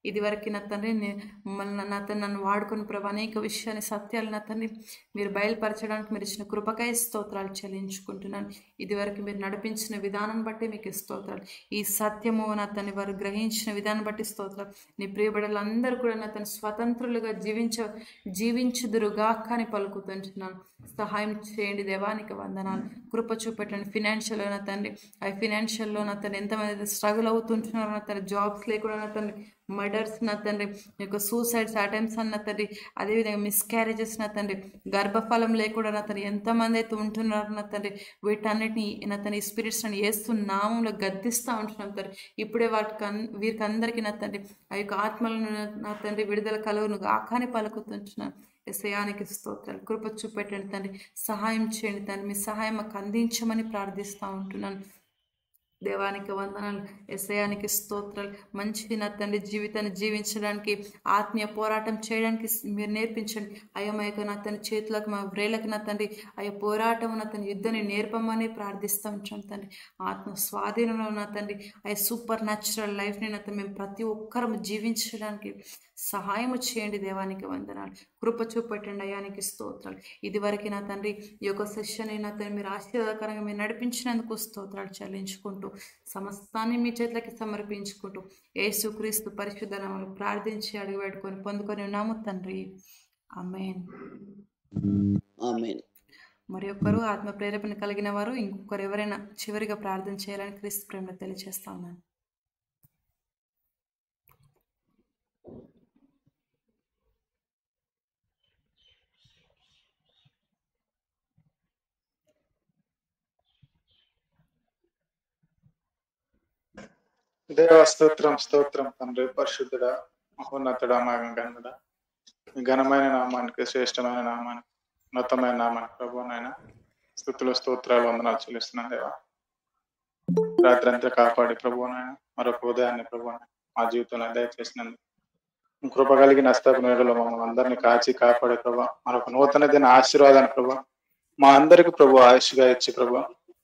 ఇది వరకు నా తండ్రి నే- మమ్మల్ని నా తండ్రి నన్ను వాడుకొని ప్రభు అనేక విషయాన్ని సత్యాలు నా తండ్రి మీరు బయలుపరచడానికి మీరు ఇచ్చిన కృపకాయ స్తోత్రాలు చెల్లించుకుంటున్నాను ఇది వరకు మీరు నడిపించిన విధానం బట్టి మీకు స్తోత్రాలు ఈ సత్యము నా తండ్రి వారు గ్రహించిన విధానం బట్టి స్తోత్రాలు నీ ప్రియబిడలందరూ కూడా నా తన స్వతంత్రులుగా జీవించ జీవించుదురుగాక అని పలుకుతుంటున్నాను సహాయం చేయండి దేవానికి వందనాలు కృప చూపెట్టండి ఫినాన్షియల్ నా తండ్రి ఆ ఫినాన్షియల్లో నా తండ్రి ఎంతమంది స్ట్రగుల్ అవుతుంటున్నారో నా తండ్రి జాబ్స్ లేకుండా నా తండ్రి మర్డర్స్ నా తండ్రి యొక్క సూసైడ్స్ అటెంప్ట్స్ అన్న తండ్రి అదేవిధంగా మిస్క్యారేజెస్ నా తండ్రి గర్భఫలం లేకుండా నా తండ్రి ఎంతమంది అయితే ఉంటున్నారో నా తండ్రి వీటన్నిటిని నా తండ్రి స్పిరిట్స్ అని వేస్తూ నామంలో గద్దిస్తూ ఉంటున్నాం తండ్రి ఇప్పుడే వాటికి అన్ వీరికి అందరికీ నా తండ్రి ఆ యొక్క ఆత్మలను నా- నా తండ్రి విడుదల కలుగును ఆకాని పలుకుతుంటున్నాను ఎసయానికి స్తోత్రాలు కృప చూపెట్టండి తండ్రి సహాయం చేయండి తండ్రి మీ సహాయం మాకు అందించమని ప్రార్థిస్తూ ఉంటున్నాను దేవానికి వందనాలు ఎసయానికి స్తోత్రాలు మంచి నా తండ్రి జీవితాన్ని జీవించడానికి ఆత్మీయ పోరాటం చేయడానికి మీరు నేర్పించండి అయ్యా మా యొక్క నా తండ్రి చేతులకు మా వ్రేళ్ళకి నా తండ్రి అయ్యా పోరాటం నా తండ్రి యుద్ధాన్ని నేర్పమని ప్రార్థిస్తూ ఉంటాం తండ్రి ఆత్మ స్వాధీనంలో నా తండ్రి అయ్యా సూపర్ న్యాచురల్ లైఫ్ని నా తండ్రి మేము ప్రతి ఒక్కరం జీవించడానికి సహాయము చేయండి దేవానికి వందనాలు కృప చూపెట్టండి అయానికి స్తోత్రాలు ఇదివరకు నా తండ్రి ఈ యొక్క సెషన్ నా తండ్రి మీరు ఆశీర్వాదకరంగా మీరు నడిపించినందుకు స్తోత్రాలు చెల్లించుకుంటూ సమస్తాన్ని మీ చేతులకి సమర్పించుకుంటూ యేసుక్రీస్తు పరిశుద్ధ నామములో ప్రార్థించి అడుగు పెట్టుకొని పొందుకొని ఉన్నాము తండ్రి ఆమేన్ ఆమెన్ మరి ఒక్కరు ఆత్మ ప్రేరేపణ కలిగిన వారు ఇంకొకరు ఎవరైనా చివరిగా ప్రార్థన చేయాలని క్రీస్తు ప్రేమలో తెలియజేస్తా ఉన్నాను దేవ స్తోత్రం స్తోత్రం తండ్రి పరిశుద్ధుడ మహోన్నతుడ మగనుడ మీ ఘనమైన నామానికి శ్రేష్టమైన నామానికి ఉన్నతమైన నామానికి ప్రభు నాయన స్థుతులు స్తోత్రాలు వందనాలు చెల్లిస్తున్నాను దేవా రాత్రి అంతా కాపాడి ప్రభు నాయన మరొక ఉదయాన్ని ప్రభు నాయన మా జీవితంలో దయచేసినందుకు మీ కృప కలిగిన అస్తాపన వేళలో మమ్మల్ని అందరినీ కాచి కాపాడే ప్రభా మరొక నూతన దిన ఆశీర్వాదాన్ని ప్రభా మా అందరికి ప్రభు ఆయుష్గా ఇచ్చి ప్రభు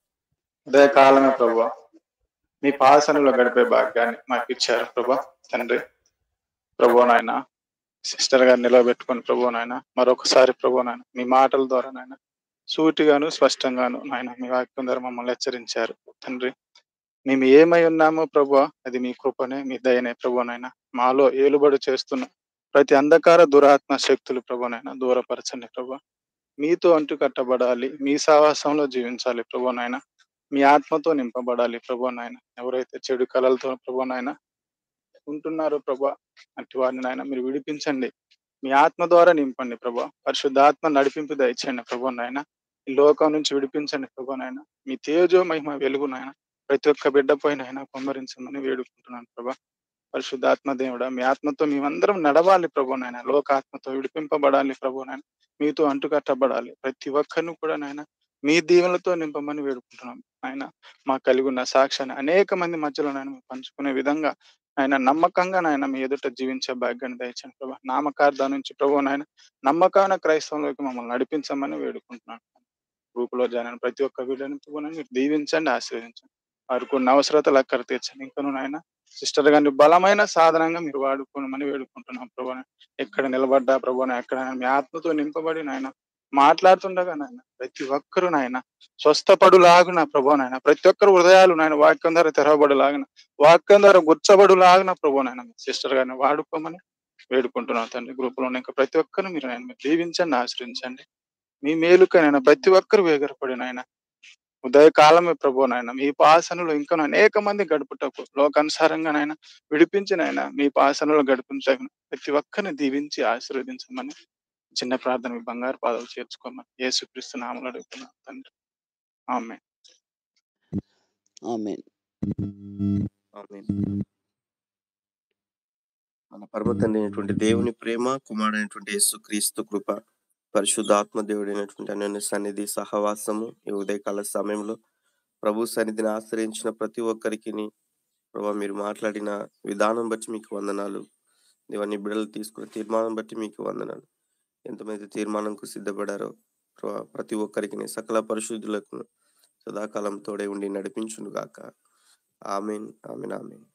ఉదయ కాలమే ప్రభు మీ పాసనలో గడిపే భాగ్యాన్ని మాకు ఇచ్చారు ప్రభా తండ్రి ప్రభు నాయన సిస్టర్ గారిని నిలబెట్టుకుని ప్రభు నాయన మరొకసారి ప్రభు నాయన మీ మాటల ద్వారా నాయన సూటిగాను స్పష్టంగాను నాయన మీ వాక్యం ద్వారా మమ్మల్ని హెచ్చరించారు తండ్రి మేము ఏమై ఉన్నామో ప్రభు అది మీ కృపనే మీ దయనే ప్రభు నాయన మాలో ఏలుబడి చేస్తున్న ప్రతి అంధకార దురాత్మ శక్తులు ప్రభు నాయన దూరపరచండి ప్రభు మీతో అంటు కట్టబడాలి మీ సావాసంలో జీవించాలి ప్రభు నాయన మీ ఆత్మతో నింపబడాలి ప్రభు నాయన ఎవరైతే చెడు కళలతో ప్రభు నాయన ఉంటున్నారో ప్రభా అట్టి వారిని నాయన మీరు విడిపించండి మీ ఆత్మ ద్వారా నింపండి ప్రభా పరిశుద్ధాత్మ నడిపింపు దయచేయండి ప్రభు నాయన ఈ లోకం నుంచి విడిపించండి ప్రభు నాయన మీ తేజో మహిమ వెలుగు నాయన ప్రతి ఒక్క బిడ్డ పైన అయినా కుమ్మరించమని వేడుకుంటున్నాను ప్రభా పరిశుద్ధాత్మ దేవుడా మీ ఆత్మతో మేమందరం నడవాలి ప్రభు నాయన లోకాత్మతో విడిపింపబడాలి ప్రభు నాయన మీతో అంటుకట్టబడాలి ప్రతి ఒక్కరిని కూడా నాయన మీ దీవెనలతో నింపమని వేడుకుంటున్నాం ఆయన మా కలిగి ఉన్న సాక్ష్యాన్ని అనేక మంది మధ్యలో నాయన మేము పంచుకునే విధంగా ఆయన నమ్మకంగా నాయన మీ ఎదుట జీవించే భాగ్యాన్ని దయచండి ప్రభా నామకార్థ నుంచి ప్రభు నాయన నమ్మకమైన క్రైస్తవంలోకి మమ్మల్ని నడిపించమని వేడుకుంటున్నాను గ్రూపులో జాయిన్ అయిన ప్రతి ఒక్క వీడియోని ప్రభు నాయన మీరు దీవించండి ఆశీర్వదించండి వారికి ఉన్న అవసరతలు అక్కర తీర్చండి ఇంకను నాయన సిస్టర్ గారిని బలమైన సాధనంగా మీరు వాడుకోమని వేడుకుంటున్నాం ప్రభు ఎక్కడ నిలబడ్డా ప్రభు ఎక్కడ మీ ఆత్మతో నింపబడి నాయన మాట్లాడుతుండగా నాయన ప్రతి ఒక్కరు నాయన స్వస్థపడులాగున ప్రభు నాయన ప్రతి ఒక్కరు హృదయాలు నాయన వాక్యం ద్వారా తెరవబడులాగిన వాక్యం ద్వారా గుర్చబడులాగిన ప్రభు నాయన సిస్టర్ గారిని వాడుకోమని వేడుకుంటున్నాం తండ్రి గ్రూపులో ఉన్న ఇంకా ప్రతి ఒక్కరు మీరు ఆయన దీవించండి ఆశ్రయించండి మీ మేలుకైనా ప్రతి ఒక్కరు వేగరపడి నాయన ఉదయకాలమే ప్రభు నాయన మీ పాసనలో ఇంకా అనేక మంది గడుపుటకు లోకానుసారంగా నాయన విడిపించినైనా మీ పాసనలో గడిపించగన ప్రతి ఒక్కరిని దీవించి ఆశీర్వదించమని చిన్న ప్రార్థన మీ బంగారు పాదాలు చేర్చుకోమని యేసుక్రీస్తు నామలు అడుగుతున్నాను తండ్రి ఆమె ఆమెన్ ఆమేన్. మన పరమ తండ్రి అయినటువంటి దేవుని ప్రేమ కుమారుడైనటువంటి యేసు క్రీస్తు కృప పరిశుద్ధాత్మ దేవుడైనటువంటి అన్యోన్య సన్నిధి సహవాసము ఈ ఉదయకాల సమయంలో ప్రభు సన్నిధిని ఆశ్రయించిన ప్రతి ఒక్కరికి ప్రభా మీరు మాట్లాడిన విధానం బట్టి మీకు వందనాలు దేవాన్ని బిడలు తీసుకున్న తీర్మానం బట్టి మీకు వందనాలు ఎంతమంది తీర్మానంకు సిద్ధపడారో ప్రభా ప్రతి ఒక్కరికి సకల పరిశుద్ధులకు సదాకాలం తోడే ఉండి నడిపించును గాక ఆమెన్ ఆమెన్ ఆమెన్